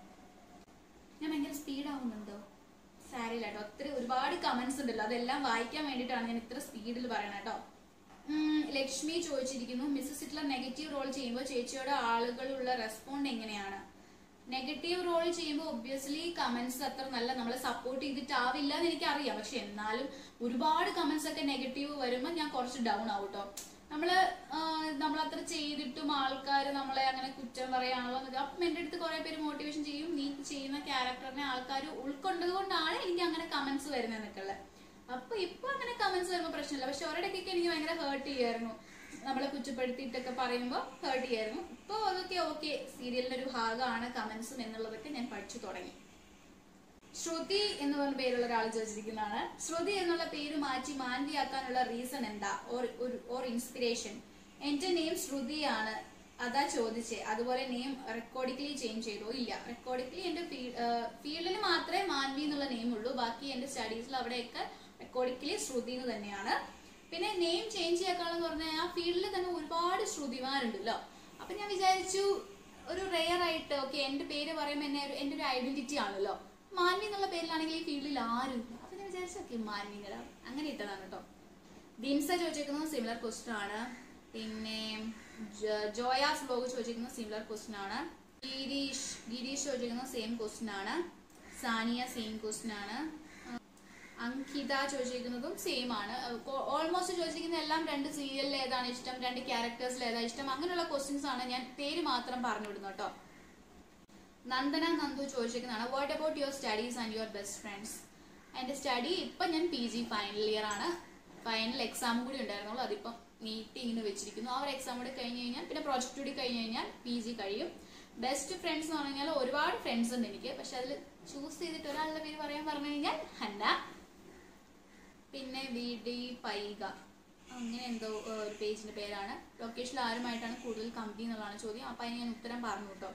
ഞാൻ ഭയങ്കര സ്പീഡ് ആവുന്നുണ്ടോ സാരില്ല കേട്ടോ ഒത്തിരി ഒരുപാട് കമന്റ്സ് ഉണ്ടല്ലോ അതെല്ലാം വായിക്കാൻ വേണ്ടിയിട്ടാണ് ഞാൻ ഇത്ര സ്പീഡിൽ പറയണത് കേട്ടോ ഉം, ലക്ഷ്മി ചോദിച്ചിരിക്കുന്നു മിസ്സസ് ഹിറ്റ്ലർ നെഗറ്റീവ് റോൾ ചെയ്യുമ്പോൾ ചേച്ചിയുടെ ആളുകളുള്ള റെസ്പോണ്ട് എങ്ങനെയാണ് നെഗറ്റീവ് റോൾ ചെയ്യുമ്പോൾ ഒബ്വിയസ്ലി കമന്റ്സ് അത്ര നല്ല നമ്മളെ സപ്പോർട്ട് ചെയ്തിട്ടാവില്ല എന്ന് എനിക്കറിയാം പക്ഷെ എന്നാലും ഒരുപാട് കമന്റ്സ് ഒക്കെ നെഗറ്റീവ് വരുമ്പോൾ ഞാൻ കുറച്ച് ഡൗൺ ആവും കേട്ടോ നമ്മള് നമ്മളത്ര ചെയ്തിട്ടും ആൾക്കാർ നമ്മളെ അങ്ങനെ കുറ്റം പറയാണല്ലോ എന്നൊക്കെ അപ്പം എൻ്റെ അടുത്ത് കുറെ പേര് മോട്ടിവേഷൻ ചെയ്യും നീ ചെയ്യുന്ന ക്യാരക്ടറിനെ ആൾക്കാർ ഉൾക്കൊണ്ടത് കൊണ്ടാണ് എനിക്ക് അങ്ങനെ കമന്റ്സ് വരുന്നത് എന്നൊക്കെയുള്ളത് അപ്പൊ ഇപ്പൊ അങ്ങനെ കമന്റ്സ് വരുമ്പോൾ പ്രശ്നമില്ല പക്ഷെ ഒരിടയ്ക്കൊക്കെ എനിക്ക് ഭയങ്കര ഹേർട്ട് ചെയ്യായിരുന്നു നമ്മളെ കുറ്റപ്പെടുത്തിയിട്ടൊക്കെ പറയുമ്പോൾ ഹേർട്ട് ചെയ്യായിരുന്നു ഇപ്പൊ അതൊക്കെ ഓക്കെ സീരിയലിന്റെ ഒരു ഭാഗമാണ് കമന്റ്സും എന്നുള്ളതൊക്കെ ഞാൻ പഠിച്ചു തുടങ്ങി ശ്രുതി എന്ന് പറഞ്ഞ പേരുള്ള ഒരാൾ ചോദിച്ചിരിക്കുന്നതാണ് ശ്രുതി എന്നുള്ള പേര് മാറ്റി മാൻവിയാക്കാനുള്ള റീസൺ എന്താ ഓർ ഓർ ഇൻസ്പിറേഷൻ എന്റെ നെയിം ശ്രുതിയാണ് അതാ ചോദിച്ചേ അതുപോലെ നെയിം റെക്കോർഡിക്കലി ചേഞ്ച് ചെയ്തോ ഇല്ല റെക്കോർഡിക്കലി എന്റെ ഫീൽഡിൽ മാത്രമേ മാൻവി എന്നുള്ള നെയിം ഉള്ളൂ ബാക്കി എന്റെ സ്റ്റഡീസിൽ അവിടെയൊക്കെ റെക്കോർഡിക്കലി ശ്രുതി എന്ന് തന്നെയാണ് പിന്നെ നെയിം ചേഞ്ച് ചെയ്യാക്കാണെന്ന് പറഞ്ഞാൽ ആ ഫീൽഡിൽ തന്നെ ഒരുപാട് ശ്രുതിമാരുണ്ടല്ലോ അപ്പൊ ഞാൻ വിചാരിച്ചു ഒരു റെയർ ആയിട്ട് ഓക്കെ എന്റെ പേര് പറയുമ്പോൾ എന്നെ ഒരു എന്റെ ഒരു ഐഡന്റിറ്റി ആണല്ലോ മാൻവി എന്നുള്ള പേരിലാണെങ്കിൽ ഈ ഫീൽഡിൽ ആരും ഇല്ല. അപ്പൊ ഞാൻ വിചാരിച്ചു ഓക്കെ മാൻവി എന്നിടാം. അങ്ങനെ ഇട്ടതാണ് കേട്ടോ ദിൻസ ചോദിച്ചിരിക്കുന്നത് സിമിലർ ക്വസ്റ്റൻ ആണ് പിന്നെ ജ- ജോയാസ് ബ്ലോഗ് ചോദിച്ചിരിക്കുന്നത് സിമിലർ ക്വസ്റ്റൻ ആണ് ഗിരീഷ് ഗിരീഷ് ചോദിച്ചിരിക്കുന്നത് സെയിം ക്വസ്റ്റൻ ആണ് സാനിയ സെയിം ക്വസ്റ്റൻ ആണ് അങ്കിത ചോദിച്ചിരിക്കുന്നതും സെയിം ആണ് ഓൾമോസ്റ്റ് ചോദിച്ചിരിക്കുന്ന എല്ലാം രണ്ട് സീരിയലിൽ ഏതാണ് ഇഷ്ടം രണ്ട് ക്യാരക്ടേഴ്സിൽ ഏതാണ് ഇഷ്ടം അങ്ങനെയുള്ള ക്വസ്റ്റ്യൻസ് ആണ് ഞാൻ പേര് മാത്രം പറഞ്ഞു വിടുന്നു കേട്ടോ നന്ദന നന്ദു ചോദിച്ചിരിക്കുന്നതാണ് what about your studies and your best friends എന്റെ സ്റ്റഡി ഇപ്പൊ ഞാൻ പി ജി ഫൈനൽ ഇയർ ആണ് ഫൈനൽ എക്സാം കൂടി ഉണ്ടായിരുന്നുള്ളൂ അതിപ്പം നീട്ടി ഇങ്ങനെ വെച്ചിരിക്കുന്നു ആ ഒരു എക്സാം കൂടി കഴിഞ്ഞ് കഴിഞ്ഞാൽ പിന്നെ പ്രോജക്റ്റ് കൂടി കഴിഞ്ഞ് കഴിഞ്ഞാൽ പി ജി കഴിയും ബെസ്റ്റ് ഫ്രണ്ട്സ് എന്ന് പറഞ്ഞാൽ ഒരുപാട് ഫ്രണ്ട്സ് ഉണ്ട് എനിക്ക് പക്ഷെ അതിൽ ചൂസ് ചെയ്തിട്ട് ഒരാളുടെ പേര് പറയാൻ പറഞ്ഞു കഴിഞ്ഞാൽ ഹന്ന പിന്നെ വി ഡി പൈക അങ്ങനെ എന്തോ ഏഹ്, ഒരു പേജിന്റെ പേരാണ് ലൊക്കേഷനിൽ ആരുമായിട്ടാണ് കൂടുതൽ കമ്പനി എന്നുള്ളതാണ് ചോദ്യം അപ്പൊ അതിന് ഞാൻ ഉത്തരം പറഞ്ഞു കേട്ടോ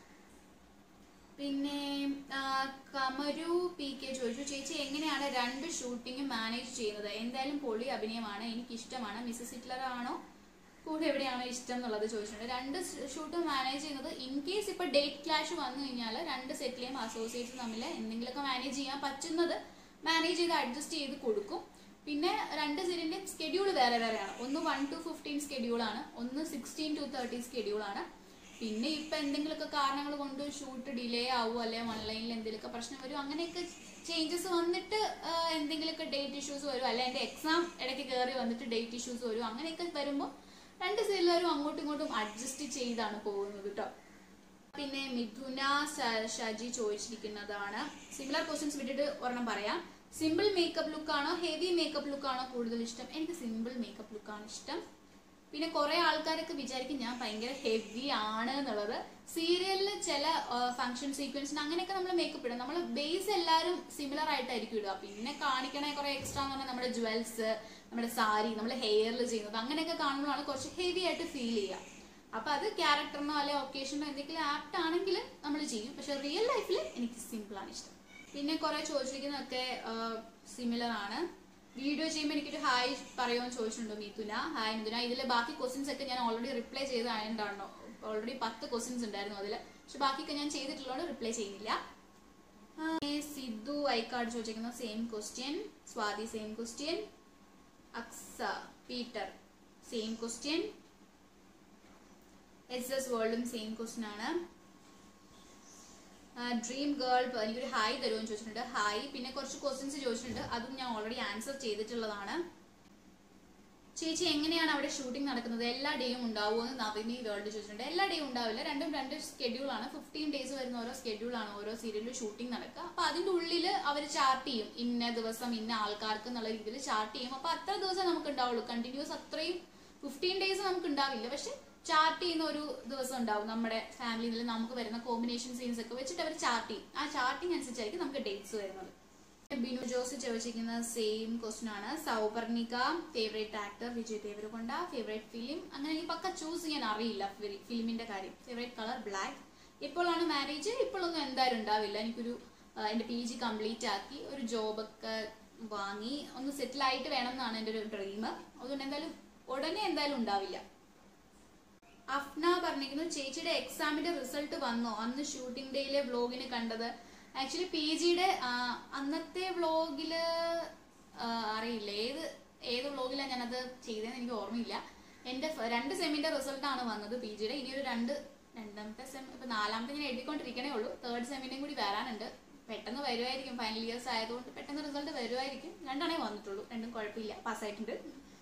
പിന്നെ ആ, കമരു പി കെ ചോദിച്ചു ചേച്ചി എങ്ങനെയാണ് രണ്ട് ഷൂട്ടിംഗ് മാനേജ് ചെയ്യുന്നത് എന്തായാലും പൊളി അഭിനയമാണ് എനിക്ക് ഇഷ്ടമാണ് മിസ്സസ് ഹിറ്റ്ലർ ആണോ കൂടെ എവിടെയാണോ ഇഷ്ടം എന്നുള്ളത് ചോദിച്ചിട്ടുണ്ട് രണ്ട് ഷൂട്ട് മാനേജ് ചെയ്യുന്നത് ഇൻ കേസ് ഇപ്പൊ ഡേറ്റ് ക്ലാഷ് വന്നു കഴിഞ്ഞാൽ രണ്ട് സെറ്റിലെയും അസോസിയേറ്റ്സ് തമ്മിൽ എന്തെങ്കിലുമൊക്കെ മാനേജ് ചെയ്യാൻ പറ്റുന്നത് മാനേജ് ചെയ്ത് അഡ്ജസ്റ്റ് ചെയ്ത് കൊടുക്കും പിന്നെ രണ്ട് സീരിയലിന്റെ സ്കെഡ്യൂൾ വേറെ വേറെയാണ് ഒന്ന് വൺ ടു ഫിഫ്റ്റീൻ സ്കെഡ്യൂളാണ് ഒന്ന് സിക്സ്റ്റീൻ ടു തേർട്ടി സ്കെഡ്യൂളാണ് പിന്നെ ഇപ്പൊ എന്തെങ്കിലുമൊക്കെ കാരണങ്ങൾ കൊണ്ട് ഷൂട്ട് ഡിലേ ആവുമോ അല്ലെ ഓൺലൈനിൽ എന്തെങ്കിലുമൊക്കെ പ്രശ്നം വരും അങ്ങനെയൊക്കെ ചേഞ്ചസ് വന്നിട്ട് ആ, എന്തെങ്കിലുമൊക്കെ ഡേറ്റ് ഇഷ്യൂസ് വരും അല്ലെ എന്റെ എക്സാം ഇടയ്ക്ക് കയറി വന്നിട്ട് ഡേറ്റ് ഇഷ്യൂസ് വരും അങ്ങനെയൊക്കെ വരുമ്പോൾ രണ്ട് സീരിയലും അങ്ങോട്ടും ഇങ്ങോട്ടും അഡ്ജസ്റ്റ് ചെയ്താണ് പോകുന്നത് കേട്ടോ പിന്നെ മിഥുന ശ- ഷജി ചോദിച്ചിരിക്കുന്നതാണ് സിമിലർ ക്വസ്റ്റ്യൻസ് വിട്ടിട്ട് ഒരെണ്ണം പറയാം സിമ്പിൾ മേക്കപ്പ് ലുക്ക് ആണോ ഹെവി മേക്കപ്പ് ലുക്ക് ആണോ കൂടുതൽ ഇഷ്ടം എനിക്ക് സിമ്പിൾ മേക്കപ്പ് ലുക്ക് ആണ് ഇഷ്ടം പിന്നെ കുറെ ആൾക്കാരൊക്കെ വിചാരിക്കും ഞാൻ ഭയങ്കര ഹെവി ആണ് എന്നുള്ളത് സീരിയലിൽ ചില ഫംഗ്ഷൻ സീക്വൻസിന് അങ്ങനെയൊക്കെ നമ്മൾ മേക്കപ്പ് ഇടും നമ്മൾ ബേസ് എല്ലാവരും സിമിലർ ആയിട്ടായിരിക്കും ഇടുക പിന്നെ കാണിക്കണ കുറെ എക്സ്ട്രാ എന്ന് പറഞ്ഞാൽ നമ്മുടെ ജ്വൽസ് നമ്മുടെ സാരി നമ്മൾ ഹെയറിൽ ചെയ്യുന്നത് അങ്ങനെയൊക്കെ കാണുമ്പോഴാണ് കുറച്ച് ഹെവി ആയിട്ട് ഫീൽ ചെയ്യുക അപ്പൊ അത് ക്യാരക്ടറിനോ അല്ലെ ഒക്കേഷനോ എന്തെങ്കിലും ആപ്റ്റ് ആണെങ്കിൽ നമ്മൾ ചെയ്യും പക്ഷെ റിയൽ ലൈഫിൽ എനിക്ക് സിമ്പിൾ ആണ് ഇഷ്ടം പിന്നെ കുറെ ചോദിച്ചിരിക്കുന്നതൊക്കെ സിമിലർ ആണ് വീഡിയോ ചെയ്യുമ്പോൾ എനിക്കൊരു ഹായ് പറയുമെന്ന് ചോദിച്ചിട്ടുണ്ടോ മിഥുന ഹായ് മിഥുന ഇതിലെ ബാക്കി ക്വസ്റ്റ്യൻസ് ഒക്കെ ഞാൻ ഓൾറെഡി റിപ്ലൈ ചെയ്തതായതുകൊണ്ടാണോ ഓൾറെഡി പത്ത് ക്വസ്റ്റ്യൻസ് ഉണ്ടായിരുന്നു അതിൽ പക്ഷെ ബാക്കിയൊക്കെ ഞാൻ ചെയ്തിട്ടുള്ളതുകൊണ്ട് റിപ്ലൈ ചെയ്യുന്നില്ല ആ, സിദ്ധു ഐക്കാർഡ് ചോദിച്ചിരിക്കുന്ന same question Swathi same question Aksa Peter same question S S വേൾഡും സെയിം ക്വസ്റ്റ്യൻ ആണ് ഡ്രീം ഗേൾ എനിക്കൊരു ഹായ് തരുമെന്ന് ചോദിച്ചിട്ടുണ്ട് ഹായ് പിന്നെ കുറച്ച് ക്വസ്റ്റ്യൻസ് ചോദിച്ചിട്ടുണ്ട് അതും ഞാൻ ഓൾറെഡി ആൻസർ ചെയ്തിട്ടുള്ളതാണ് ചേച്ചി എങ്ങനെയാണ് അവിടെ ഷൂട്ടിംഗ് നടക്കുന്നത് എല്ലാ ഡേയും ഉണ്ടാവുമോ എന്ന് നവിനി വേൾഡ് ചോദിച്ചിട്ടുണ്ട് എല്ലാ ഡേയും ഉണ്ടാവില്ല രണ്ടും രണ്ട് schedule ആണ് ഫിഫ്റ്റീൻ ഡേയ്സ് വരുന്ന ഓരോ schedule ആണ് ഓരോ സീരിയലിലും ഷൂട്ടിംഗ് നടക്കുക അപ്പൊ അതിന്റെ ഉള്ളിൽ അവർ ചാർട്ട് ചെയ്യും ഇന്ന ദിവസം ഇന്ന ആൾക്കാർക്ക് എന്നുള്ള രീതിയിൽ ചാർട്ട് ചെയ്യും അപ്പൊ അത്ര ദിവസം നമുക്ക് ഉണ്ടാവുള്ളൂ കണ്ടിന്യൂസ് അത്രയും ഫിഫ്റ്റീൻ ഡേയ്സ് നമുക്ക് ഉണ്ടാവില്ല പക്ഷെ ചാർട്ട് ചെയ്യുന്ന ഒരു ദിവസം ഉണ്ടാവും നമ്മുടെ ഫാമിലിയിൽ നമുക്ക് വരുന്ന കോമ്പിനേഷൻ സീൻസ് ഒക്കെ വെച്ചിട്ട് അവർ ചാർട്ട് ചെയ്യും ആ ചാർട്ടിങ് അനുസരിച്ചായിരിക്കും നമുക്ക് ഡേറ്റ്സ് വരുന്നത് ബിനു ജോസ് ചോദിച്ചിരിക്കുന്ന സെയിം ക്വസ്റ്റ്യൻ ആണ് Souparnika favourite actor Vijay Deverakonda favourite film അങ്ങനെ എനിക്ക് പക്ക ചൂസ് ചെയ്യാൻ അറിയില്ല ഫിലിമിന്റെ കാര്യം ഫേവറേറ്റ് കളർ ബ്ലാക്ക് ഇപ്പോഴാണ് മാരേജ് ഇപ്പോഴൊന്നും എന്തായാലും ഉണ്ടാവില്ല എനിക്കൊരു ആ, എന്റെ പി ജി കംപ്ലീറ്റ് ആക്കി ഒരു ജോബൊക്കെ വാങ്ങി ഒന്ന് സെറ്റിൽ ആയിട്ട് വേണം എന്നാണ് എന്റെ ഒരു ഡ്രീം അതുകൊണ്ട് എന്തായാലും ഉടനെ എന്തായാലും ഉണ്ടാവില്ല അഫ്ന പറഞ്ഞിരിക്കുന്നു ചേച്ചിയുടെ എക്സാമിന്റെ റിസൾട്ട് വന്നോ അന്ന് ഷൂട്ടിംഗ് ഡേയിലെ വ്ലോഗിന് കണ്ടത് ആക്ച്വലി പി ജിയുടെ അന്നത്തെ വ്ലോഗില് അറിയില്ല ഏത് ഏത് വ്ലോഗിലാണ് ഞാനത് ചെയ്തതെന്ന് എനിക്ക് ഓർമ്മയില്ല എന്റെ ഫ- രണ്ട് സെമിന്റെ റിസൾട്ട് ആണ് വന്നത് പി ജിയുടെ ഇനിയൊരു രണ്ട് രണ്ടാമത്തെ സെം ഇപ്പൊ നാലാമത്തെ ഞാൻ എഴുതിക്കൊണ്ടിരിക്കണേ ഉള്ളൂ തേർഡ് സെമിന്റെയും കൂടി വരാനുണ്ട് പെട്ടെന്ന് വരുമായിരിക്കും ഫൈനൽ ഇയേഴ്സ് ആയതുകൊണ്ട് പെട്ടെന്ന് റിസൾട്ട് വരുമായിരിക്കും രണ്ടാണേ വന്നിട്ടുള്ളൂ രണ്ടും കുഴപ്പമില്ല പാസ്സായിട്ടുണ്ട്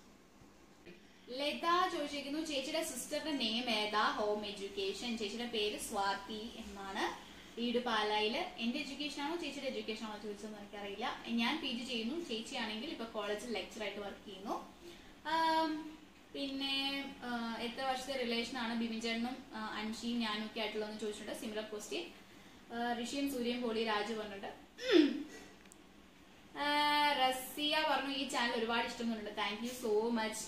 ലത ചോദിച്ചിരിക്കുന്നു ചേച്ചിയുടെ സിസ്റ്ററിന്റെ നെയിം ഏതാ ഹോം എഡ്യൂക്കേഷൻ ചേച്ചിയുടെ പേര് സ്വാതി എന്നാണ് വീട് പാലായില് എന്റെ എഡ്യൂക്കേഷൻ ആണോ ചേച്ചിയുടെ എഡ്യൂക്കേഷൻ ആണോ ചോദിച്ചതെന്ന് എനിക്കറിയില്ല ഞാൻ പി ജി ചെയ്യുന്നു ചേച്ചിയാണെങ്കിൽ ഇപ്പൊ കോളേജിൽ ലെക്ചറായിട്ട് വർക്ക് ചെയ്യുന്നു ആം, പിന്നെ ആ, എത്ര വർഷത്തെ റിലേഷൻ ആണ് ബിബിൻ ചേട്ടനും ആ, അൻഷിയും ഞാനും ഒക്കെ ആയിട്ടുള്ളതെന്ന് ചോദിച്ചിട്ടുണ്ട് സിമിലർ ക്വസ്റ്റ്യൻ ഋഷിയും സൂര്യയും പോളി രാജു പറഞ്ഞിട്ടുണ്ട് ആ, റസിയ പറഞ്ഞു ഈ ചാനൽ ഒരുപാട് ഇഷ്ടപ്പെടുന്നുണ്ട് താങ്ക് യു സോ മച്ച്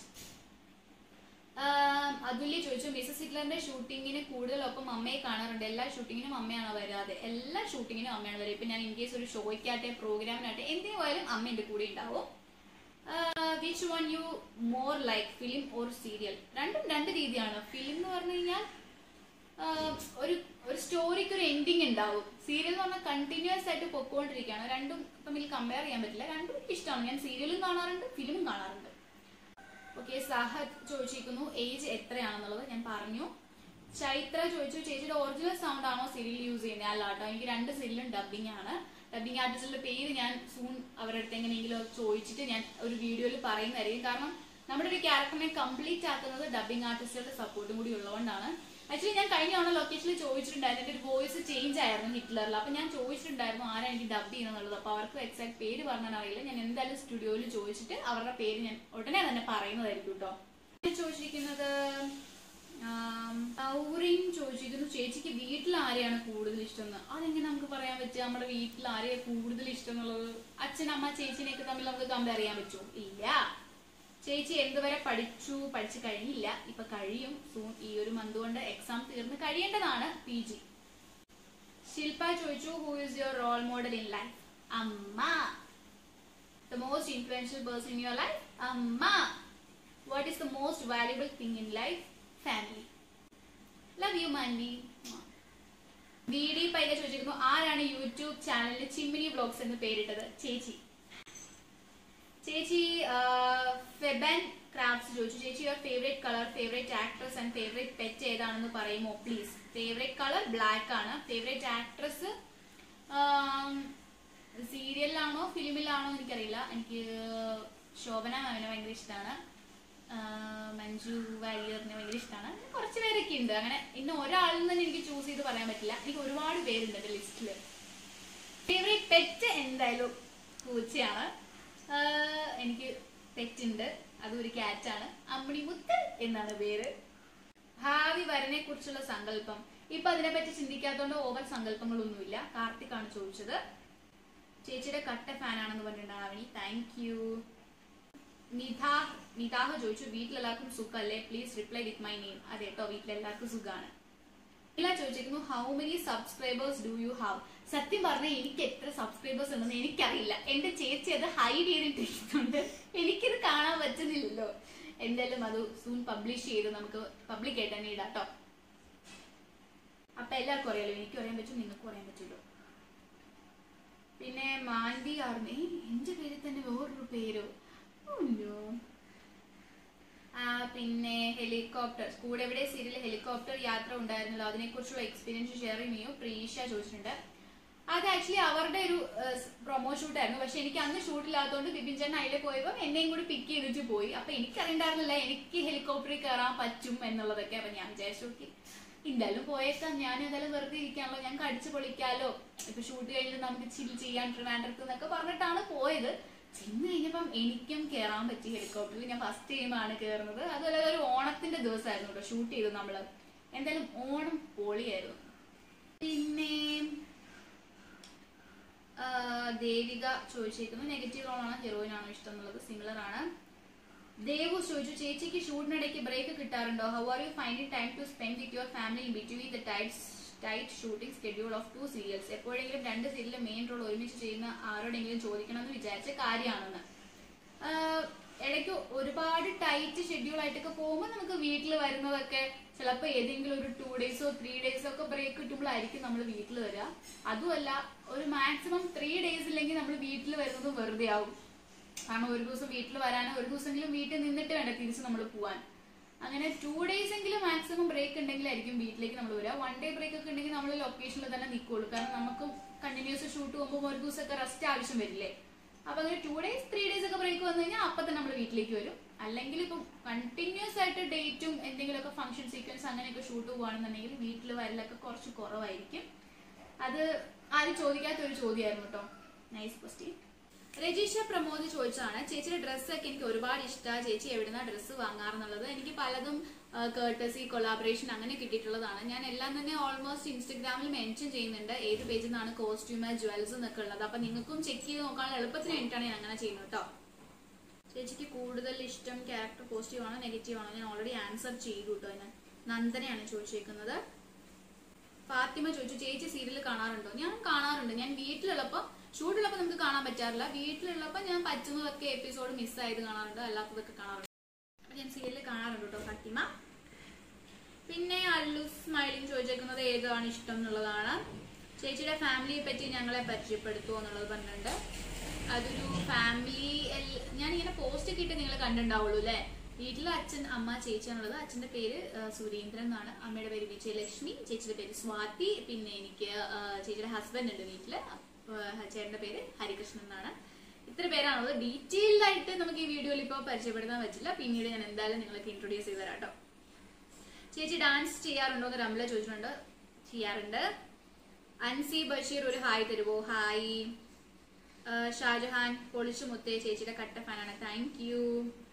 ആം, അതുല്യ ചോദിച്ചു മിസസ് ഹിറ്റ്ലറിന്റെ ഷൂട്ടിങ്ങിന് കൂടുതൽ ഒപ്പം അമ്മയെ കാണാറുണ്ട് എല്ലാ ഷൂട്ടിങ്ങിനും അമ്മയാണ് വരാതെ എല്ലാ ഷൂട്ടിങ്ങിനും അമ്മയാണ് വരിക ഇപ്പൊ ഞാൻ ഇൻ കേസ് ഒരു ഷോയ്ക്കാട്ടെ പ്രോഗ്രാമിനാട്ടെ എന്തിനു പോയാലും അമ്മ എന്റെ കൂടെ ഉണ്ടാവും which one you more like film or serial രണ്ടും രണ്ട് രീതിയാണ് ഫിലിം എന്ന് പറഞ്ഞു കഴിഞ്ഞാൽ ആഹ് ഒരു ഒരു സ്റ്റോറിക്ക് ഒരു എൻഡിങ് ഉണ്ടാവും സീരിയൽ എന്ന് പറഞ്ഞാൽ കണ്ടിന്യൂസ് ആയിട്ട് പൊക്കോണ്ടിരിക്കുകയാണ് രണ്ടും തമ്മിൽ കമ്പയർ ചെയ്യാൻ പറ്റില്ല രണ്ടും എനിക്ക് ഇഷ്ടമാണ് ഞാൻ സീരിയലും കാണാറുണ്ട് ഫിലിമും കാണാറുണ്ട് ഓക്കെ സാഹദ് ചോദിച്ചിരിക്കുന്നു ഏജ് എത്രയാണെന്നുള്ളത് ഞാൻ പറഞ്ഞു ചൈത്ര ചോദിച്ചു ചേച്ചിയുടെ ഒറിജിനൽ സൗണ്ട് ആണോ സീരിയൽ യൂസ് ചെയ്യുന്നത് അല്ല കേട്ടോ എനിക്ക് രണ്ട് സീരിയലും ഡബിങ് ആണ് ഡബിങ് ആർട്ടിസ്റ്റിന്റെ പേര് ഞാൻ സൂൺ അവരുടെ അടുത്ത് എങ്ങനെയെങ്കിലും ചോദിച്ചിട്ട് ഞാൻ ഒരു വീഡിയോയിൽ പറയുന്നതായിരിക്കും കാരണം നമ്മുടെ ഒരു ക്യാരക്ടറിനെ കംപ്ലീറ്റ് ആക്കുന്നത് ഡബിങ് ആർട്ടിസ്റ്റുകളുടെ സപ്പോർട്ടും കൂടി ഉള്ളതുകൊണ്ടാണ് ആക്ച്വലി ഞാൻ കഴിഞ്ഞ തവണ ലൊക്കേഷനിൽ ചോദിച്ചിട്ടുണ്ടായിരുന്നു എന്റെ ഒരു വോയിസ് ചേഞ്ച് ആയിരുന്നു ഹിറ്റ്ലറിൽ അപ്പൊ ഞാൻ ചോദിച്ചിട്ടുണ്ടായിരുന്നു ആരാ എനിക്ക് ഡബ് ചെയ്യുന്നുള്ളത് അപ്പൊ അവർക്ക് എക്സാക്ട് പേര് പറഞ്ഞാൽ അറിയില്ല ഞാൻ എന്തായാലും സ്റ്റുഡിയോയിൽ ചോദിച്ചിട്ട് അവരുടെ പേര് ഞാൻ ഉടനെ തന്നെ പറയുന്നതായിരിക്കും കേട്ടോ പിന്നെ ചോദിച്ചിരിക്കുന്നത് ആം, ഔറിൻ ചോദിച്ചിരിക്കുന്നു ചേച്ചിക്ക് വീട്ടിൽ ആരെയാണ് കൂടുതൽ ഇഷ്ടം എന്ന് അതെങ്ങനെ നമുക്ക് പറയാൻ പറ്റുക നമ്മുടെ വീട്ടിൽ ആരെയാണ് കൂടുതൽ ഇഷ്ടം എന്നുള്ളത് അച്ഛൻ അമ്മ ചേച്ചിനെയൊക്കെ തമ്മിൽ നമുക്ക് കമ്പയർ ചെയ്യാൻ പറ്റുമോ ഇല്ല ചേച്ചി എന്തുവരെ പഠിച്ചു പഠിച്ചു കഴിഞ്ഞില്ല ഇപ്പൊ കഴിയും സൂൺ ഈ ഒരു മന്ത് കൊണ്ട് എക്സാം തീർന്ന് കഴിയേണ്ടതാണ് പി ജി ശില്പ ചോദിച്ചു who is your role model in life അമ്മ the most influential person in your life അമ്മ what is the most valuable thing in life family love you Manvi V D Paika ചോദിച്ചിരിക്കുന്നു ആരാണ് YouTube ചാനലിൽ Chimmini vlogs എന്ന് പേരിട്ടത് ചേച്ചി ചേച്ചി ഫെബൻ ക്രാഫ്റ്റ്സ് ചോദിച്ചു ചേച്ചി your favourite colour favourite actress and favourite pet ഏതാണെന്ന് പറയുമോ പ്ലീസ് ഫേവറേറ്റ് കളർ ബ്ലാക്ക് ആണ് ഫേവറേറ്റ് ആക്ട്രസ് സീരിയലിലാണോ ഫിലിമിലാണോ എനിക്കറിയില്ല എനിക്ക് ശോഭന മാമിനെ ഭയങ്കര ഇഷ്ടമാണ് മഞ്ജു വാര്യറിനെ ഭയങ്കര ഇഷ്ടമാണ് കുറച്ച് പേരൊക്കെ ഉണ്ട് അങ്ങനെ ഇന്ന് ഒരാളിൽ നിന്ന് എനിക്ക് ചൂസ് ചെയ്ത് പറയാൻ പറ്റില്ല എനിക്ക് ഒരുപാട് പേരുണ്ട് എന്റെ ലിസ്റ്റില് ഫേവറേറ്റ് പെറ്റ് എന്തായാലും പൂച്ചയാണ് ആഹ് എനിക്ക് പെറ്റുണ്ട് അതും ഒരു കാറ്റാണ് അമ്മിണി മുത്തൽ എന്നാണ് പേര് ഭാവി വരനെ കുറിച്ചുള്ള സങ്കല്പം ഇപ്പൊ അതിനെപ്പറ്റി ചിന്തിക്കാത്തോണ്ട് ഓവർ സങ്കല്പങ്ങളൊന്നുമില്ല കാർത്തിക് ആണ് ചോദിച്ചത് ചേച്ചിയുടെ കട്ട ഫാൻ ആണെന്ന് പറഞ്ഞിട്ടുണ്ടാണ് അവനി താങ്ക് യു നിധാ നിതാഹ ചോദിച്ചു വീട്ടിലെല്ലാവർക്കും സുഖമല്ലേ please reply with my name അതെ കേട്ടോ വീട്ടിലെല്ലാവർക്കും സുഖമാണ് ഇല്ല ചോദിച്ചിരിക്കുന്നു how many subscribers do you have സത്യം പറഞ്ഞാൽ എനിക്ക് എത്ര സബ്സ്ക്രൈബേഴ്സ് ഉണ്ടെന്ന് എനിക്കറിയില്ല എന്റെ ചേച്ചി അത് ഹൈഡ് ചെയ്തിട്ടിരിക്കുന്നുണ്ട് എനിക്കിത് കാണാൻ പറ്റുന്നില്ലല്ലോ എന്തായാലും അത് സൂൺ പബ്ലിഷ് ചെയ്ത് നമുക്ക് പബ്ലിക് ആയിട്ട് തന്നെ ഇടാം കേട്ടോ അപ്പൊ എല്ലാവർക്കും അറിയാലോ എനിക്കും അറിയാൻ പറ്റും നിങ്ങൾക്കും അറിയാൻ പറ്റുമല്ലോ പിന്നെ മാൻവി ആർമി എന്റെ പേരിൽ തന്നെ വേറൊരു പേരോ അയ്യോ ആ, പിന്നെ ഹെലികോപ്റ്റർ കൂടെ എവിടെ സീരിയൽ ഹെലികോപ്റ്റർ യാത്ര ഉണ്ടായിരുന്നല്ലോ അതിനെ കുറിച്ചുള്ള എക്സ്പീരിയൻസ് ഷെയർ ചെയ്യുകയോ പ്രീഷ ചോദിച്ചിട്ടുണ്ട് അത് ആക്ച്വലി അവരുടെ ഒരു പ്രൊമോ ഷൂട്ട് ആയിരുന്നു പക്ഷെ എനിക്ക് അന്ന് ഷൂട്ടില്ലാത്തതുകൊണ്ട് ബിപിൻ ചേട്ടൻ അതിലെ പോയപ്പോൾ എന്നെയും കൂടി പിക്ക് ചെയ്തിട്ട് പോയി അപ്പൊ എനിക്കറിയണ്ടായിരുന്നില്ല എനിക്ക് ഹെലികോപ്റ്ററിൽ കയറാൻ പറ്റും എന്നുള്ളതൊക്കെ അപ്പൊ ഞാൻ വിചാരിച്ചു നോക്കി എന്തായാലും പോയേക്കാം ഞാൻ എന്തായാലും വെറുതെ ഇരിക്കാണല്ലോ ഞാൻ കടിച്ചു പൊളിക്കാലോ ഇപ്പൊ ഷൂട്ട് കഴിഞ്ഞിട്ട് നമുക്ക് ചിൽ ചെയ്യാൻ ട്രിവാൻഡ്രത്ത് എന്നൊക്കെ പറഞ്ഞിട്ടാണ് പോയത് ചെന്ന് കഴിഞ്ഞപ്പം എനിക്കും കയറാൻ പറ്റി ഹെലികോപ്റ്ററിൽ ഞാൻ ഫസ്റ്റ് ടൈമാണ് കയറുന്നത് അതുപോലെ ഒരു ഓണത്തിന്റെ ദിവസമായിരുന്നു കേട്ടോ ഷൂട്ട് ചെയ്തു നമ്മള് എന്തായാലും ഓണം പൊളിയായിരുന്നു പിന്നെ ആ, ദേവിക ചോദിച്ചിരിക്കുന്നു നെഗറ്റീവ് റോളാണ് ഹീറോയിൻ ആണോ ഇഷ്ടം എന്നുള്ളത് സിമിലർ ആണ് ദേവു ചോദിച്ചു ചേച്ചിക്ക് ഷൂട്ടിനിടയ്ക്ക് ബ്രേക്ക് കിട്ടാറുണ്ടോ how are you finding time to spend with your family in between the tights tight shooting schedule of two serials എപ്പോഴെങ്കിലും രണ്ട് സീരിയലിലെ മെയിൻ റോൾ ഒരുമിച്ച് ചെയ്യുന്ന ആരോടെങ്കിലും ചോദിക്കണം എന്ന് വിചാരിച്ച കാര്യമാണെന്ന് ആഹ് ഇടയ്ക്ക് ഒരുപാട് ടൈറ്റ് ഷെഡ്യൂൾ ആയിട്ടൊക്കെ പോകുമ്പോൾ നമുക്ക് വീട്ടിൽ വരുന്നതൊക്കെ ചിലപ്പോൾ ഏതെങ്കിലും ഒരു ടു ഡേയ്സോ ത്രീ ഡേയ്സോ ഒക്കെ ബ്രേക്ക് കിട്ടുമ്പോഴായിരിക്കും നമ്മൾ വീട്ടിൽ വരിക അതുമല്ല ഒരു മാക്സിമം ത്രീ ഡേയ്സ് ഇല്ലെങ്കിൽ നമ്മൾ വീട്ടിൽ വരുന്നത് വെറുതെ ആവും കാരണം ഒരു ദിവസം വീട്ടിൽ വരാനോ ഒരു ദിവസമെങ്കിലും വീട്ടിൽ നിന്നിട്ട് വേണ്ട തിരിച്ച് നമ്മൾ പോവാൻ അങ്ങനെ ടു ഡേയ്സ് എങ്കിലും മാക്സിമം ബ്രേക്ക് ഉണ്ടെങ്കിലായിരിക്കും വീട്ടിലേക്ക് നമ്മൾ വരിക വൺ ഡേ ബ്രേക്ക് ഒക്കെ ഉണ്ടെങ്കിൽ നമ്മൾ ലൊക്കേഷനിൽ തന്നെ നിൽക്കുള്ളൂ കാരണം നമുക്ക് കണ്ടിന്യൂസ് ഷൂട്ട് പോകുമ്പോൾ ഒരു ദിവസമൊക്കെ റെസ്റ്റ് ആവശ്യം വരില്ലേ അപ്പൊ അങ്ങനെ ടു ഡേയ്സ് ത്രീ ഡേയ്സ് ഒക്കെ ബ്രേക്ക് വന്നു കഴിഞ്ഞാൽ അപ്പൊ തന്നെ നമ്മൾ വീട്ടിലേക്ക് വരും അല്ലെങ്കിൽ ഇപ്പം കണ്ടിന്യൂസ് ആയിട്ട് ഡേറ്റും എന്തെങ്കിലുമൊക്കെ ഫംഗ്ഷൻ സീക്വൻസ് അങ്ങനെയൊക്കെ ഷൂട്ട് പോകുകയാണെന്നുണ്ടെങ്കിൽ വീട്ടിൽ വരലൊക്കെ കുറച്ച് കുറവായിരിക്കും അത് ആരും ചോദിക്കാത്ത ഒരു ചോദ്യമായിരുന്നു കേട്ടോ നൈസ് ക്വസ്റ്റ്യൻ രജീഷ പ്രമോദ് ചോദിച്ചതാണ് ചേച്ചിയുടെ ഡ്രസ്സൊക്കെ എനിക്ക് ഒരുപാട് ഇഷ്ടമാണ് ചേച്ചി എവിടുന്ന ഡ്രസ്സ് വാങ്ങാറെന്നുള്ളത് എനിക്ക് പലതും കേർട്ടസി കൊളാബറേഷൻ അങ്ങനെ കിട്ടിയിട്ടുള്ളതാണ് ഞാൻ എല്ലാം തന്നെ ഓൾമോസ്റ്റ് ഇൻസ്റ്റഗ്രാമിൽ മെൻഷൻ ചെയ്യുന്നുണ്ട് ഏത് പേജിൽ നിന്നാണ് കോസ്റ്റ്യൂമ് ജ്വൽസ് എന്നൊക്കെ ഉള്ളത് അപ്പൊ നിങ്ങൾക്കും ചെക്ക് ചെയ്ത് നോക്കാനുള്ള എളുപ്പത്തിന് വേണ്ടിയിട്ടാണ് ഞാൻ അങ്ങനെ ചെയ്യുന്നത് കേട്ടോ ചേച്ചിക്ക് കൂടുതൽ ഇഷ്ടം ക്യാരക്ടർ പോസിറ്റീവ് ആണോ നെഗറ്റീവ് ആണോ ഞാൻ ഓൾറെഡി ആൻസർ ചെയ്തു കേട്ടോ ഞാൻ നന്ദനയാണ് ചോദിച്ചേക്കുന്നത് ഫാത്തിമ ചോദിച്ചു ചേച്ചി സീരിയൽ കാണാറുണ്ടോ ഞാൻ കാണാറുണ്ട് ഞാൻ വീട്ടിലുള്ളപ്പോ ഷൂട്ടുള്ളപ്പോ നമുക്ക് കാണാൻ പറ്റാറില്ല വീട്ടിലുള്ളപ്പോ ഞാൻ പറ്റുന്നതൊക്കെ എപ്പിസോഡ് മിസ്സായത് കാണാറുണ്ട് അല്ലാത്തതൊക്കെ കാണാറുണ്ട് അപ്പൊ ഞാൻ സീരിയൽ കാണാറുണ്ട് കേട്ടോ ഫാത്തിമ പിന്നെ അല്ലു സ്മൈലിംഗ് ചോദിച്ചേക്കുന്നത് ഏതാണ് ഇഷ്ടം എന്നുള്ളതാണ് ചേച്ചിയുടെ ഫാമിലിയെ പറ്റി ഞങ്ങളെ പരിചയപ്പെടുത്തുമോ എന്നുള്ളത് പറഞ്ഞിട്ടുണ്ട് അതൊരു ഫാമിലി ഞാൻ ഇങ്ങനെ പോസ്റ്റ് ഒക്കെ ഇട്ട് നിങ്ങൾ കണ്ടിട്ടുണ്ടാവുള്ളൂ അല്ലെ വീട്ടിലെ അച്ഛൻ അമ്മ ചേച്ചി എന്നുള്ളത് അച്ഛന്റെ പേര് ആ, സുരേന്ദ്രൻ എന്നാണ് അമ്മയുടെ പേര് വിജയലക്ഷ്മി ചേച്ചിയുടെ പേര് സ്വാതി പിന്നെ എനിക്ക് ആ, ചേച്ചിയുടെ ഹസ്ബൻഡ് ഉണ്ട് വീട്ടില് അപ്പൊ ചേട്ടന്റെ പേര് ഹരികൃഷ്ണൻ എന്നാണ് ഇത്ര പേരാണുള്ളത് ഡീറ്റെയിൽഡ് ആയിട്ട് നമുക്ക് ഈ വീഡിയോയിൽ ഇപ്പോൾ പരിചയപ്പെടുത്താൻ പറ്റില്ല പിന്നീട് ഞാൻ എന്തായാലും നിങ്ങൾക്ക് ഇൻട്രൊഡ്യൂസ് ചെയ്ത് തരാം കേട്ടോ ചേച്ചി ഡാൻസ് ചെയ്യാറുണ്ടോ എന്ന് രംല ചോദിച്ചിട്ടുണ്ട് ചെയ്യാറുണ്ട് അൻസി ബഷീർ ഒരു ഹായ് തരുവോ ഹായ് ഷാജഹാൻ പൊളിച്ചു മുത്തേ ചേച്ചിയുടെ കട്ട ഫാനാണ് thank you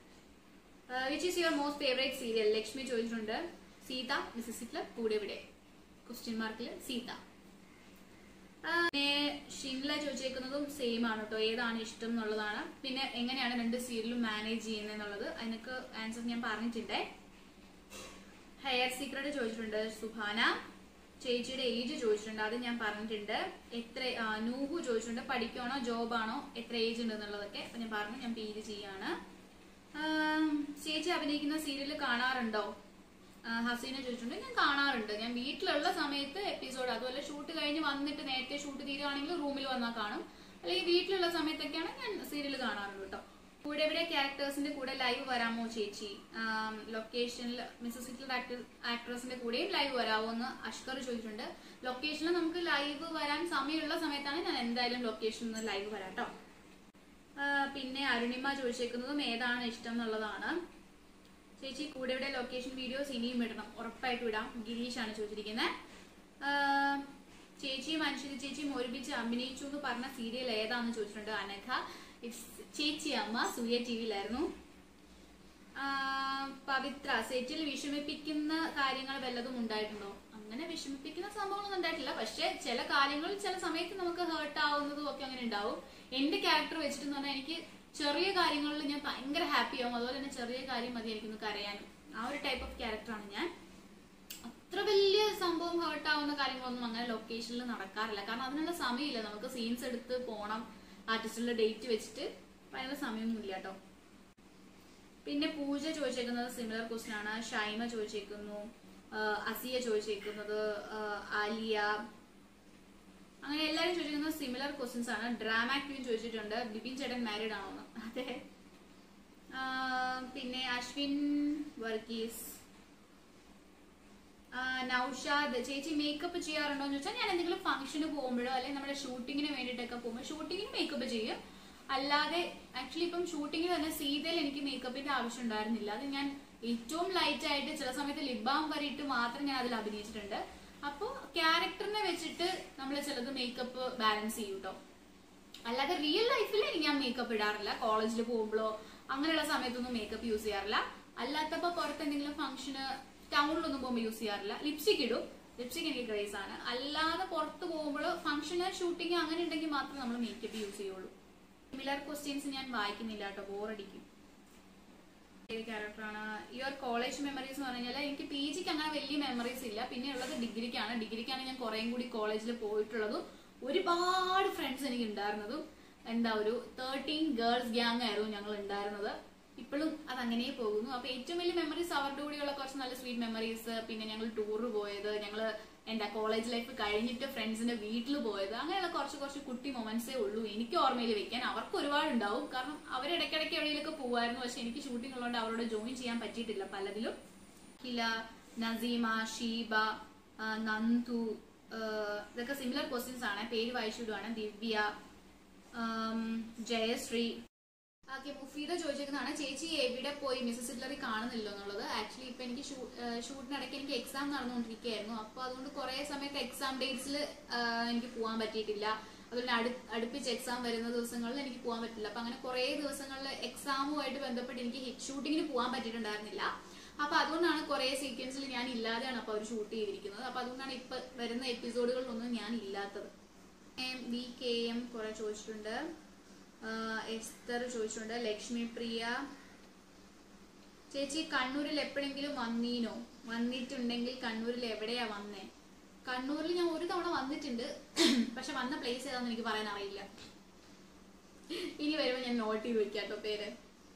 which is your most favourite serial Lakshmi ചോദിച്ചിട്ടുണ്ട് സീത മിസ്സസ് ഹിറ്റ്ലർ കൂടെ ഇവിടെ ക്വസ്റ്റ്യൻ മാർക്കിൽ സീത ആ, പിന്നെ ഷിൻല ചോദിച്ചേക്കുന്നതും സെയിം ആണ് കേട്ടോ ഏതാണ് ഇഷ്ടം എന്നുള്ളതാണ് പിന്നെ എങ്ങനെയാണ് രണ്ട് സീരിയലും മാനേജ് ചെയ്യുന്നത് എന്നുള്ളത് അതിനൊക്കെ ആൻസർ ഞാൻ പറഞ്ഞിട്ടുണ്ടേ ഹെയർ സീക്രട്ട് ചോദിച്ചിട്ടുണ്ട് സുഭാന ചേച്ചിയുടെ ഏജ് ചോദിച്ചിട്ടുണ്ട് അത് ഞാൻ പറഞ്ഞിട്ടുണ്ട് എത്ര ആ, നൂഹു ചോദിച്ചിട്ടുണ്ട് പഠിക്കുകയാണോ ജോബാണോ എത്ര ഏജ് ഉണ്ട് എന്നുള്ളതൊക്കെ അപ്പൊ ഞാൻ പറഞ്ഞു ഞാൻ പി ജി ചെയ്യാണ് ആം, ചേച്ചി അഭിനയിക്കുന്ന സീരിയൽ കാണാറുണ്ടോ ആ, ഹസീന ചോദിച്ചിട്ടുണ്ട് ഞാൻ കാണാറുണ്ട് ഞാൻ വീട്ടിലുള്ള സമയത്ത് എപ്പിസോഡ് അതുപോലെ ഷൂട്ട് കഴിഞ്ഞ് വന്നിട്ട് നേരത്തെ ഷൂട്ട് തീരുവാണെങ്കിൽ റൂമിൽ വന്നാൽ കാണും അല്ലെങ്കിൽ വീട്ടിലുള്ള സമയത്തൊക്കെയാണ് ഞാൻ സീരിയൽ കാണാറുണ്ട് കേട്ടോ കൂടെ ഇവിടെ ക്യാരക്ടേഴ്സിന്റെ കൂടെ ലൈവ് വരാമോ ചേച്ചി ലൊക്കേഷനിൽ മിസ്സസ് ഹിറ്റ്ലർ ആക്ട്രസിന്റെ കൂടെയും ലൈവ് വരാമോ എന്ന് അഷ്കർ ചോദിച്ചിട്ടുണ്ട് ലൊക്കേഷനിൽ നമുക്ക് ലൈവ് വരാൻ സമയമുള്ള സമയത്താണ് ഞാൻ എന്തായാലും ലൊക്കേഷനിൽ നിന്ന് ലൈവ് വരാം കേട്ടോ ആ, പിന്നെ അരുണിമ ചോദിച്ചേക്കുന്നതും ഏതാണ് ഇഷ്ടം എന്നുള്ളതാണ് ചേച്ചി കൂടെ ഇവിടെ ലൊക്കേഷൻ വീഡിയോസ് ഇനിയും ഇടണം ഉറപ്പായിട്ടും ഇടാം ഗിരീഷാണ് ചോദിച്ചിരിക്കുന്നത് ആ, ചേച്ചിയും അൻഷിത ചേച്ചിയും ഒരുമിച്ച് അഭിനയിച്ചു എന്ന് പറഞ്ഞ സീരിയൽ ഏതാന്ന് ചോദിച്ചിട്ടുണ്ട് അനഘ ഇറ്റ്സ് ചേച്ചി അമ്മ സൂര്യ ടി വിയിലായിരുന്നു പവിത്ര സെറ്റിൽ വിഷമിപ്പിക്കുന്ന കാര്യങ്ങൾ വല്ലതും ഉണ്ടായിട്ടുണ്ടോ അങ്ങനെ വിഷമിപ്പിക്കുന്ന സംഭവങ്ങളൊന്നും ഉണ്ടായിട്ടില്ല പക്ഷെ ചില കാര്യങ്ങൾ ചില സമയത്ത് നമുക്ക് ഹേർട്ട് ആവുന്നതും ഒക്കെ അങ്ങനെ ഉണ്ടാവും എന്റെ ക്യാരക്ടർ വെച്ചിട്ട് പറഞ്ഞാൽ എനിക്ക് ചെറിയ കാര്യങ്ങളിൽ ഞാൻ ഭയങ്കര ഹാപ്പി ആവും അതുപോലെ തന്നെ ചെറിയ കാര്യം മതി എനിക്കൊന്ന് കരയാനും ആ ഒരു ടൈപ്പ് ഓഫ് ക്യാരക്ടറാണ് ഞാൻ അത്ര വലിയ സംഭവം ഹേർട്ട് ആവുന്ന കാര്യങ്ങളൊന്നും അങ്ങനെ ലൊക്കേഷനിൽ നടക്കാറില്ല കാരണം അതിനുള്ള സമയമില്ല നമുക്ക് സീൻസ് എടുത്ത് പോണം ആർട്ടിസ്റ്റിന്റെ ഡേറ്റ് വെച്ചിട്ട് അപ്പൊ അതിനുള്ള സമയമൊന്നും ഇല്ല കേട്ടോ പിന്നെ പൂജ ചോദിച്ചേക്കുന്നത് സിമിലർ ക്വസ്റ്റ്യൻ ആണ് ഷൈമ ചോദിച്ചേക്കുന്നു ആ, അസിയ ചോദിച്ചേക്കുന്നത് ആ, ആലിയ അങ്ങനെ എല്ലാവരും ചോദിക്കുന്നത് സിമിലർ ക്വസ്റ്റ്യൻസ് ആണ് ഡ്രാമ ക്വീൻ ചോദിച്ചിട്ടുണ്ട് ബിപിൻ ചേട്ടൻ മാരീഡ് ആണോ എന്ന് അതെ ആ, പിന്നെ അശ്വിൻ വർഗീസ് ആ, നൗഷാദ് ചേച്ചി മേക്കപ്പ് ചെയ്യാറുണ്ടോ എന്ന് ചോദിച്ചാൽ ഞാൻ എന്തെങ്കിലും ഫംഗ്ഷന് പോകുമ്പോഴോ അല്ലെങ്കിൽ നമ്മുടെ ഷൂട്ടിങ്ങിന് വേണ്ടിയിട്ടൊക്കെ പോകുമ്പോൾ ഷൂട്ടിങ്ങിന് മേക്കപ്പ് ചെയ്യും അല്ലാതെ ആക്ച്വലി ഇപ്പം ഷൂട്ടിങ്ങിന് തന്നെ സീതയിൽ എനിക്ക് മേക്കപ്പിന്റെ ആവശ്യം ഉണ്ടായിരുന്നില്ല അത് ഞാൻ ഏറ്റവും ലൈറ്റ് ആയിട്ട് ചില സമയത്ത് ലിബാം വരെ ഇട്ട് മാത്രം ഞാൻ അതിൽ അഭിനയിച്ചിട്ടുണ്ട് അപ്പോൾ ക്യാരക്ടറിനെ വെച്ചിട്ട് നമ്മൾ ചിലത് മേക്കപ്പ് ബാലൻസ് ചെയ്യും കേട്ടോ അല്ലാതെ റിയൽ ലൈഫിൽ ഞാൻ മേക്കപ്പ് ഇടാറില്ല കോളേജിൽ പോകുമ്പോഴോ അങ്ങനെയുള്ള സമയത്തൊന്നും മേക്കപ്പ് യൂസ് ചെയ്യാറില്ല അല്ലാത്തപ്പോ പുറത്ത് എന്തെങ്കിലും ഫംഗ്ഷന് ടൗണിലൊന്നും പോകുമ്പോൾ യൂസ് ചെയ്യാറില്ല ലിപ്സ്റ്റിക് ഇടും ലിപ്സ്റ്റിക് എനിക്ക് ക്രേസ് ആണ് അല്ലാതെ പുറത്ത് പോകുമ്പോൾ ഫംഗ്ഷന് ഷൂട്ടിങ് അങ്ങനെ ഉണ്ടെങ്കിൽ മാത്രമേ നമ്മൾ മേക്കപ്പ് യൂസ് ചെയ്യുള്ളൂ സിമിലർ ക്വസ്റ്റ്യൻസ് ഞാൻ വായിക്കുന്നില്ല കേട്ടോ ബോറടിക്കും ഏത് ക്യാരക്ടറാണ് യുവർ കോളേജ് മെമ്മറീസ് എന്ന് പറഞ്ഞാൽ എനിക്ക് പി ജിക്ക് അങ്ങനെ വലിയ മെമ്മറീസ് ഇല്ല പിന്നെ ഉള്ളത് ഡിഗ്രിക്കാണ് ഡിഗ്രിക്കാണ് ഞാൻ കുറേയും കൂടി കോളേജിൽ പോയിട്ടുള്ളതും ഒരുപാട് ഫ്രണ്ട്സ് എനിക്ക് ഉണ്ടായിരുന്നതും എന്താ ഒരു തേർട്ടീൻ ഗേൾസ് ഗ്യാങ് ആയിരുന്നു ഞങ്ങൾ ഉണ്ടായിരുന്നത് ഇപ്പോഴും അത് അങ്ങനെ പോകുന്നു അപ്പൊ ഏറ്റവും വലിയ മെമ്മറീസ് അവരുടെ കൂടെയുള്ള കുറച്ച് നല്ല സ്വീറ്റ് മെമ്മറീസ് പിന്നെ ഞങ്ങൾ ടൂർ പോയത് ഞങ്ങൾ എന്താ കോളേജ് ലൈഫ് കഴിഞ്ഞിട്ട് ഫ്രണ്ട്സിന്റെ വീട്ടിൽ പോയത് അങ്ങനെയുള്ള കുറച്ച് കുറച്ച് കുട്ടി മൊമെന്റ്സേ ഉള്ളൂ എനിക്ക് ഓർമ്മയിൽ വെക്കാൻ അവർക്ക് ഒരുപാട് ഉണ്ടാവും കാരണം അവർ ഇടയ്ക്കിടയ്ക്ക് എവിടെയെങ്കിലൊക്കെ പോകുമായിരുന്നു പക്ഷെ എനിക്ക് ഷൂട്ടിംഗ് ഉള്ളതുകൊണ്ട് അവരോട് ജോയിൻ ചെയ്യാൻ പറ്റിയിട്ടില്ല പലതിലും ഹില നസീമ ഷീബ ആ, നന്ദു ആ, ഇതൊക്കെ സിമിലർ ക്വസ്റ്റ്യൻസ് ആണ് പേര് വായിച്ചിടുവാണ് ദിവ്യ ആം, ജയശ്രീ ഓക്കെ മുഫീദ ചോദിച്ചേക്കുന്നതാണ് ചേച്ചി എവിടെ പോയി മിസ്സസ് ഹിറ്റ്ലറി കാണുന്നില്ലോ എന്നുള്ളത് ആക്ച്വലി ഇപ്പൊ എനിക്ക് ഷൂട്ടിനിടയ്ക്ക് എനിക്ക് എക്സാം നടന്നുകൊണ്ടിരിക്കുകയായിരുന്നു അപ്പൊ അതുകൊണ്ട് കുറെ സമയത്ത് എക്സാം ഡേറ്റ്സിൽ എനിക്ക് പോകാൻ പറ്റിയിട്ടില്ല അതുപോലെ അടു അടുപ്പിച്ച് എക്സാം വരുന്ന ദിവസങ്ങളിൽ എനിക്ക് പോകാൻ പറ്റില്ല അപ്പൊ അങ്ങനെ കുറെ ദിവസങ്ങളിൽ എക്സാമുമായിട്ട് ബന്ധപ്പെട്ട് എനിക്ക് ഷൂട്ടിങ്ങിന് പോകാൻ പറ്റിയിട്ടുണ്ടായിരുന്നില്ല അപ്പൊ അതുകൊണ്ടാണ് കുറെ സീക്വൻസിൽ ഞാൻ ഇല്ലാതെയാണ് അപ്പൊ അവർ ഷൂട്ട് ചെയ്തിരിക്കുന്നത് അപ്പൊ അതുകൊണ്ടാണ് ഇപ്പൊ വരുന്ന എപ്പിസോഡുകളിലൊന്നും ഞാൻ ഇല്ലാത്തത് ബി കെ എം കുറെ ചോദിച്ചിട്ടുണ്ട് ആഹ് എസ്തർ ചോദിച്ചിട്ടുണ്ട് ലക്ഷ്മി പ്രിയ ചേച്ചി കണ്ണൂരിൽ എപ്പോഴെങ്കിലും വന്നീനോ വന്നിട്ടുണ്ടെങ്കിൽ കണ്ണൂരിൽ എവിടെയാ വന്നേ കണ്ണൂരിൽ ഞാൻ ഒരു തവണ വന്നിട്ടുണ്ട് പക്ഷെ വന്ന പ്ലേസ് ഏതാന്ന് എനിക്ക് പറയാൻ അറിയില്ല ഇനി വരുമ്പോ ഞാൻ നോട്ട് ചെയ്ത് വെക്കാട്ടോ പേര്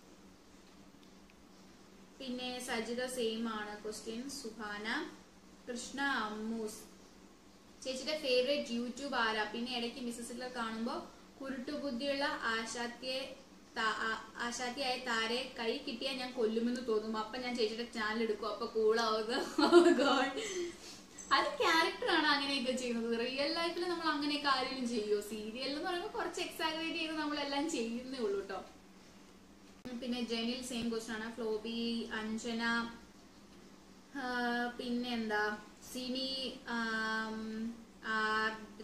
പിന്നെ സജിത സെയിം ആണ് ക്വസ്റ്റ്യൻ സുഹാന കൃഷ്ണ അമ്മൂസ് ചേച്ചിയുടെ ഫേവറേറ്റ് യൂട്യൂബ് ആരാ പിന്നെ ഇടയ്ക്ക് മിസ്സസ് ഹിറ്റ്ലർ കാണുമ്പോ കുരുട്ടുബുദ്ധിയുള്ള ആശാത്തിയെ താ- ആ- ആശാത്തിയായ താരെ കൈ കിട്ടിയാൽ ഞാൻ കൊല്ലുമെന്ന് തോന്നും അപ്പൊ ഞാൻ ചേച്ചിയുടെ ചാനൽ എടുക്കും അപ്പൊ കൂളാവുക അത് ക്യാരക്ടറാണ് അങ്ങനെയൊക്കെ ചെയ്യുന്നത് റിയൽ ലൈഫിൽ നമ്മൾ അങ്ങനെയൊക്കെ ആരെങ്കിലും ചെയ്യുമോ സീരിയൽ എന്ന് പറയുമ്പോൾ കുറച്ച് എക്സാഗ്രേറ്റ് ചെയ്ത് നമ്മളെല്ലാം ചെയ്യുന്നേ ഉള്ളൂ കേട്ടോ പിന്നെ ജെനിൽ സെയിം ക്വസ്റ്റൻ ആണ് ഫ്ലോബി അഞ്ജന ആ, പിന്നെ എന്താ സിനി ആം, ആർദ്ര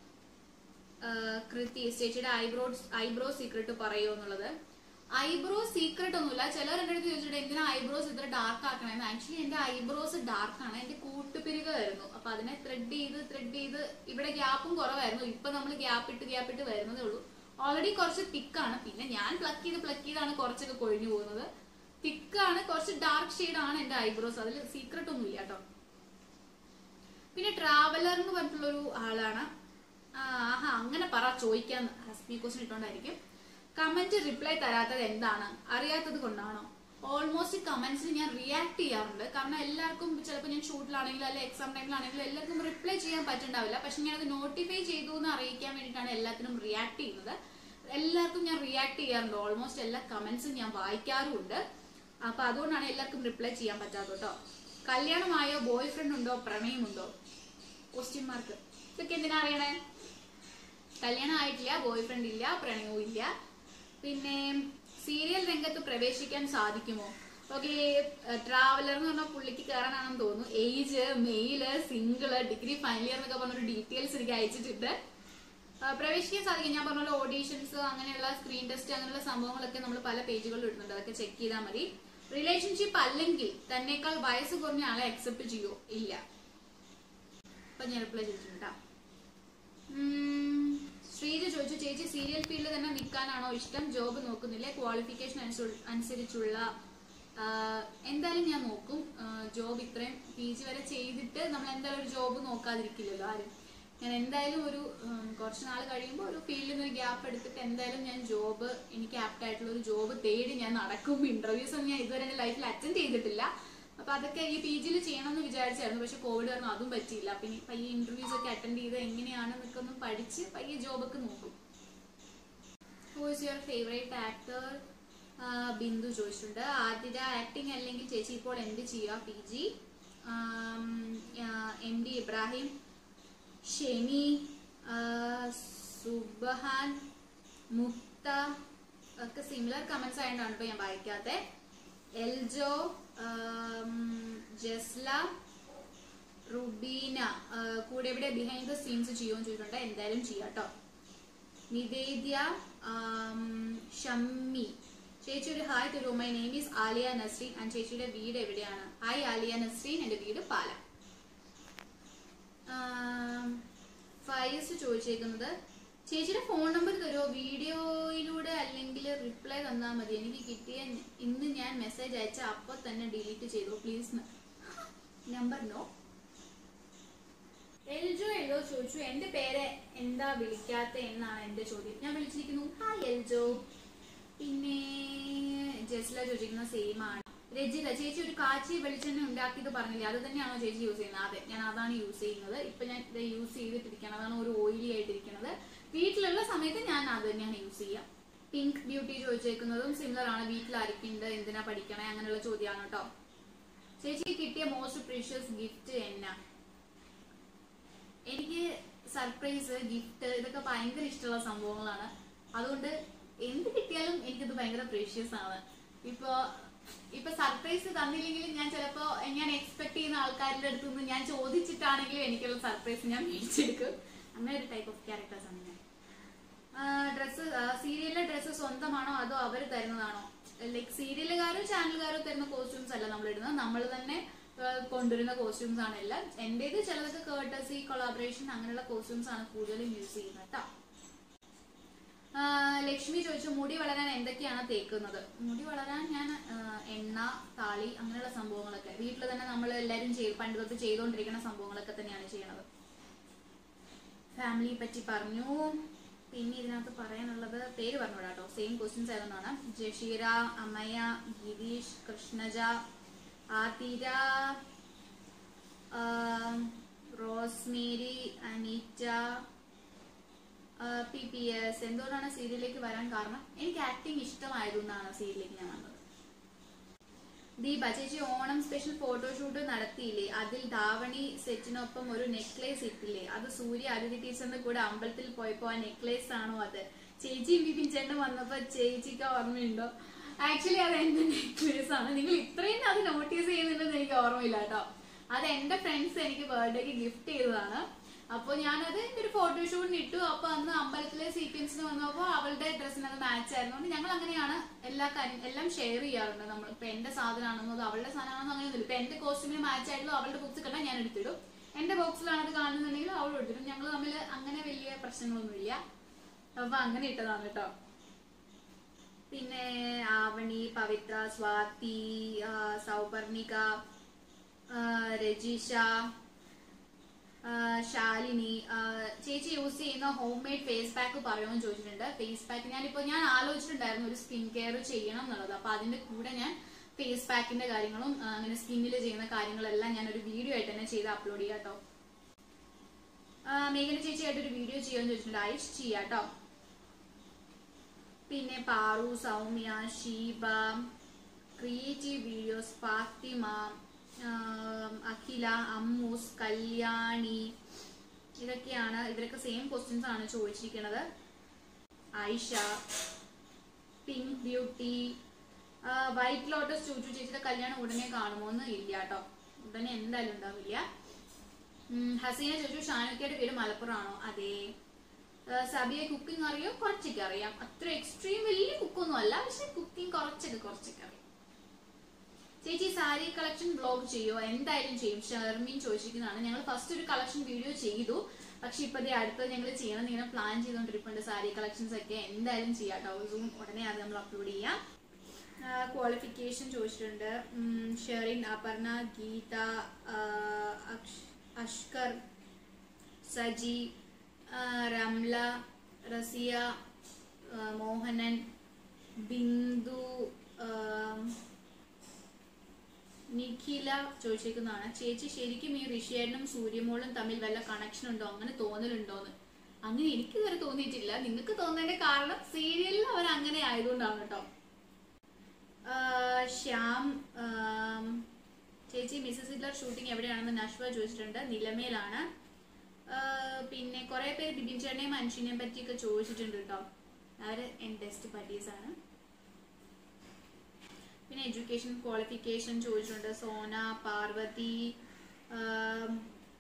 ആ, കൃതി ചേച്ചിയുടെ ഐബ്രോ ഐബ്രോ സീക്രട്ട് പറയൂ എന്നുള്ളത് ഐബ്രോ സീക്രട്ട് ഒന്നുമില്ല ചിലർ എൻ്റെ അടുത്ത് ചോദിച്ചിട്ട് എന്തിനാ ഐബ്രോസ് ഇത്ര ഡാർക്ക് ആക്കണമെന്ന് ആക്ച്വലി എന്റെ ഐബ്രോസ് ഡാർക്ക് ആണ് എന്റെ കൂട്ടുപിരികായിരുന്നു അപ്പൊ അതിനെ ത്രെഡ് ചെയ്ത് ത്രെഡ് ചെയ്ത് ഇവിടെ ഗ്യാപ്പും കുറവായിരുന്നു ഇപ്പൊ നമ്മൾ ഗ്യാപ്പ് ഇട്ട് ഗ്യാപ്പ് ഇട്ട് വരുന്നതേ ഉള്ളൂ ഓൾറെഡി കുറച്ച് തിക്കാണ് പിന്നെ ഞാൻ പ്ലക്ക് ചെയ്ത് പ്ലക്ക് ചെയ്താണ് കുറച്ചൊക്കെ കൊഴിഞ്ഞു പോകുന്നത് തിക്കാണ് കുറച്ച് ഡാർക്ക് ഷെയ്ഡ് ആണ് എന്റെ ഐബ്രോസ് അതിൽ സീക്രട്ട് ഒന്നും ഇല്ല കേട്ടോ പിന്നെ ട്രാവലർ എന്ന് പറഞ്ഞിട്ടുള്ള ഒരു ആളാണ് ആ, ആഹാ അങ്ങനെ പറ ചോദിക്കാൻ ഹസ്ബി ക്വസ്റ്റൻ ഇട്ടോണ്ടായിരിക്കും കമന്റ് റിപ്ലൈ തരാത്തത് എന്താണ് അറിയാത്തത് കൊണ്ടാണോ ഓൾമോസ്റ്റ് കമന്റ്സിൽ ഞാൻ റിയാക്ട് ചെയ്യാറുണ്ട് കാരണം എല്ലാവർക്കും ചിലപ്പോൾ ഞാൻ ഷൂട്ടിലാണെങ്കിലും അല്ലെങ്കിൽ എക്സാം ടൈമിലാണെങ്കിലും എല്ലാവർക്കും റിപ്ലൈ ചെയ്യാൻ പറ്റുന്നുണ്ടാവില്ല പക്ഷെ ഞാനത് നോട്ടിഫൈ ചെയ്തു എന്ന് അറിയിക്കാൻ വേണ്ടിയിട്ടാണ് എല്ലാത്തിനും റിയാക്ട് ചെയ്യുന്നത് എല്ലാവർക്കും ഞാൻ റിയാക്ട് ചെയ്യാറുണ്ട് ഓൾമോസ്റ്റ് എല്ലാ കമന്റ്സും ഞാൻ വായിക്കാറുമുണ്ട് അപ്പൊ അതുകൊണ്ടാണ് എല്ലാവർക്കും റിപ്ലൈ ചെയ്യാൻ പറ്റാത്തത് കേട്ടോ കല്യാണമായോ ബോയ് ഫ്രണ്ട് ഉണ്ടോ പ്രണയമുണ്ടോ ക്വസ്റ്റ്യൻ മാർക്ക് ഇതൊക്കെ എന്തിനാ അറിയണേ കല്യാണം ആയിട്ടില്ല ബോയ് ഫ്രണ്ട് ഇല്ല പ്രണയവും ഇല്ല പിന്നെ സീരിയൽ രംഗത്ത് പ്രവേശിക്കാൻ സാധിക്കുമോ ഓക്കെ ട്രാവലർ എന്ന് പറഞ്ഞാൽ പുള്ളിക്ക് കയറാനാണെന്ന് തോന്നുന്നു age male single degree final year എന്നൊക്കെ പറഞ്ഞൊരു ഡീറ്റെയിൽസ് എനിക്ക് അയച്ചിട്ടുണ്ട് ആ, പ്രവേശിക്കാൻ സാധിക്കും ഞാൻ പറഞ്ഞ പോലെ ഓഡീഷൻസ് അങ്ങനെയുള്ള സ്ക്രീൻ ടെസ്റ്റ് അങ്ങനെയുള്ള സംഭവങ്ങളൊക്കെ നമ്മൾ പല പേജുകളിൽ ഇടുന്നുണ്ട് അതൊക്കെ ചെക്ക് ചെയ്താൽ മതി റിലേഷൻഷിപ്പ് അല്ലെങ്കിൽ തന്നേക്കാൾ വയസ്സ് കുറഞ്ഞ ആളെ അക്സെപ്റ്റ് ചെയ്യോ ഇല്ല അപ്പൊ ഞാൻ റിപ്ലൈ ചെയ്തിട്ടുണ്ട് ഉം, ശ്രീജ ചോദിച്ചു ചേച്ചി സീരിയൽ ഫീൽഡിൽ തന്നെ നിൽക്കാനാണോ ഇഷ്ടം ജോബ് നോക്കുന്നില്ലേ ക്വാളിഫിക്കേഷൻ അനുസരിച്ചുള്ള ആ, എന്തായാലും ഞാൻ നോക്കും ജോബ് ഇത്രയും പി ജി വരെ ചെയ്തിട്ട് നമ്മൾ എന്തായാലും ഒരു ജോബ് നോക്കാതിരിക്കില്ലല്ലോ ആരും ഞാൻ എന്തായാലും ഒരു ഉം, കുറച്ച് നാൾ കഴിയുമ്പോൾ ഒരു ഫീൽഡിൽ നിന്ന് ഒരു ഗ്യാപ്പ് എടുത്തിട്ട് എന്തായാലും ഞാൻ ജോബ് എനിക്ക് ആപ്റ്റ് ആയിട്ടുള്ള ഒരു ജോബ് തേടി ഞാൻ നടക്കും ഇന്റർവ്യൂസ് ഒന്നും ഞാൻ ഇതുവരെ എന്റെ ലൈഫിൽ അറ്റൻഡ് ചെയ്തിട്ടില്ല അപ്പൊ അതൊക്കെ ഈ പി ജിയിൽ ചെയ്യണമെന്ന് വിചാരിച്ചായിരുന്നു പക്ഷെ കോവിഡ് കാരണം അതും പറ്റിയില്ല പിന്നെ പയ്യെ ഇന്റർവ്യൂസ് ഒക്കെ അറ്റൻഡ് ചെയ്ത് എങ്ങനെയാണെന്നൊക്കെ ഒന്ന് പഠിച്ച് പയ്യെ ജോബൊക്കെ നോക്കും who is your favourite actor Bindu ചോദിച്ചിട്ടുണ്ട് ആതിര ആക്ടിങ് അല്ലെങ്കിൽ ചേച്ചി ഇപ്പോൾ എന്ത് ചെയ്യുക P G M D Ibrahim Shemi ആ, സുബഹാൻ മുക്ത ഒക്കെ സിമിലർ കമന്റ്സ് ആയതുകൊണ്ടാണ് ഇപ്പൊ ഞാൻ വായിക്കാത്തെ എൽജോ ആം, ജസ്ല റുബീന ആ, കൂടെ ഇവിടെ ബിഹൈൻഡ് ദ സീൻസ് ചെയ്യുമെന്ന് ചോദിച്ചിട്ടുണ്ട് എന്തായാലും ചെയ്യാം കേട്ടോ നിവേദ്യ ആം, ഷമ്മി ചേച്ചി ഒരു ഹായ് തരൂ my name is Alia Nasreen and ചേച്ചിയുടെ വീട് എവിടെയാണ് ഹായ് ആലിയ നസ്രീൻ എന്റെ വീട് പാല ഫൈസ് ചോദിച്ചേക്കുന്നത് ചേച്ചിയുടെ ഫോൺ നമ്പർ തരുമോ വീഡിയോയിലൂടെ അല്ലെങ്കിൽ റിപ്ലൈ തന്നാൽ മതി എനിക്ക് കിട്ടിയ ഇന്ന് ഞാൻ മെസ്സേജ് അയച്ച അപ്പോൾ തന്നെ ഡിലീറ്റ് ചെയ്തു please number no Eljo Eljo ചോദിച്ചു എന്റെ പേര് എന്താ വിളിക്കാത്ത എന്നാണ് എന്റെ ചോദ്യം ഞാൻ വിളിച്ചിരിക്കുന്നു ഹായ് എൽജോ പിന്നെ ജസ്ല ചോദിക്കുന്ന സെയിം ആണ് രജിത ചേച്ചി ഒരു കാച്ചി വെളിച്ചെണ്ണ ഉണ്ടാക്കിയത് പറഞ്ഞില്ലേ അത് തന്നെയാണോ ചേച്ചി യൂസ് ചെയ്യുന്നത് അതെ ഞാൻ അതാണ് യൂസ് ചെയ്യുന്നത് ഇപ്പൊ ഞാൻ ഇത് യൂസ് ചെയ്തിട്ടിരിക്കണം അതാണ് ഒരു ഓയിലി ആയിട്ടിരിക്കുന്നത് വീട്ടിലുള്ള സമയത്ത് ഞാൻ അത് തന്നെയാണ് യൂസ് ചെയ്യുക പിങ്ക് ബ്യൂട്ടി ചോദിച്ചേക്കുന്നതും സിമിലർ ആണ് വീട്ടിൽ ആരൊക്കെയുണ്ട് എന്തിനാ പഠിക്കണേ അങ്ങനെയുള്ള ചോദ്യമാണ് കേട്ടോ ചേച്ചി കിട്ടിയ മോസ്റ്റ് പ്രീഷ്യസ് ഗിഫ്റ്റ് എന്നാ എനിക്ക് സർപ്രൈസ് ഗിഫ്റ്റ് ഇതൊക്കെ ഭയങ്കര ഇഷ്ടമുള്ള സംഭവങ്ങളാണ് അതുകൊണ്ട് എന്ത് കിട്ടിയാലും എനിക്കത് ഭയങ്കര പ്രീഷ്യസ് ആണ് ഇപ്പോ ഇപ്പൊ സർപ്രൈസ് തന്നില്ലെങ്കിലും ഞാൻ ചിലപ്പോ ഞാൻ എക്സ്പെക്ട് ചെയ്യുന്ന ആൾക്കാരുടെ അടുത്ത് നിന്ന് ഞാൻ ചോദിച്ചിട്ടാണെങ്കിലും എനിക്കുള്ള സർപ്രൈസ് ഞാൻ മേടിച്ചെടുക്കും അങ്ങനെ ഒരു ടൈപ്പ് ഓഫ് ക്യാരക്ടേഴ്സ് ആണ് ഞാൻ ഡ്രസ്സ് സീരിയലിലെ ഡ്രസ്സ് സ്വന്തമാണോ അതോ അവർ തരുന്നതാണോ ലൈക് സീരിയലുകാരോ ചാനലുകാരോ തരുന്ന കോസ്റ്റ്യൂംസ് അല്ല നമ്മൾ ഇടുന്നത് നമ്മൾ തന്നെ ആ, കൊണ്ടുവരുന്ന കോസ്റ്റ്യൂംസ് ആണ് എല്ലാം എന്റേത് ചിലതൊക്കെ കേർട്ടസി കൊളാബറേഷൻ അങ്ങനെയുള്ള കോസ്റ്റ്യൂംസ് ആണ് കൂടുതലും യൂസ് ചെയ്യുന്നത് കേട്ടോ ആ, ലക്ഷ്മി ചോദിച്ചു മുടി വളരാൻ എന്തൊക്കെയാണ് തേക്കുന്നത് മുടി വളരാൻ ഞാൻ ആ, എണ്ണ താളി അങ്ങനെയുള്ള സംഭവങ്ങളൊക്കെ വീട്ടിൽ തന്നെ നമ്മൾ എല്ലാവരും ചെയ്ത് പണ്ട് തൊട്ട് ചെയ്തുകൊണ്ടിരിക്കുന്ന സംഭവങ്ങളൊക്കെ തന്നെയാണ് ചെയ്യണത് ഫാമിലിയെ പറ്റി പറഞ്ഞു പിന്നെ ഇതിനകത്ത് പറയാനുള്ളത് പേര് പറഞ്ഞോടാ കേട്ടോ സെയിം ക്വസ്റ്റ്യൻസ് ആയതുകൊണ്ടാണ് ജഷീര അമയ ഗിരീഷ് കൃഷ്ണജ ആതിര ആം, Rosemary Anitta P P S എന്തുകൊണ്ടാണ് സീരിയലിലേക്ക് വരാൻ കാരണം എനിക്ക് ആക്ടിങ് ഇഷ്ടമായതുകൊണ്ടാണ് സീരിയലിലേക്ക് ഞാൻ വന്നത് ദീപ ചേച്ചി ഓണം സ്പെഷ്യൽ ഫോട്ടോഷൂട്ട് നടത്തിയില്ലേ അതിൽ ധാവണി സെറ്റിനൊപ്പം ഒരു നെക്ലേസ് ഇട്ടില്ലേ അത് സൂര്യ അതിഥി ടീച്ചറിന്റെ കൂടെ അമ്പലത്തിൽ പോയപ്പോ ആ നെക്ലേസ് ആണോ അത് ചേച്ചിയും ബിപിൻ ചേട്ടൻ വന്നപ്പോ ചേച്ചിക്ക് ഓർമ്മയുണ്ടോ ആക്ച്വലി അത് എന്റെ നെക്ലേസ് ആണ് നിങ്ങൾ ഇത്രയും അത് നോട്ടീസ് ചെയ്യുന്നുണ്ടെന്ന് എനിക്ക് ഓർമ്മയില്ല കേട്ടോ അത് എന്റെ ഫ്രണ്ട്സ് എനിക്ക് ബർത്ത്ഡേക്ക് ഗിഫ്റ്റ് ചെയ്തതാണ് അപ്പോൾ ഞാനത് എന്റെ ഒരു ഫോട്ടോഷൂട്ടിന് ഇട്ടു അപ്പൊ അന്ന് അമ്പലത്തിലെ സീക്വൻസിന് വന്നപ്പോൾ അവളുടെ ഡ്രസ്സിന് അത് മാച്ച് ആയിരുന്നുകൊണ്ട് ഞങ്ങൾ അങ്ങനെയാണ് എല്ലാ കാര്യം എല്ലാം ഷെയർ ചെയ്യാറുണ്ട് നമ്മൾ ഇപ്പൊ എന്റെ സാധനമാണെന്നോ അത് അവളുടെ സാധനമാണെന്നോ അങ്ങനെയൊന്നുമില്ല ഇപ്പൊ എന്റെ കോസ്റ്റ്യൂമിന് മാച്ച് ആയിട്ടുള്ള അവളുടെ ബുക്സ് കണ്ടാൽ ഞാൻ എടുത്തിടും എന്റെ ബോക്സിലാണ് അത് കാണുന്നുണ്ടെങ്കിൽ അവൾ എടുത്തിടും ഞങ്ങൾ തമ്മിൽ അങ്ങനെ വലിയ പ്രശ്നങ്ങളൊന്നുമില്ല അപ്പൊ അങ്ങനെ ഇട്ടതാണ് കേട്ടോ പിന്നെ ആവണി പവിത്ര സ്വാതി ആ, സൗപർണിക ആ, രജിഷ ആ, ശാലിനി ആ, ചേച്ചി യൂസ് ചെയ്യുന്ന ഹോം മെയ്ഡ് ഫേസ് പാക്ക് പറയുമെന്ന് ചോദിച്ചിട്ടുണ്ട് ഫേസ് പാക്ക് ഞാനിപ്പോ ഞാൻ ആലോചിച്ചിട്ടുണ്ടായിരുന്നു ഒരു സ്കിൻ കെയർ ചെയ്യണം എന്നുള്ളത് അപ്പൊ അതിന്റെ കൂടെ ഞാൻ ഫേസ് പാക്കിന്റെ കാര്യങ്ങളും ആ, അങ്ങനെ സ്കിന്നിൽ ചെയ്യുന്ന കാര്യങ്ങളെല്ലാം ഞാൻ ഒരു വീഡിയോ ആയിട്ട് തന്നെ ചെയ്ത് അപ്ലോഡ് ചെയ്യാം കേട്ടോ മേഘന ചേച്ചിയായിട്ട് ഒരു വീഡിയോ ചെയ്യാന്ന് ചോദിച്ചിട്ടുണ്ട് ഐഷ് ചെയ്യാം കേട്ടോ പിന്നെ പാറു സൗമ്യ ഷീബ ക്രിയേറ്റീവ് വീഡിയോസ് ഫാത്തിമ ആം, അഖില അമ്മൂസ് കല്യാണി ഇതൊക്കെയാണ് ഇവരൊക്കെ സെയിം ക്വസ്റ്റ്യൻസ് ആണ് ചോദിച്ചിരിക്കുന്നത് Ayisha pink beauty white lotus ചോദിച്ചു ചേച്ചിയുടെ കല്യാണം ഉടനെ കാണുമോന്ന് ഇല്ല കേട്ടോ ഉടനെ എന്തായാലും ഉണ്ടാവില്ല ഉം, ഹസീന ചോദിച്ചു ഷാനുക്കയുടെ പേര് മലപ്പുറം ആണോ അതെ ആ, സബിയെ കുക്കിംഗ് അറിയോ കുറച്ചൊക്കെ അറിയാം അത്ര എക്സ്ട്രീം വലിയ കുക്കൊന്നും അല്ല പക്ഷെ കുക്കിംഗ് കുറച്ചൊക്കെ കുറച്ചൊക്കെ അറിയാം ചേച്ചി സാരി കളക്ഷൻ ബ്ലോഗ് ചെയ്യോ എന്തായാലും ചെയ്യും ഷെർമീൻ ചോദിച്ചിരിക്കുന്നതാണ് ഞങ്ങൾ ഫസ്റ്റ് ഒരു കളക്ഷൻ വീഡിയോ ചെയ്തു പക്ഷെ ഇപ്പൊ ദേ അടുത്തത് ഞങ്ങൾ ചെയ്യണം ഇങ്ങനെ പ്ലാൻ ചെയ്തുകൊണ്ടിരിപ്പുണ്ട് സാരി കളക്ഷൻസ് ഒക്കെ എന്തായാലും ചെയ്യാം കേട്ടോ സൂം ഉടനെ അത് നമ്മൾ അപ്ലോഡ് ചെയ്യാം ക്വാളിഫിക്കേഷൻ ചോദിച്ചിട്ടുണ്ട് ഉം, ഷെറിൻ അപർണ ഗീത ആ, അക്ഷ്- അഷ്കർ സജി ആ, റംല റസിയ ആ, മോഹനൻ ബിന്ദു ആ, നിഖില ചോദിച്ചേക്കുന്നതാണ് ചേച്ചി ശരിക്കും ഈ ഋഷിയേട്ടനും സൂര്യമോളും തമ്മിൽ വല്ല കണക്ഷൻ ഉണ്ടോ അങ്ങനെ തോന്നലുണ്ടോന്ന് അങ്ങനെ എനിക്ക് ഇതുവരെ തോന്നിയിട്ടില്ല നിങ്ങൾക്ക് തോന്നേണ്ട കാരണം സീരിയലിൽ അവർ അങ്ങനെ ആയതുകൊണ്ടാണ് കേട്ടോ ആ, ശ്യാം ആം, ചേച്ചി മിസസ് ഹിറ്റ്ലർ ഷൂട്ടിംഗ് എവിടെയാണെന്ന് നഷ്വ ചോദിച്ചിട്ടുണ്ട് നിലമേലാണ് ആ, പിന്നെ കുറെ പേര് ബിബിൻ ചേട്ടനെയും മനുഷ്യനെയും പറ്റിയൊക്കെ ചോദിച്ചിട്ടുണ്ട് കേട്ടോ അവര് എൻ ടെസ്റ്റ് പറ്റീസാണ് പിന്നെ എഡ്യൂക്കേഷൻ ക്വാളിഫിക്കേഷൻ ചോദിച്ചിട്ടുണ്ട് സോന പാർവതി ആം,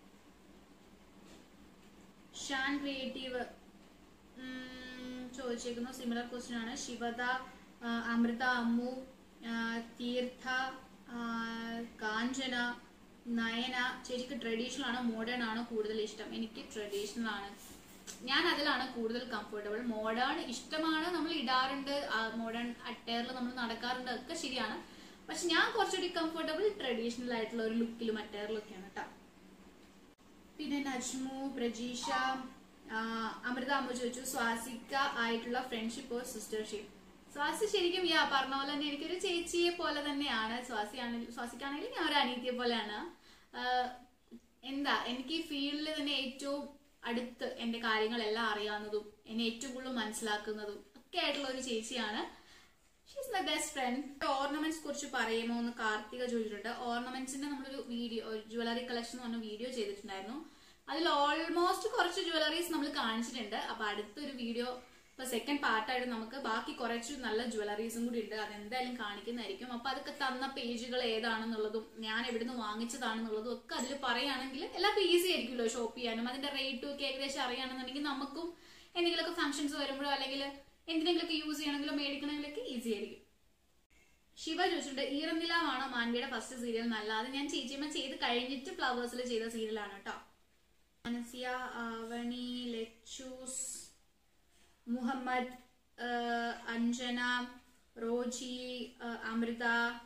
ഷാൻ ക്രിയേറ്റീവ് ചോദിച്ചേക്കുന്നു സിമിലർ ക്വസ്റ്റ്യൻ ആണ് ശിവദ ആ, അമൃത അമ്മു ആ, തീർത്ഥ ആ, കാഞ്ചന നയന ചേച്ചിക്ക് ട്രഡീഷണൽ ആണോ മോഡേൺ ആണോ കൂടുതൽ ഇഷ്ടം എനിക്ക് ട്രഡീഷണൽ ആണ് ഞാൻ അതിലാണ് കൂടുതൽ കംഫർട്ടബിൾ മോഡേൺ ഇഷ്ടമാണ് നമ്മൾ ഇടാറുണ്ട് മോഡേൺ അറ്റയറിൽ നമ്മൾ നടക്കാറുണ്ട് ഒക്കെ ശരിയാണ് പക്ഷെ ഞാൻ കുറച്ചുകൂടി കംഫർട്ടബിൾ ട്രഡീഷണൽ ആയിട്ടുള്ള ഒരു ലുക്കിലും അറ്റയറിലൊക്കെയാണ് കേട്ടോ പിന്നെ നജ്മു പ്രജീഷ ആ, അമൃത അമ്മ ചോദിച്ചു സ്വാസിക്ക ആയിട്ടുള്ള ഫ്രണ്ട്ഷിപ്പ് ഓർ സിസ്റ്റർഷിപ്പ് സ്വാസി ശരിക്കും യാ പറഞ്ഞ പോലെ തന്നെ എനിക്കൊരു ചേച്ചിയെ പോലെ തന്നെയാണ് സ്വാസി ആണെങ്കിലും സ്വാസിക്കാണെങ്കിലും ഞാൻ ഒരു അനീതിയെ പോലെയാണ് ആ, എന്താ എനിക്ക് ഈ ഫീൽഡിൽ തന്നെ ഏറ്റവും അടുത്ത് എന്റെ കാര്യങ്ങളെല്ലാം അറിയാവുന്നതും എന്നെ ഏറ്റവും കൂടുതൽ മനസ്സിലാക്കുന്നതും ഒക്കെ ആയിട്ടുള്ള ഒരു ചേച്ചിയാണ് she's my best friend ornaments കുറിച്ച് പറയുമോ എന്ന് കാർത്തിക ചോദിച്ചിട്ടുണ്ട് ഓർണമെന്റ്സിന്റെ നമ്മളൊരു വീഡിയോ ജ്വല്ലറി കളക്ഷൻ എന്ന് പറഞ്ഞ വീഡിയോ ചെയ്തിട്ടുണ്ടായിരുന്നു അതിൽ ഓൾമോസ്റ്റ് കുറച്ച് ജ്വല്ലറീസ് നമ്മൾ കാണിച്ചിട്ടുണ്ട് അപ്പൊ അടുത്തൊരു വീഡിയോ ഇപ്പൊ സെക്കൻഡ് പാർട്ടായിട്ട് നമുക്ക് ബാക്കി കുറച്ച് നല്ല ജ്വല്ലറീസും കൂടി ഉണ്ട് അതെന്തായാലും കാണിക്കുന്നതായിരിക്കും അപ്പൊ അതൊക്കെ തന്ന പേജുകൾ ഏതാണെന്നുള്ളതും ഞാൻ എവിടുന്ന് വാങ്ങിച്ചതാണെന്നുള്ളതും ഒക്കെ അതിൽ പറയുകയാണെങ്കിൽ എല്ലാവർക്കും ഈസി ആയിരിക്കുമല്ലോ ഷോപ്പ് ചെയ്യാനും അതിന്റെ റേറ്റും ഒക്കെ ഏകദേശം അറിയുകയാണെന്നുണ്ടെങ്കിൽ നമുക്കും എന്തെങ്കിലുമൊക്കെ ഫംഗ്ഷൻസ് വരുമ്പോഴോ അല്ലെങ്കിൽ എന്തിനെങ്കിലുമൊക്കെ യൂസ് ചെയ്യണമെങ്കിലോ മേടിക്കണമെങ്കിലൊക്കെ ഈസി ആയിരിക്കും ശിവ ചോദിച്ചിട്ടുണ്ട് ഈറന്നിലാവാണോ മാൻവിയുടെ ഫസ്റ്റ് സീരിയൽ നല്ല അത് ഞാൻ ചേച്ചിയമ്മ ചെയ്ത് കഴിഞ്ഞിട്ട് ഫ്ലവേഴ്സിൽ ചെയ്ത സീരിയലാണ് കേട്ടോ അനസിയ ആവണി ലച്ചൂസ് മുഹമ്മദ് ആ, അഞ്ജന റോജി ആ, അമൃത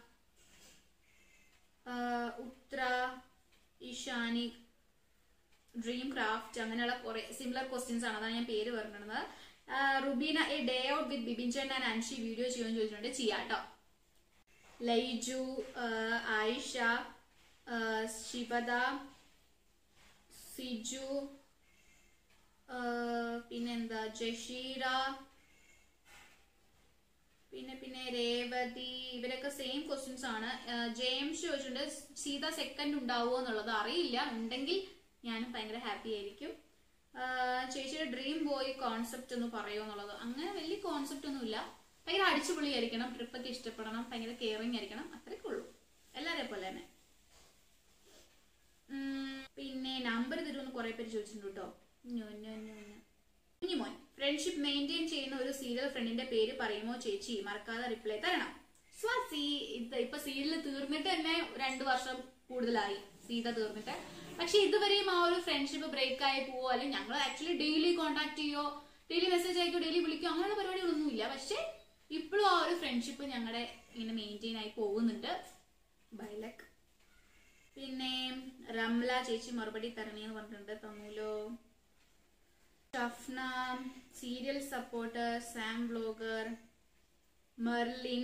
ആ, ഉത്ര ഇഷാനി ഡ്രീം ക്രാഫ്റ്റ് അങ്ങനെയുള്ള കുറെ സിമിലർ ക്വസ്റ്റ്യൻസ് ആണ് അതാണ് ഞാൻ പേര് പറഞ്ഞിരുന്നത് ആ, Rubeena a day out with Bibin ചേട്ടൻ ആൻഡ് അൻഷി വീഡിയോ ചെയ്യുമെന്ന് ചോദിച്ചിട്ടുണ്ട് ചെയ്യാട്ടോ ലൈജു ആ, ആയിഷ ആ, ശിവദ സിജു ആ, പിന്നെന്താ ജഷീറ പിന്നെ പിന്നെ രേവതി ഇവരൊക്കെ സെയിം ക്വസ്റ്റ്യൻസ് ആണ് ആ, ജെയിംസ് ചോദിച്ചിട്ടുണ്ട് സീത സെക്കൻഡ് ഉണ്ടാവുമോ എന്നുള്ളത് അറിയില്ല ഉണ്ടെങ്കിൽ ഞാനും ഭയങ്കര ഹാപ്പി ആയിരിക്കും ആ, ചേച്ചിയുടെ ഡ്രീം ബോയ് കോൺസെപ്റ്റ് ഒന്ന് പറയുമോ എന്നുള്ളത് അങ്ങനെ വലിയ കോൺസെപ്റ്റ് ഒന്നുമില്ല ഭയങ്കര അടിച്ചുപൊളിയായിരിക്കണം ട്രിപ്പൊക്കെ ഇഷ്ടപ്പെടണം ഭയങ്കര കെയറിങ് ആയിരിക്കണം അത്രയൊക്കെ ഉള്ളൂ എല്ലാരെ പോലെ തന്നെ ഉം, പിന്നെ നമ്പർ തരുമെന്ന് കുറെ പേര് ചോദിച്ചിട്ടുണ്ട് കേട്ടോ ഞോ, ഞോ, ഞോ, ഞോ. കുഞ്ഞുമോൻ ഫ്രണ്ട്ഷിപ്പ് മെയിൻറ്റെയിൻ ചെയ്യുന്ന ഒരു സീരിയൽ ഫ്രണ്ടിന്റെ പേര് പറയുമോ ചേച്ചി മറക്കാതെ റിപ്ലൈ തരണം സ്വാസി ഇത് ഇപ്പൊ സീരിയൽ തീർന്നിട്ട് തന്നെ രണ്ടു വർഷം കൂടുതലായി സീത തീർന്നിട്ട് പക്ഷെ ഇതുവരെയും ആ ഒരു ഫ്രണ്ട്ഷിപ്പ് ബ്രേക്ക് ആയി പോവോ അല്ലെങ്കിൽ ഞങ്ങൾ ആക്ച്വലി ഡെയിലി കോൺടാക്ട് ചെയ്യോ ഡെയിലി മെസ്സേജ് അയക്കോ ഡെയിലി വിളിക്കോ അങ്ങനെയുള്ള പരിപാടികളൊന്നും ഇല്ല പക്ഷെ ഇപ്പോഴും ആ ഒരു ഫ്രണ്ട്ഷിപ്പ് ഞങ്ങളുടെ ഇങ്ങനെ മെയിൻറ്റെയിൻ ആയി പോകുന്നുണ്ട് ബൈ ലക്ക് പിന്നെ റംല ചേച്ചി മറുപടി തരണേന്ന് പറഞ്ഞിട്ടുണ്ട് തന്നൂലോ Shafna serial supporter Sam vlogger Merlin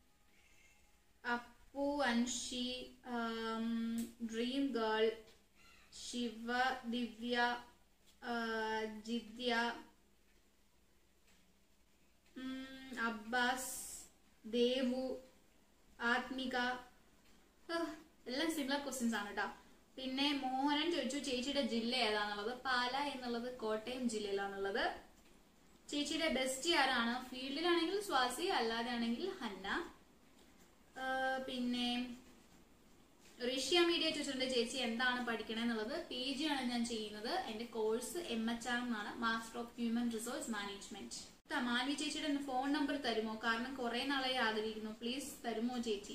Appu Anshi dream girl Shiva Divya ആ, ജിദ്യ ഉം, അബ്ബാസ് ദേവു ആത്മിക ആഹ്, എല്ലാം സിമിലർ ക്വസ്റ്റ്യൻസ് ആണ് കേട്ടോ പിന്നെ മോഹനൻ ചോദിച്ചു ചേച്ചിയുടെ ജില്ല ഏതാന്നുള്ളത് പാല എന്നുള്ളത് കോട്ടയം ജില്ലയിലാണുള്ളത് ചേച്ചിയുടെ ബെസ്റ്റ് ആരാണ് ഫീൽഡിലാണെങ്കിൽ സ്വാസി അല്ലാതെ ആണെങ്കിൽ ഹന്ന ആഹ്, പിന്നെ ഋഷ്യ മീഡിയ ചോദിച്ചിട്ടുണ്ട് ചേച്ചി എന്താണ് പഠിക്കണമെന്നുള്ളത് പി ജി ആണ് ഞാൻ ചെയ്യുന്നത് എന്റെ കോഴ്സ് എം എച്ച് ആർ എന്നാണ് master of human resource management Mali ചേച്ചിയുടെ ഫോൺ നമ്പർ തരുമോ കാരണം കുറെ നാളായി ആഗ്രഹിക്കുന്നു പ്ലീസ് തരുമോ ചേച്ചി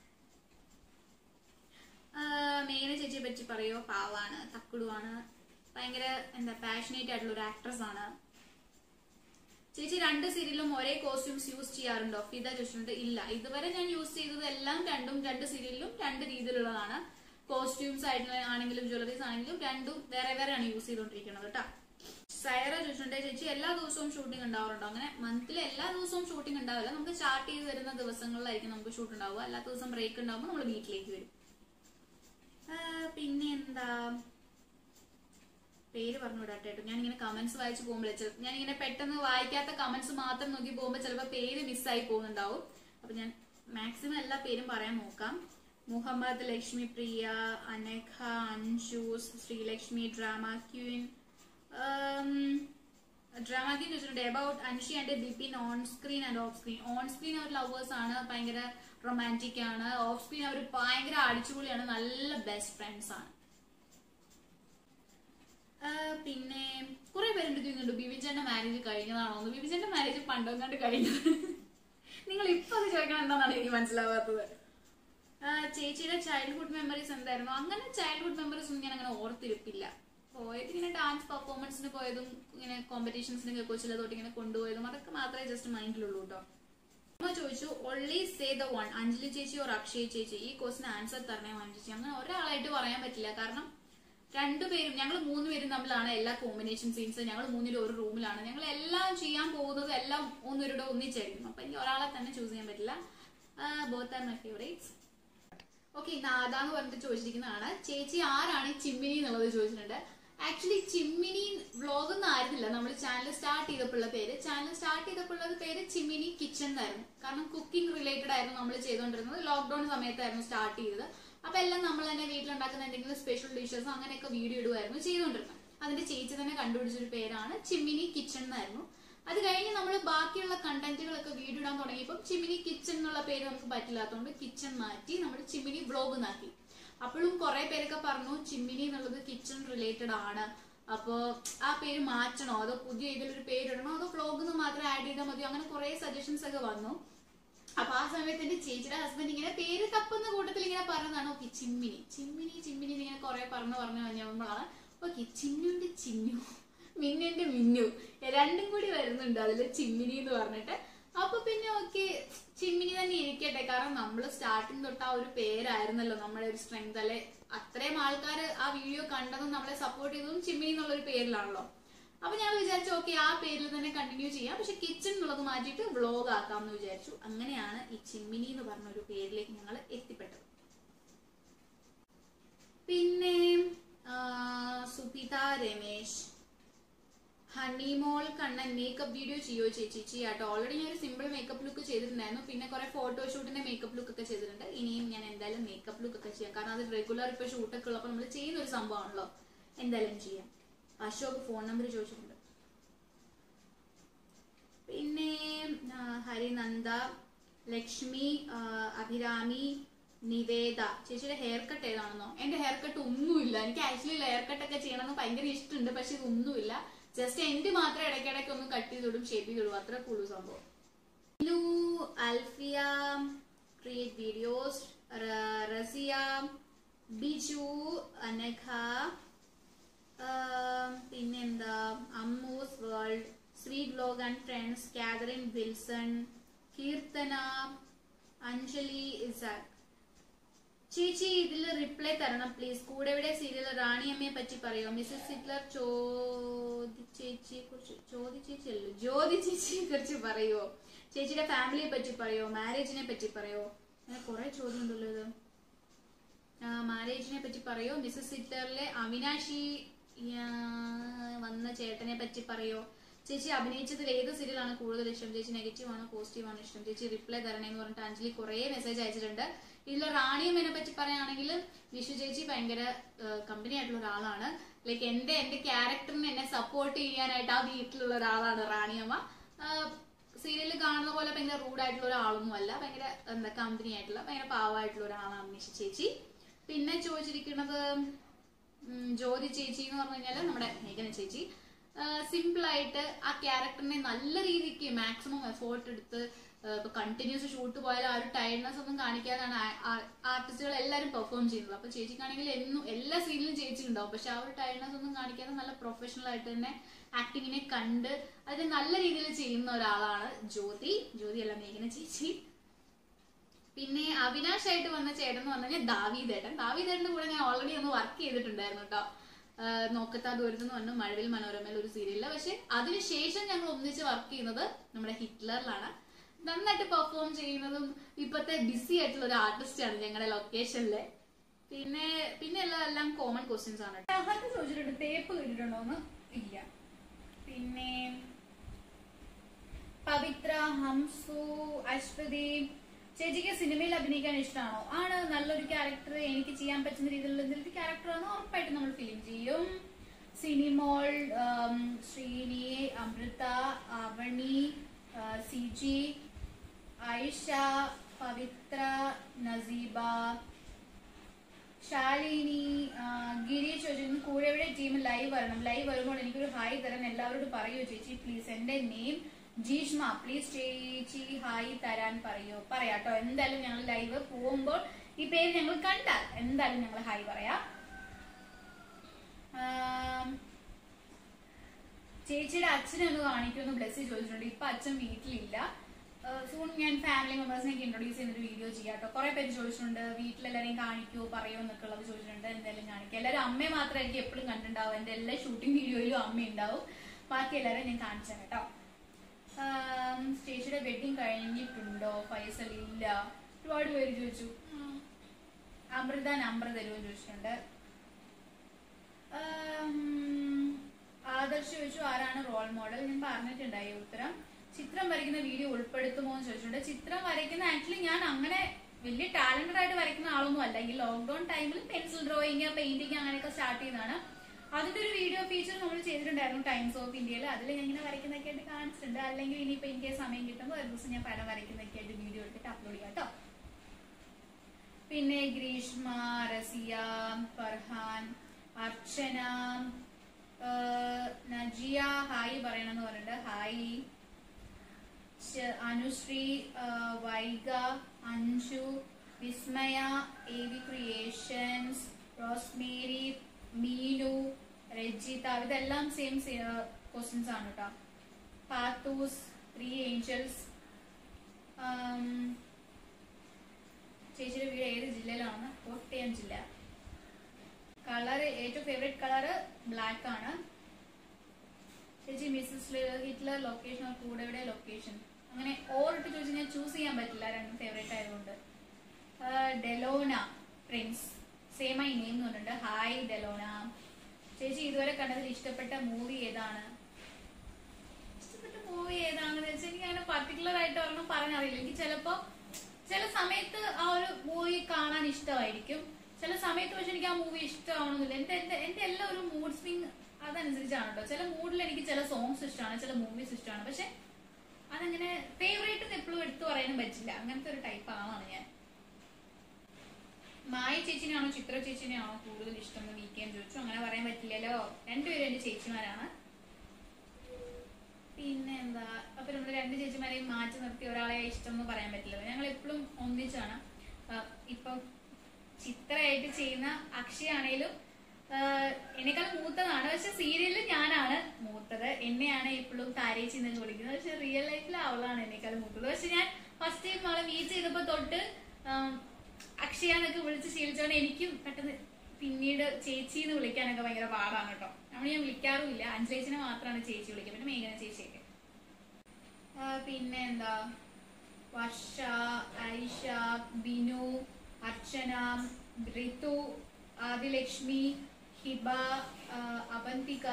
മേന ചേച്ചിയെ പറ്റി പറയോ പാവാണ് തക്കുടുവാണ് ഭയങ്കര എന്താ പാഷനേറ്റ് ആയിട്ടുള്ള ഒരു ആക്ട്രസ് ആണ് ചേച്ചി രണ്ട് സീരിയലും ഒരേ കോസ്റ്റ്യൂംസ് യൂസ് ചെയ്യാറുണ്ടോ ഫിദ ചോദിച്ചിട്ടുണ്ട് ഇല്ല ഇതുവരെ ഞാൻ യൂസ് ചെയ്തത് എല്ലാം രണ്ടും രണ്ട് സീരിയലിലും രണ്ട് രീതിയിലുള്ളതാണ് കോസ്റ്റ്യൂംസ് ആയിട്ട് ആണെങ്കിലും ജ്വല്ലറീസ് ആണെങ്കിലും രണ്ടും വേറെ വേറെയാണ് യൂസ് ചെയ്തുകൊണ്ടിരിക്കുന്നത് കേട്ടോ സൈറ ചോദിച്ചിട്ടുണ്ട് ചേച്ചി എല്ലാ ദിവസവും ഷൂട്ടിംഗ് ഉണ്ടാവാറുണ്ടോ അങ്ങനെ മന്തിൽ എല്ലാ ദിവസവും ഷൂട്ടിംഗ് ഉണ്ടാവില്ല നമുക്ക് സ്റ്റാർട്ട് ചെയ്ത് വരുന്ന ദിവസങ്ങളിലായിരിക്കും നമുക്ക് ഷൂട്ട് ഉണ്ടാവുക അല്ലാത്ത ദിവസം ബ്രേക്ക് ഉണ്ടാവുമ്പോൾ നമ്മൾ വീട്ടിലേക്ക് വരും ആ, പിന്നെ എന്താ പേര് പറഞ്ഞു വിടാട്ടോ ഞാൻ ഇങ്ങനെ കമന്റ്സ് വായിച്ചു പോകുമ്പോൾ ഞാൻ ഇങ്ങനെ പെട്ടെന്ന് വായിക്കാത്ത കമന്റ്സ് മാത്രം നോക്കി പോകുമ്പോൾ ചിലപ്പോൾ പേര് മിസ്സായി പോകുന്നുണ്ടാവും അപ്പൊ ഞാൻ മാക്സിമം എല്ലാ പേരും പറയാൻ നോക്കാം Muhammad Lakshmi Priya Anagha Anshus Sreelakshmi drama queen drama queen ചോദിച്ചിട്ടുണ്ട് about Anshi and Bipin on screen and off screen on screen അവർ ലവേഴ്സ് ആണ് ഭയങ്കര റൊമാൻറ്റിക് ആണ് ഓഫ് സ്ക്രീൻ അവർ ഭയങ്കര അടിച്ചുപൊളിയാണ് നല്ല ബെസ്റ്റ് ഫ്രണ്ട്സ് ആണ് ആ, പിന്നെ കുറെ പേരുണ്ട് ചോദിക്കുന്നുണ്ട് ബിബിൻചേട്ടന്റെ മാരേജ് കഴിഞ്ഞതാണോ എന്ന് ബിബിൻചേട്ടന്റെ മാരേജ് പണ്ടോങ്ങാണ്ട് കഴിഞ്ഞത് നിങ്ങൾ ഇപ്പൊ അത് ചോദിക്കണം എന്താണെന്നാണ് എനിക്ക് മനസ്സിലാവാത്തത് ആ, ചേച്ചിയുടെ ചൈൽഡ്ഹുഡ് മെമ്മറീസ് എന്തായിരുന്നു അങ്ങനെ ചൈൽഡ്ഹുഡ് മെമ്മറീസ് ഒന്നും ഞാൻ അങ്ങനെ ഓർത്തിരിപ്പില്ല പോയത് ഇങ്ങനെ ഡാൻസ് പെർഫോമൻസിന് പോയതും ഇങ്ങനെ കോമ്പറ്റീഷൻസിനൊക്കെ കൊച്ചിലെ തൊട്ട് ഇങ്ങനെ കൊണ്ടുപോയതും അതൊക്കെ മാത്രമേ ജസ്റ്റ് മൈൻഡിലുള്ളൂ കേട്ടോ അമ്മ ചോദിച്ചു only say the one Anjali ചേച്ചി ഓർ അക്ഷയ് ചേച്ചി ഈ ക്വസ്റ്റിന് ആൻസർ തരണേ വാങ്ങി ചേച്ചി അങ്ങനെ ഒരാളായിട്ട് പറയാൻ പറ്റില്ല കാരണം രണ്ടുപേരും ഞങ്ങൾ മൂന്നുപേരും തമ്മിലാണ് എല്ലാ കോമ്പിനേഷൻ സീൻസ് ഞങ്ങൾ മൂന്നിലും ഒരു റൂമിലാണ് ഞങ്ങൾ എല്ലാം ചെയ്യാൻ പോകുന്നത് എല്ലാം മൂന്നുപേരുടെ ഒന്നിച്ചായിരിക്കും അപ്പൊ എനിക്ക് ഒരാളെ തന്നെ ചൂസ് ചെയ്യാൻ പറ്റില്ല both are my favourites okay Nada എന്ന് പറഞ്ഞിട്ട് ചോദിച്ചിരിക്കുന്നതാണ് ചേച്ചി ആരാണ് ഈ ചിമ്മിനി എന്നുള്ളത് ചോദിച്ചിട്ടുണ്ട് ആക്ച്വലി ചിമ്മിനി വ്ളോഗ് ഒന്നും ആയിരുന്നില്ല നമ്മൾ ചാനൽ സ്റ്റാർട്ട് ചെയ്തപ്പോഴുള്ള പേര് ചാനൽ സ്റ്റാർട്ട് ചെയ്തപ്പോഴുള്ള പേര് ചിമ്മിനി കിച്ചൺ എന്നായിരുന്നു കാരണം കുക്കിംഗ് റിലേറ്റഡ് ആയിരുന്നു നമ്മൾ ചെയ്തുകൊണ്ടിരുന്നത് ലോക്ക്ഡൌൺ സമയത്തായിരുന്നു സ്റ്റാർട്ട് ചെയ്തത് അപ്പൊ എല്ലാം നമ്മൾ തന്നെ വീട്ടിലുണ്ടാക്കുന്ന എന്തെങ്കിലും സ്പെഷ്യൽ ഡിഷസ് അങ്ങനെയൊക്കെ വീഡിയോ ഇടുമായിരുന്നു ചെയ്തുകൊണ്ടിരുന്നത് അതിന്റെ ചേച്ചി തന്നെ കണ്ടുപിടിച്ചൊരു പേരാണ് ചിമ്മിനി കിച്ചൺ എന്നായിരുന്നു അത് കഴിഞ്ഞ് നമ്മൾ ബാക്കിയുള്ള കണ്ടന്റുകളൊക്കെ വീഡിയോ ഇടാൻ തുടങ്ങിയപ്പോൾ ചിമ്മിനി കിച്ചൺ എന്നുള്ള പേര് നമുക്ക് പറ്റില്ലാത്തതുകൊണ്ട് കിച്ചൺ മാറ്റി നമ്മൾ ചിമ്മിനി വ്ളോഗ് എന്നാക്കി അപ്പോഴും കുറെ പേരൊക്കെ പറഞ്ഞു ചിമ്മിനി എന്നുള്ളത് കിച്ചൺ റിലേറ്റഡ് ആണ് അപ്പോ ആ പേര് മാറ്റണോ അതോ പുതിയ ഇതിലൊരു പേര് ഇടണോ അതോ വ്ളോഗ് എന്ന് മാത്രം ആഡ് ചെയ്താൽ മതിയോ അങ്ങനെ കുറെ സജഷൻസ് ഒക്കെ വന്നു അപ്പൊ ആ സമയത്ത് എന്റെ ചേച്ചിയുടെ ഹസ്ബൻഡ് ഇങ്ങനെ പേര് തപ്പുന്ന കൂട്ടത്തിൽ ഇങ്ങനെ പറഞ്ഞതാണ് ഓക്കെ ചിമ്മിനി ചിമ്മിനി ചിമ്മിനി എന്ന് ഇങ്ങനെ കുറെ പറഞ്ഞു പറഞ്ഞു കഴിഞ്ഞപ്പോഴാണ് ഓക്കെ ചിന്നുണ്ട് ചിന്നു മിന്നുണ്ട് മിന്നു രണ്ടും കൂടി വരുന്നുണ്ട് അതില് ചിമ്മിനി എന്ന് പറഞ്ഞിട്ട് അപ്പൊ പിന്നെ ഓക്കെ ചിമ്മിനി തന്നെ ഇരിക്കട്ടെ കാരണം നമ്മൾ സ്റ്റാർട്ടിങ് തൊട്ട് ആ ഒരു പേരായിരുന്നല്ലോ നമ്മുടെ ഒരു സ്ട്രെങ്ത് അല്ലെ അത്രയും ആൾക്കാർ ആ വീഡിയോ കണ്ടതും നമ്മളെ സപ്പോർട്ട് ചെയ്തതും ചിമ്മിനി എന്നുള്ള ഒരു പേരിലാണല്ലോ അപ്പൊ ഞാൻ വിചാരിച്ചു ഓക്കെ ആ പേരിൽ തന്നെ കണ്ടിന്യൂ ചെയ്യാം പക്ഷെ കിച്ചൺ എന്നുള്ളത് മാറ്റിയിട്ട് വ്ളോഗ് ആക്കാം എന്ന് വിചാരിച്ചു അങ്ങനെയാണ് ഈ ചിമ്മിനി എന്ന് പറഞ്ഞ ഒരു പേരിലേക്ക് ഞങ്ങൾ എത്തിപ്പെട്ടത് പിന്നെ ആ, സുപിത രമേശ് ഹണിമോൾ കണ്ണൻ മേക്കപ്പ് വീഡിയോ ചെയ്യോ ചേച്ചി ചെയ്യാട്ടോ ഓൾറെഡി ഞാൻ ഒരു സിമ്പിൾ മേക്കപ്പ് ലുക്ക് ചെയ്തിട്ടുണ്ടായിരുന്നു പിന്നെ കുറെ ഫോട്ടോഷൂട്ടിന്റെ മേക്കപ്പ് ലുക്ക് ഒക്കെ ചെയ്തിട്ടുണ്ട് ഇനിയും ഞാൻ എന്തായാലും മേക്കപ്പ് ലുക്ക് ഒക്കെ ചെയ്യാം കാരണം അത് റെഗുലർ ഇപ്പൊ ഷൂട്ടൊക്കെ ഉള്ളപ്പോൾ നമ്മൾ ചെയ്യുന്ന ഒരു സംഭവമാണല്ലോ എന്തായാലും ചെയ്യാം അശോക് ഫോൺ നമ്പർ ചോദിച്ചിട്ടുണ്ട് പിന്നെ ആ, ഹരിനന്ദ ലക്ഷ്മി ആ, അഭിരാമി നിവേദ ചേച്ചിയുടെ ഹെയർ കട്ട് ഏതാണെന്നോ എന്റെ ഹെയർ കട്ട് ഒന്നുമില്ല എനിക്ക് ആക്ച്വലി ഹെയർ കട്ട് ഒക്കെ ചെയ്യണമെന്ന് ഭയങ്കര ഇഷ്ടമുണ്ട് പക്ഷെ ഇതൊന്നുമില്ല ജസ്റ്റ് എന്റെ മാത്രം ഇടയ്ക്കിടയ്ക്ക് ഒന്ന് കട്ട് ചെയ്തിടും ഷേപ്പ് ചെയ്തിടും അത്ര കൂടുതൽ സംഭവം ലു അൽഫിയ ക്രിയേറ്റ് വീഡിയോസ് റസിയ ബിജു അനഘ ആം, പിന്നെന്താ Ammus world sweet vlog and friends Catherine Wilson Keerthana Anjali Isaac ചേച്ചി ഇതിൽ റിപ്ലൈ തരണം പ്ലീസ് കൂടെവിടെ സീരിയൽ റാണിയമ്മയെ പറ്റി പറയോ മിസ്സസ് ഹിറ്റ്ലർ ചോദി ചേച്ചിയെ കുറിച്ച് ചോദി ചേച്ചി അല്ലോ ജ്യോതി ചേച്ചിയെ കുറിച്ച് പറയോ ചേച്ചിയുടെ ഫാമിലിയെ പറ്റി പറയോ മാരേജിനെ പറ്റി പറയോ അങ്ങനെ കുറെ ചോദ്യം ഉണ്ടല്ലോ ഇത് മാരേജിനെ പറ്റി പറയോ മിസ്സസ് ഹിറ്റ്ലറിലെ അവിനാശി ആ, വന്ന ചേട്ടനെ പറ്റി പറയോ ചേച്ചി അഭിനയിച്ചതിൽ ഏത് സീരിയലാണ് കൂടുതൽ ഇഷ്ടം ചേച്ചി നെഗറ്റീവ് ആണോ പോസിറ്റീവ് ആണോ ഇഷ്ടം ചേച്ചി റിപ്ലൈ തരണേ എന്ന് പറഞ്ഞിട്ട് അഞ്ജലി കുറേ മെസ്സേജ് അയച്ചിട്ടുണ്ട് ഇതിൽ റാണിയമ്മനെ പറ്റി പറയുകയാണെങ്കിൽ വിഷു ചേച്ചി ഭയങ്കര കമ്പനി ആയിട്ടുള്ള ഒരാളാണ് ലൈക്ക് എന്റെ എന്റെ ക്യാരക്ടറിനെ എന്നെ സപ്പോർട്ട് ചെയ്യാനായിട്ട് ആ വീട്ടിലുള്ള ഒരാളാണ് റാണിയമ്മ സീരിയലിൽ കാണുന്ന പോലെ ഭയങ്കര റൂഡായിട്ടുള്ള ഒരാളൊന്നും അല്ല ഭയങ്കര എന്താ കമ്പനി ആയിട്ടുള്ള ഭയങ്കര പാവമായിട്ടുള്ള ഒരാളാണ് നിഷ ചേച്ചി പിന്നെ ചോദിച്ചിരിക്കുന്നത് ഉം, ജ്യോതി ചേച്ചി എന്ന് പറഞ്ഞു കഴിഞ്ഞാല് നമ്മുടെ മേഘന ചേച്ചി സിമ്പിൾ ആയിട്ട് ആ ക്യാരക്ടറിനെ നല്ല രീതിക്ക് മാക്സിമം എഫോർട്ട് എടുത്ത് ആ, ഇപ്പൊ കണ്ടിന്യൂസ് ഷൂട്ട് പോയാലും ആ ഒരു ടയർഡ്നെസ് ഒന്നും കാണിക്കാതാണ് ആർട്ടിസ്റ്റുകൾ എല്ലാവരും പെർഫോം ചെയ്യുന്നത് അപ്പൊ ചേച്ചിക്കാണെങ്കിൽ എന്നും എല്ലാ സീനിലും ചേച്ചി ഉണ്ടാവും പക്ഷെ ആ ഒരു ടയർഡ്നെസ് ഒന്നും കാണിക്കാതെ നല്ല പ്രൊഫഷണൽ ആയിട്ട് തന്നെ ആക്ടിങ്ങിനെ കണ്ട് അതിനെ നല്ല രീതിയിൽ ചെയ്യുന്ന ഒരാളാണ് ജ്യോതി ജ്യോതി അല്ല മേഘന ചേച്ചി പിന്നെ അവിനാഷ് ആയിട്ട് വന്ന ചേട്ടൻ എന്ന് പറഞ്ഞു കഴിഞ്ഞാൽ ദാവീദേട്ടൻ ദാവീദേട്ടന്റെ കൂടെ ഞാൻ ഓൾറെഡി ഒന്ന് വർക്ക് ചെയ്തിട്ടുണ്ടായിരുന്നു കേട്ടോ ആഹ് നോക്കത്താ ദൂരത്ത് എന്ന് പറഞ്ഞു മഴവിൽ മനോരമയിൽ ഒരു സീരിയലില് പക്ഷെ അതിനുശേഷം ഞങ്ങൾ ഒന്നിച്ച് വർക്ക് ചെയ്യുന്നത് നമ്മുടെ ഹിറ്റ്ലറിലാണ് നന്നായിട്ട് പെർഫോം ചെയ്യുന്നതും ഇപ്പത്തെ ബിസി ആയിട്ടുള്ള ഒരു ആർട്ടിസ്റ്റ് ആണ് ഞങ്ങളുടെ ലൊക്കേഷനിലെ പിന്നെ പിന്നെ എല്ലാം എല്ലാം കോമൺ ക്വസ്റ്റ്യൻസ് ആണ് ആഹാരം ചോദിച്ചിട്ടുണ്ട് തേപ്പ് കിട്ടിയിട്ടുണ്ടോന്ന് ഇല്ല പിന്നെ പവിത്ര ഹംസു അശ്വതി ചേച്ചിക്ക് സിനിമയിൽ അഭിനയിക്കാൻ ഇഷ്ടമാണോ ആണ് നല്ലൊരു ക്യാരക്ടർ എനിക്ക് ചെയ്യാൻ പറ്റുന്ന രീതിയിലുള്ള എന്തെങ്കിലും ക്യാരക്ടറാണ് ഉറപ്പായിട്ടും നമ്മൾ ഫിലിം ചെയ്യും സിനിമോൾ ഉം, ശ്രീനി അമൃത അവണി ആ, സിജി ഐഷ പവിത്ര നസീബ ശാലിനി ആ, ഗിരി ചോദിച്ചു കൂടെ എവിടെ ടീം ലൈവ് വരണം ലൈവ് വരുമ്പോൾ എനിക്കൊരു ഹായ് തരാൻ എല്ലാവരോടും പറയൂ ചേച്ചി പ്ലീസ് എന്റെ നെയിം ജീഷ്മ പ്ലീസ് ചേച്ചി ഹായ് തരാൻ പറയൂ പറയാട്ടോ എന്തായാലും ഞങ്ങൾ ലൈവ് പോകുമ്പോൾ ഈ പേര് ഞങ്ങൾ കണ്ടാൽ എന്തായാലും ഞങ്ങൾ ഹായ് പറയാം ആം, ചേച്ചിയുടെ അച്ഛനെ ഒന്ന് കാണിക്കുമെന്ന് ബ്ലെസ്സി ചോദിച്ചിട്ടുണ്ട് ഇപ്പൊ അച്ഛൻ വീട്ടിലില്ല സൂൺ ഞാൻ ഫാമിലി മെമ്പേഴ്സിനൊക്കെ ഇൻട്രൊഡ്യൂസ് ചെയ്യുന്നൊരു വീഡിയോ ചെയ്യാം കേട്ടോ കുറെ പേര് ചോദിച്ചിട്ടുണ്ട് വീട്ടിലെല്ലാരെയും കാണിക്കുമോ പറയോ എന്നൊക്കെ ഉള്ളത് ചോദിച്ചിട്ടുണ്ട് എന്തായാലും കാണിക്കാം എല്ലാവരും അമ്മയെ മാത്രമായിരിക്കും എപ്പോഴും കണ്ടിട്ടുണ്ടാവും എന്റെ എല്ലാ ഷൂട്ടിംഗ് വീഡിയോയിലും അമ്മ ഉണ്ടാവും ബാക്കി എല്ലാവരെയും ഞാൻ കാണിച്ചു തരാം കേട്ടോ ആം, ചേച്ചിയുടെ വെഡിങ് കഴിഞ്ഞിട്ടുണ്ടോ ഫൈസൽ ഇല്ല ഒരുപാട് പേര് ചോദിച്ചു ഉം. അമൃത നമ്പർ തരുമോ ചോദിച്ചിട്ടുണ്ട് ആം, ആദർശ് ചോദിച്ചു ആരാണ് റോൾ മോഡൽ ഞാൻ പറഞ്ഞിട്ടുണ്ടായി ഉത്തരം ചിത്രം വരയ്ക്കുന്ന വീഡിയോ ഉൾപ്പെടുത്തുമോ എന്ന് ചോദിച്ചിട്ടുണ്ട് ചിത്രം വരയ്ക്കുന്ന ആക്ച്വലി ഞാൻ അങ്ങനെ വലിയ ടാലന്റഡ് ആയിട്ട് വരയ്ക്കുന്ന ആളൊന്നും അല്ല ഈ ലോക്ക്ഡൌൺ ടൈമിൽ പെൻസിൽ ഡ്രോയിങ് പെയിന്റിങ് അങ്ങനെയൊക്കെ സ്റ്റാർട്ട് ചെയ്തതാണ് അതിന്റെ ഒരു വീഡിയോ ഫീച്ചർ നമ്മൾ ചെയ്തിട്ടുണ്ടായിരുന്നു ടൈംസ് ഓഫ് ഇന്ത്യയിൽ അതിൽ ഞാൻ ഇങ്ങനെ വരയ്ക്കുന്നൊക്കെ ആയിട്ട് കാണിച്ചിട്ടുണ്ട് അല്ലെങ്കിൽ ഇനിയിപ്പോ എനിക്ക് സമയം കിട്ടുമ്പോൾ ഒരു ദിവസം ഞാൻ പല വരയ്ക്കുന്നൊക്കെ ആയിട്ട് വീഡിയോ എടുത്തിട്ട് അപ്ലോഡ് ചെയ്യാം കേട്ടോ പിന്നെ ഗ്രീഷ്മ റസിയ ഫർഹാൻ അർച്ചന ഏഹ്, നജിയ ഹായ് പറയണമെന്ന് പറഞ്ഞിട്ട് ഹായ് ശ- അനുശ്രീ ഏഹ്, Vaiga Anju Vismaya A V creations Rosemary Meenu Rajitha ഇതെല്ലാം സെയിം ക്വസ്റ്റ്യൻസ് ആണ് കേട്ടോ പാത്തൂസ് ത്രീ ഏഞ്ചൽസ് ചേച്ചിയുടെ വീട് ഏത് ജില്ലയിലാണ് കോട്ടയം ജില്ല കളർ ഏറ്റവും ഫേവറേറ്റ് കളർ ബ്ലാക്ക് ആണ് ചേച്ചി മിസ്സസ് ഹിറ്റ്ലർ ലൊക്കേഷൻ കൂടെ എവിടെ ലൊക്കേഷൻ അങ്ങനെ ഓറിട്ട് ചോദിച്ചാൽ ഞാൻ ചൂസ് ചെയ്യാൻ പറ്റില്ല രണ്ടും ഫേവറേറ്റ് ആയതുകൊണ്ട് ആഹ് ഡെലോന പ്രിൻസ് സെയിം ആയി നെയിം എന്ന് പറഞ്ഞിട്ടുണ്ട് ഹായ് ഡെലോന ചേച്ചി ഇതുവരെ കണ്ടതിൽ ഇഷ്ടപ്പെട്ട മൂവി ഏതാണ് ഇഷ്ടപ്പെട്ട മൂവി ഏതാണെന്ന് വെച്ചാൽ എനിക്ക് അങ്ങനെ പർട്ടിക്കുലർ ആയിട്ട് ഒരെണ്ണം പറഞ്ഞറിയില്ല എനിക്ക് ചിലപ്പോ ചില സമയത്ത് ആ ഒരു മൂവി കാണാൻ ഇഷ്ടമായിരിക്കും ചില സമയത്ത് പക്ഷെ എനിക്ക് ആ മൂവി ഇഷ്ടമാവണമെന്നില്ല എന്റെ എന്റെ എന്റെ എല്ലാ ഒരു മൂഡ് സ്വിങ് അതനുസരിച്ചാണ് കേട്ടോ ചില മൂഡിൽ എനിക്ക് ചില സോങ്സ് ഇഷ്ടമാണ് ചില മൂവീസ് ഇഷ്ടമാണ് പക്ഷെ അതങ്ങനെ ഫേവറേറ്റ് എപ്പോഴും എടുത്തു പറയാനും പറ്റില്ല അങ്ങനത്തെ ഒരു ടൈപ്പ് ആളാണ് ഞാൻ മായ ചേച്ചിനെയാണോ ചിത്ര ചേച്ചിനെയാണോ കൂടുതൽ ഇഷ്ടം എന്ന് വീക്കെൻഡ് ചോദിച്ചു അങ്ങനെ പറയാൻ പറ്റില്ലല്ലോ രണ്ടുപേരും എന്റെ ചേച്ചിമാരാണ് പിന്നെ എന്താ അപ്പൊ നമ്മൾ രണ്ട് ചേച്ചിമാരെയും മാറ്റി നിർത്തി ഒരാളെ ഇഷ്ടം എന്ന് പറയാൻ പറ്റില്ലല്ലോ ഞങ്ങൾ എപ്പോഴും ഒന്നിച്ചാണ് ആ, ഇപ്പം ചിത്രയായിട്ട് ചെയ്യുന്ന അക്ഷയാണേലും എന്നെക്കാൾ മൂത്തതാണ് പക്ഷെ സീരിയലിൽ ഞാനാണ് മൂത്തത് എന്നെയാണ് എപ്പോഴും താരേച്ചി എന്ന് വിളിക്കുന്നത് പക്ഷെ റിയൽ ലൈഫിൽ അവളാണ് എന്നെക്കാൾ മൂത്തത് പക്ഷെ ഞാൻ ഫസ്റ്റ് ടൈം അവളെ മീറ്റ് ചെയ്തപ്പോ തൊട്ട് ആം, അക്ഷയ എന്നൊക്കെ വിളിച്ച് ശീലിച്ചോണ്ട് എനിക്കും പെട്ടെന്ന് പിന്നീട് ചേച്ചി എന്ന് വിളിക്കാനൊക്കെ ഭയങ്കര പാടാണ് കേട്ടോ നമ്മൾ ഞാൻ വിളിക്കാറുമില്ല അഞ്ചേച്ചിനെ മാത്രമാണ് ചേച്ചി വിളിക്കുക പിന്നെ മേഘന ചേച്ചിയൊക്കെ ആ, പിന്നെ എന്താ വർഷ ഐഷ ബിനു അർച്ചന ഋതു ആദിലക്ഷ്മി ഹിബ ആ, അവന്തിക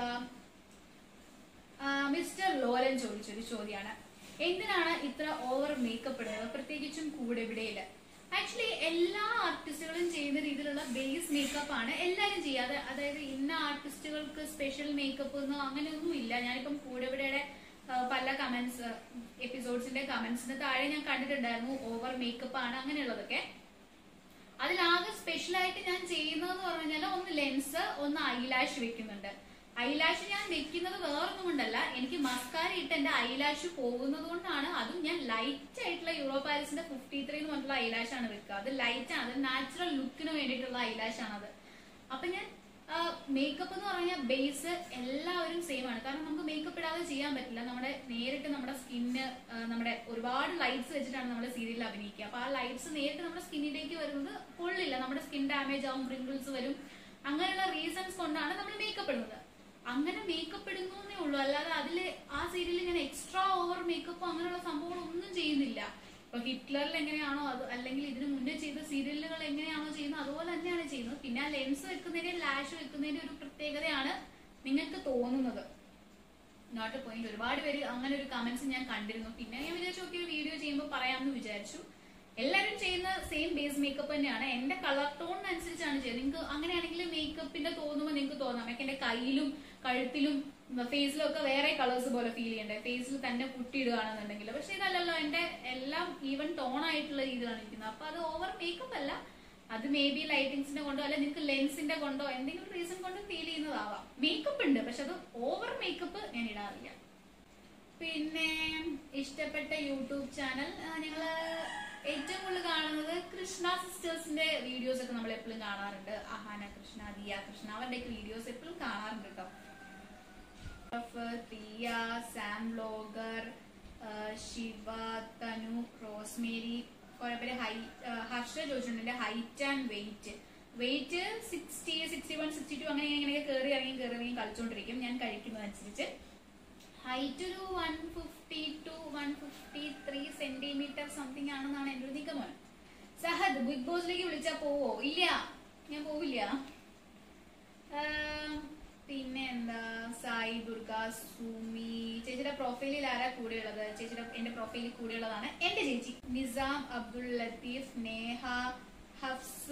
ആ, മിസ്റ്റർ ലോലൻ ചോദിച്ചൊരു ചോദ്യമാണ് എന്തിനാണ് ഇത്ര ഓവർ മേക്കപ്പ് ഇടുന്നത് പ്രത്യേകിച്ചും കൂടെവിടയില് ആക്ച്വലി എല്ലാ ആർട്ടിസ്റ്റുകളും ചെയ്യുന്ന രീതിയിലുള്ള ബേസ് മേക്കപ്പ് ആണ് എല്ലാവരും ചെയ്യാതെ അതായത് ഇന്ന ആർട്ടിസ്റ്റുകൾക്ക് സ്പെഷ്യൽ മേക്കപ്പ് എന്നോ അങ്ങനെയൊന്നും ഇല്ല ഞാനിപ്പം കൂടെവിടയുടെ ആ, പല കമന്റ്സ് എപ്പിസോഡ്സിന്റെ കമന്റ്സിന് താഴെ ഞാൻ കണ്ടിട്ടുണ്ടായിരുന്നു ഓവർ മേക്കപ്പ് ആണ് അങ്ങനെയുള്ളതൊക്കെ അതിലാകെ സ്പെഷ്യൽ ആയിട്ട് ഞാൻ ചെയ്യുന്നതെന്ന് പറഞ്ഞാൽ ഒന്ന് ലെൻസ് ഒന്ന് ഐലാഷ് വെക്കുന്നുണ്ട് ഐലാഷ് ഞാൻ വെക്കുന്നത് വേറൊന്നും കൊണ്ടല്ല എനിക്ക് മസ്കാര ഇട്ട് എന്റെ ഐലാഷ് പോകുന്നത് കൊണ്ടാണ് അതും ഞാൻ ലൈറ്റ് ആയിട്ടുള്ള യൂറോ പാരിസിന്റെ ഫിഫ്റ്റി ത്രീ എന്ന് പറഞ്ഞിട്ടുള്ള ഐലാഷ് ആണ് വെക്കുക അത് ലൈറ്റ് ആണ് അത് നാച്ചുറൽ ലുക്കിന് വേണ്ടിയിട്ടുള്ള ഐലാഷ് ആണ് അത് അപ്പൊ ഞാൻ മേക്കപ്പ് എന്ന് പറഞ്ഞാൽ ബേസ് എല്ലാവരും സെയിം ആണ് കാരണം നമുക്ക് മേക്കപ്പ് ഇടാതെ ചെയ്യാൻ പറ്റില്ല നമ്മുടെ നേരിട്ട് നമ്മുടെ സ്കിന്ന് നമ്മുടെ ഒരുപാട് ലൈറ്റ്സ് വെച്ചിട്ടാണ് നമ്മുടെ സീരിയലിൽ അഭിനയിക്കുക അപ്പൊ ആ ലൈറ്റ്സ് നേരിട്ട് നമ്മുടെ സ്കിന്നിലേക്ക് വരുന്നത് കൊള്ളില്ല നമ്മുടെ സ്കിൻ ഡാമേജ് ആവും റിങ്കിൾസ് വരും അങ്ങനെയുള്ള റീസൺസ് കൊണ്ടാണ് നമ്മൾ മേക്കപ്പ് ഇടുന്നത് അങ്ങനെ മേക്കപ്പ് ഇടുന്നു എന്നേ ഉള്ളൂ അല്ലാതെ അതില് ആ സീരിയലിൽ ഇങ്ങനെ എക്സ്ട്രാ ഓവർ മേക്കപ്പ് അങ്ങനെയുള്ള സംഭവങ്ങൾ ഒന്നും ചെയ്യുന്നില്ല ഇപ്പൊ ഹിറ്റ്ലറിൽ എങ്ങനെയാണോ അത് അല്ലെങ്കിൽ ഇതിന് മുന്നേ ചെയ്ത സീരിയലുകൾ എങ്ങനെയാണോ ചെയ്യുന്നത് അതുപോലെ തന്നെയാണ് ചെയ്യുന്നത് പിന്നെ ആ ലെൻസ് വെക്കുന്നതിന്റെ ലാഷ് വെക്കുന്നതിന്റെ ഒരു പ്രത്യേകതയാണ് നിങ്ങൾക്ക് തോന്നുന്നത് നോട്ട് പോയിന്റ് ഒരുപാട് പേര് അങ്ങനെ ഒരു കമന്റ്സ് ഞാൻ കണ്ടിരുന്നു പിന്നെ ഞാൻ വിചാരിച്ചു ഒക്കെ ഒരു വീഡിയോ ചെയ്യുമ്പോൾ പറയാമെന്ന് വിചാരിച്ചു എല്ലാവരും ചെയ്യുന്ന സെയിം ബേസ് മേക്കപ്പ് തന്നെയാണ് എന്റെ കളർ ടോൺ അനുസരിച്ചാണ് ചെയ്യുന്നത് നിങ്ങൾക്ക് അങ്ങനെയാണെങ്കിൽ മേക്കപ്പിന്റെ തോന്നുമ്പോൾ നിങ്ങൾക്ക് തോന്നാം എനിക്ക് എന്റെ കയ്യിലും കഴുത്തിലും ഫേസിലും ഒക്കെ വേറെ കളേഴ്സ് പോലെ ഫീൽ ചെയ്യണ്ടേ ഫേസിൽ തന്നെ പുട്ടിയിടുകയാണെന്നുണ്ടെങ്കിൽ പക്ഷെ ഇതല്ലല്ലോ എന്റെ എല്ലാം ഈവൻ ടോൺ ആയിട്ടുള്ള രീതിയിലാണ് ഇരിക്കുന്നത് അപ്പൊ അത് ഓവർ മേക്കപ്പ് അല്ല അത് മേ ബി ലൈറ്റിങ്സിന്റെ കൊണ്ടോ അല്ല നിങ്ങൾക്ക് ലെൻസിന്റെ കൊണ്ടോ എന്തെങ്കിലും റീസൺ കൊണ്ട് ഫീൽ ചെയ്യുന്നതാവാം മേക്കപ്പ് ഉണ്ട് പക്ഷെ അത് ഓവർ മേക്കപ്പ് ഞാൻ ഇടാറില്ല പിന്നെ ഇഷ്ടപ്പെട്ട യൂട്യൂബ് ചാനൽ ഞങ്ങള് ഏറ്റവും കൂടുതൽ കാണുന്നത് കൃഷ്ണ സിസ്റ്റേഴ്സിന്റെ വീഡിയോസ് ഒക്കെ നമ്മൾ എപ്പോഴും കാണാറുണ്ട് അഹാന കൃഷ്ണ ദിയ കൃഷ്ണ അവരുടെയൊക്കെ വീഡിയോസ് എപ്പോഴും കാണാറുണ്ട് കേട്ടോ Priya Sam blogger Shiva Thanu Rosemary കുറെ പേര് ഹൈ ഹർഷ ചോദിച്ചിട്ടുണ്ട് height and weight weight sixty sixty one sixty two അങ്ങനെ ഇങ്ങനെയൊക്കെ കയറി ഇറങ്ങി കയറി ഇറങ്ങി കളിച്ചോണ്ടിരിക്കും ഞാൻ കഴിക്കുന്നതനുസരിച്ച് ഹൈറ്റ് ഒരു one fifty two one fifty three centimetre something ആണെന്നാണ് എന്റെ ഒരു നിഗമനം സഹദ് ബിഗ് ബോസിലേക്ക് വിളിച്ചാ പോവോ ഇല്ല ഞാൻ പോവില്ല ആം, പിന്നെ എന്താ സായി ദുർഗ സുമി ചേച്ചിയുടെ പ്രൊഫൈലിൽ ആരാ കൂടെയുള്ളത് ചേച്ചിയുടെ എന്റെ പ്രൊഫൈലിൽ കൂടെയുള്ളതാണ് എന്റെ ചേച്ചി നിസാം അബ്ദുൾ ലത്തീഫ് നേഹ ഹഫ്സ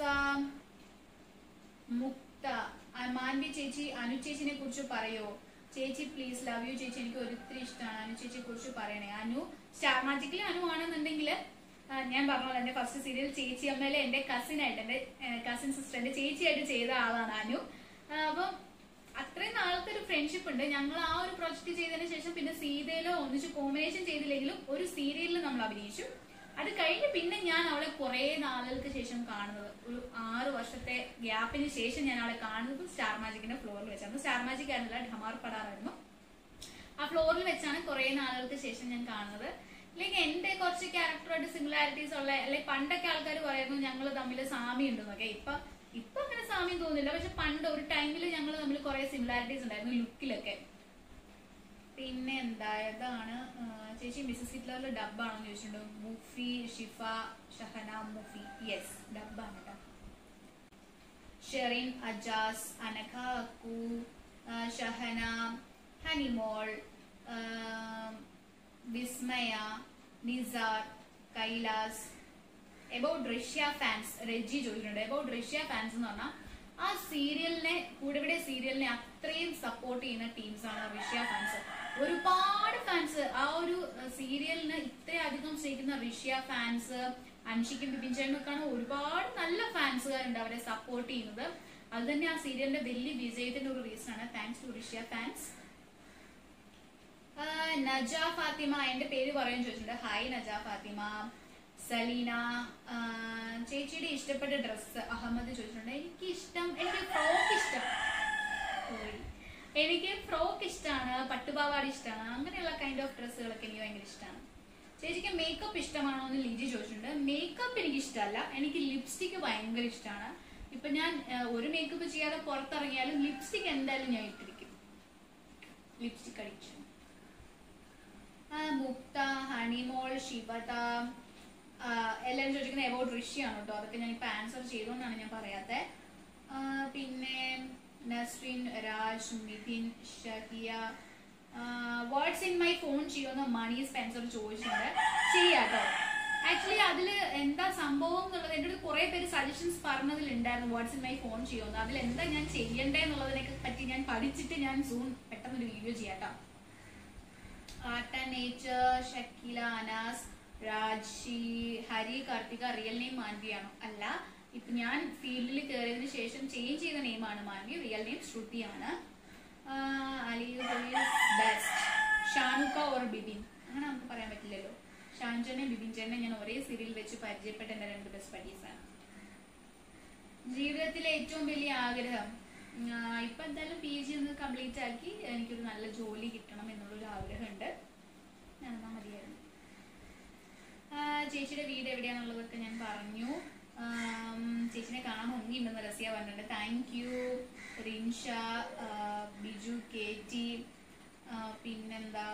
മുക്ത ആ, മാൻവി ചേച്ചി അനു ചേച്ചിനെ കുറിച്ച് പറയോ ചേച്ചി പ്ലീസ് ലവ് യു ചേച്ചി എനിക്ക് ഒരിത്തിരി ഇഷ്ടമാണ് അനു ചേച്ചിയെ കുറിച്ച് പറയണേ അനു സ്റ്റാർ മാജിക്കിൽ അനു ആണെന്നുണ്ടെങ്കിൽ ഞാൻ പറഞ്ഞ എന്റെ ഫസ്റ്റ് സീരിയൽ ചേച്ചി അമ്മയിലെ എന്റെ കസിൻ ആയിട്ട് എന്റെ കസിൻ സിസ്റ്റർ എന്റെ ചേച്ചിയായിട്ട് ചെയ്ത ആളാണ് അനു ആ, അപ്പം അത്രയും നാളത്തെ ഒരു ഫ്രണ്ട്ഷിപ്പ് ഉണ്ട് ഞങ്ങൾ ആ ഒരു പ്രൊജക്ട് ചെയ്തതിന് ശേഷം പിന്നെ സീതയിലോ ഒന്നിച്ച് കോമ്പിനേഷൻ ചെയ്തില്ലെങ്കിലും ഒരു സീരിയലിൽ നമ്മൾ അഭിനയിച്ചു അത് കഴിഞ്ഞ് പിന്നെ ഞാൻ അവളെ കുറെ നാളുകൾക്ക് ശേഷം കാണുന്നത് ഒരു ആറ് വർഷത്തെ ഗ്യാപ്പിന് ശേഷം ഞാൻ അവളെ കാണുന്നത് സ്റ്റാർ മാജിക്കിന്റെ ഫ്ലോറിൽ വെച്ചാണ് സ്റ്റാർ മാജിക് ആയിരുന്നില്ല ഢമാർ പടാറായിരുന്നു ആ ഫ്ലോറിൽ വെച്ചാണ് കുറെ നാളുകൾക്ക് ശേഷം ഞാൻ കാണുന്നത് അല്ലെങ്കിൽ എന്റെ കുറച്ച് ക്യാരക്ടറായിട്ട് സിമിലാരിറ്റീസ് ഉള്ള അല്ലെങ്കിൽ പണ്ടൊക്കെ ആൾക്കാർ പറയുന്നു ഞങ്ങൾ തമ്മിൽ സാമ്യം ഉണ്ടെന്നൊക്കെ ഇപ്പൊ ഇപ്പൊ അങ്ങനെ സാമ്യം തോന്നുന്നില്ല പക്ഷെ പണ്ട് ഒരു ടൈമിൽ ഞങ്ങൾ തമ്മിൽ കുറെ സിമിലാരിറ്റീസ് ഉണ്ടായിരുന്നു ലുക്കിലൊക്കെ പിന്നെ എന്താ ഏതാണ് ആ, ചേച്ചി മിസ്സസ് ഹിറ്റ്ലറിൽ ഡബ്ബാണോ എന്ന് ചോദിച്ചിട്ടുണ്ട് മുഫി ഷിഫ ഷഹന മുഫി യെസ് ഡബ്ബാണ് കേട്ടോ ഷെറിൻ അജാസ് അനഖ അക്കു ആ, ഷഹന ഹനിമോൾ ആ, വിസ്മയ നിസാർ കൈലാസ് എബൌട്ട് റഷ്യ ഫാൻസ് റെജി ചോദിച്ചിട്ടുണ്ട് എബൌട്ട് റഷ്യ ഫാൻസ് എന്ന് പറഞ്ഞാൽ ആ സീരിയലിനെ കൂടെവിടെ സീരിയലിനെ അത്രയും സപ്പോർട്ട് ചെയ്യുന്ന ടീംസ് ആണ് റഷ്യ ഫാൻസ് ഒരുപാട് ഫാൻസ് ആ ഒരു സീരിയലിന് ഇത്രയധികം സ്നേഹിക്കുന്ന റഷ്യ ഫാൻസ് അൻഷിക്കും ബിബിൻ ചേട്ടനൊക്കെയാണ് ഒരുപാട് നല്ല ഫാൻസുകാരുണ്ട് അവരെ സപ്പോർട്ട് ചെയ്യുന്നത് അത് തന്നെ ആ സീരിയലിന്റെ വലിയ വിജയത്തിന്റെ ഒരു റീസൺ ആണ് താങ്ക്സ് ടു റഷ്യ ഫാൻസ് ആഹ് നജ ഫാത്തിമ എന്റെ പേര് പറയാൻ ചോദിച്ചിട്ടുണ്ട് ഹായ് നജ ഫാത്തിമ സലീന ആഹ് ചേച്ചിയുടെ ഇഷ്ടപ്പെട്ട ഡ്രസ്സ് അഹമ്മദ് ചോദിച്ചിട്ടുണ്ട് എനിക്ക് ഇഷ്ടം എനിക്ക് ഫ്രോക്ക് ഇഷ്ടം പോയി. എനിക്ക് ഫ്രോക്ക് ഇഷ്ടമാണ് പട്ടുപാവാട ഇഷ്ടമാണ് അങ്ങനെയുള്ള കൈൻഡ് ഓഫ് ഡ്രസ്സുകളൊക്കെ എനിക്ക് ഭയങ്കര ഇഷ്ടമാണ് ചേച്ചിക്ക് മേക്കപ്പ് ഇഷ്ടമാണോ എന്ന് ലിജി ചോദിച്ചിട്ടുണ്ട് മേക്കപ്പ് എനിക്ക് ഇഷ്ടമല്ല എനിക്ക് ലിപ്സ്റ്റിക് ഭയങ്കര ഇഷ്ടമാണ് ഇപ്പൊ ഞാൻ ആഹ് ഒരു മേക്കപ്പ് ചെയ്യാതെ പുറത്തിറങ്ങിയാലും ലിപ്സ്റ്റിക് എന്തായാലും ഞാൻ ഇട്ടിരിക്കും ലിപ്സ്റ്റിക് അഡിക്ഷൻ ആ, മുക്ത ഹണിമോൾ ശിവത ആ, എല്ലാവരും ചോദിക്കുന്നത് എബൌട്ട് ഋഷിയാണ് കേട്ടോ അതൊക്കെ ഞാൻ ഇപ്പൊ ആൻസർ ചെയ്തുകൊണ്ടാണ് ഞാൻ പറയാത്തെ ആ, പിന്നെ Nasrin Raj Mithin Shahiya what's in my phone ചെയ്യുമെന്ന് മണി സ്പെൻസർ ചോദിച്ചിട്ടുണ്ട് ചെയ്യാട്ടോ ആക്ച്വലി അതിൽ എന്താ സംഭവം എന്നുള്ളത് എൻ്റെ അടുത്ത് കുറെ പേര് സജഷൻസ് പറഞ്ഞതിലുണ്ടായിരുന്നു വാട്സ് ഇൻ മൈ ഫോൺ ചെയ്യുമെന്ന് അതിൽ എന്താ ഞാൻ ചെയ്യണ്ടേ എന്നുള്ളതിനെ പറ്റി ഞാൻ പഠിച്ചിട്ട് ഞാൻ സൂൺ പെട്ടെന്നൊരു വീഡിയോ ചെയ്യാട്ടോ art and nature Shakeela Anas Raji Hari Karthika real name മാൻവിയാണോ അല്ല ഇപ്പൊ ഞാൻ ഫീൽഡിൽ കയറിയതിന് ശേഷം ചേഞ്ച് ചെയ്ത നെയിമാണ് മാൻവി റിയൽ നെയിം ശ്രുതിയാണ് അലി ബെസ്റ്റ് ഷാനുക്ക ഓർ ബിബിൻ അങ്ങനെ നമുക്ക് പറയാൻ പറ്റില്ലല്ലോ ഷാൻചനെ ബിബിൻ ചേട്ടനെ ഞാൻ ഒരേ സീരിയൽ വെച്ച് പരിചയപ്പെട്ട എന്റെ രണ്ട് ബെസ്റ്റ് പഠിസാണ് ജീവിതത്തിലെ ഏറ്റവും വലിയ ആഗ്രഹം ആ, ഇപ്പൊ എന്തായാലും പി ജി ഒന്ന് കംപ്ലീറ്റ് ആക്കി എനിക്കൊരു നല്ല ജോലി കിട്ടണം എന്നുള്ളൊരു ആഗ്രഹമുണ്ട് നടന്നാൽ മതിയായിരുന്നു ആ, ചേച്ചിയുടെ വീട് എവിടെയാണെന്നുള്ളതൊക്കെ ഞാൻ പറഞ്ഞു ആം, ചേച്ചിനെ കാണാൻ ഭംഗിയുണ്ടെന്ന് റസിയ പറഞ്ഞിട്ടുണ്ട് താങ്ക് യു റിൻഷ ആ, ബിജു കെ ടി ആ, പിന്നെന്താ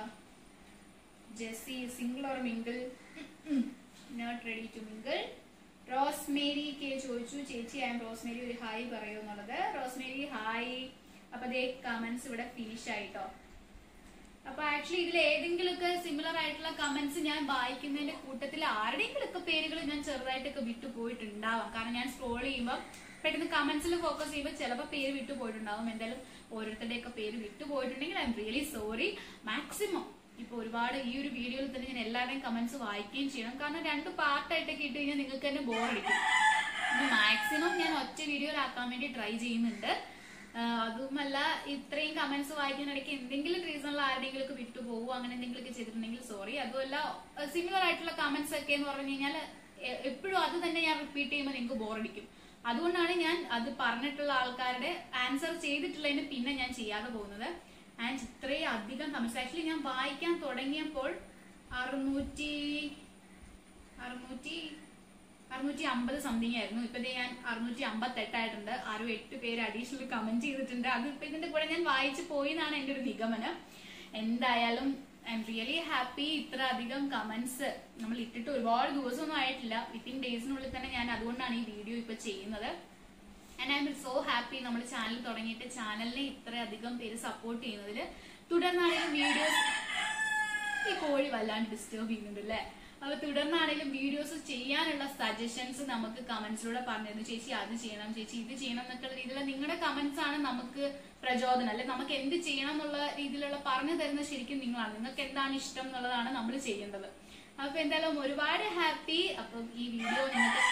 Jessy single or mingle not ready to mingle Rosemary K ചോദിച്ചു ചേച്ചി ഐ എം റോസ്മേരി ഒരു ഹായ് പറയൂ എന്നുള്ളത് റോസ്മേരി ഹായ് അപ്പൊ ദേ കമന്റ്സ് ഇവിടെ ഫിനിഷ് ആയിട്ടോ അപ്പൊ ആക്ച്വലി ഇതിൽ ഏതെങ്കിലുമൊക്കെ സിമിലർ ആയിട്ടുള്ള കമന്റ്സ് ഞാൻ വായിക്കുന്നതിന്റെ കൂട്ടത്തിൽ ആരുടെയെങ്കിലുമൊക്കെ പേരുകൾ ഞാൻ ചെറുതായിട്ടൊക്കെ വിട്ടു പോയിട്ടുണ്ടാവാം കാരണം ഞാൻ സ്ക്രോൾ ചെയ്യുമ്പോൾ പെട്ടെന്ന് കമന്റ്സിൽ ഫോക്കസ് ചെയ്യുമ്പോൾ ചിലപ്പോൾ പേര് വിട്ടു പോയിട്ടുണ്ടാവും എന്തായാലും ഓരോരുത്തരുടെയൊക്കെ പേര് വിട്ടു പോയിട്ടുണ്ടെങ്കിൽ I'm really sorry maximum ഇപ്പൊ ഒരുപാട് ഈ ഒരു വീഡിയോയിൽ തന്നെ ഞാൻ എല്ലാവരുടെയും കമന്റ്സ് വായിക്കുകയും ചെയ്യണം കാരണം രണ്ട് പാർട്ടായിട്ടൊക്കെ ഇട്ട് കഴിഞ്ഞാൽ നിങ്ങൾക്ക് തന്നെ ബോറടിക്കും മാക്സിമം ഞാൻ ഒറ്റ വീഡിയോയിലാക്കാൻ വേണ്ടി ട്രൈ ചെയ്യുന്നുണ്ട് ആഹ് അതുമല്ല ഇത്രയും കമന്റ്സ് വായിക്കുന്നതിനിടയ്ക്ക് എന്തെങ്കിലും റീസണിൽ ആരുടെയെങ്കിലും ഒക്കെ വിട്ടുപോകുമോ അങ്ങനെ എന്തെങ്കിലുമൊക്കെ ചെയ്തിട്ടുണ്ടെങ്കിൽ സോറി അതുമല്ല സിമിലർ ആയിട്ടുള്ള കമന്റ്സ് ഒക്കെ എന്ന് പറഞ്ഞു കഴിഞ്ഞാൽ എപ്പോഴും അത് തന്നെ ഞാൻ റിപ്പീറ്റ് ചെയ്യുമ്പോൾ നിങ്ങൾക്ക് ബോറടിക്കും അതുകൊണ്ടാണ് ഞാൻ അത് പറഞ്ഞിട്ടുള്ള ആൾക്കാരുടെ ആൻസർ ചെയ്തിട്ടുള്ളതിന് പിന്നെ ഞാൻ ചെയ്യാതെ പോകുന്നത് ആൻഡ് ഇത്രയും അധികം കമന്റ്സ് ആക്ച്വലി ഞാൻ വായിക്കാൻ തുടങ്ങിയപ്പോൾ അറുന്നൂറ്റി അറുന്നൂറ്റി അറുന്നൂറ്റി അമ്പത് സംതിങ് ആയിരുന്നു ഇപ്പൊ ദേ ഞാൻ അറുന്നൂറ്റി അമ്പത്തി എട്ടായിട്ടുണ്ട് ആരും എട്ട് പേര് അഡീഷണൽ കമന്റ് ചെയ്തിട്ടുണ്ട് അത് ഇപ്പൊ ഇതിന്റെ കൂടെ ഞാൻ വായിച്ചു പോയി എന്നാണ് എന്റെ ഒരു നിഗമനം എന്തായാലും ഐ എം റിയലി ഹാപ്പി ഇത്ര അധികം കമന്റ്സ് നമ്മൾ ഇട്ടിട്ട് ഒരുപാട് ദിവസമൊന്നും ആയിട്ടില്ല വിത്തിൻ ഡേയ്സിനുള്ളിൽ തന്നെ ഞാൻ അതുകൊണ്ടാണ് ഈ വീഡിയോ ഇപ്പൊ ചെയ്യുന്നത് and I'm so happy നമ്മൾ ചാനൽ തുടങ്ങിയിട്ട് ചാനലിനെ ഇത്രയധികം പേര് സപ്പോർട്ട് ചെയ്യുന്നതിൽ തുടർന്നാണെങ്കിലും വീഡിയോസ് ഈ കോഴി വല്ലാണ്ട് ഡിസ്റ്റർബ് ചെയ്യുന്നുണ്ട് അല്ലേ അപ്പൊ തുടർന്നാണെങ്കിലും വീഡിയോസ് ചെയ്യാനുള്ള സജഷൻസ് നമുക്ക് കമന്റ്സിലൂടെ പറഞ്ഞിരുന്നു ചേച്ചി അത് ചെയ്യണം ചേച്ചി ഇത് ചെയ്യണം എന്നൊക്കെ രീതിയിലുള്ള നിങ്ങളുടെ കമന്റ്സ് ആണ് നമുക്ക് പ്രചോദനം അല്ലെ നമുക്ക് എന്ത് ചെയ്യണം എന്നുള്ള രീതിയിലുള്ള പറഞ്ഞു തരുന്നത് ശരിക്കും നിങ്ങളാണ് നിങ്ങൾക്ക് എന്താണ് ഇഷ്ടം എന്നുള്ളതാണ് നമ്മൾ ചെയ്യേണ്ടത് അപ്പൊ എന്തായാലും ഒരുപാട് ഹാപ്പി അപ്പം ഈ വീഡിയോ നിങ്ങൾക്ക്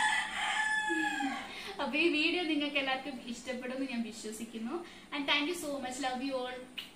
അപ്പൊ ഈ വീഡിയോ നിങ്ങൾക്ക് എല്ലാവർക്കും ഇഷ്ടപ്പെടുമെന്ന് ഞാൻ വിശ്വസിക്കുന്നു and thank you so much love you all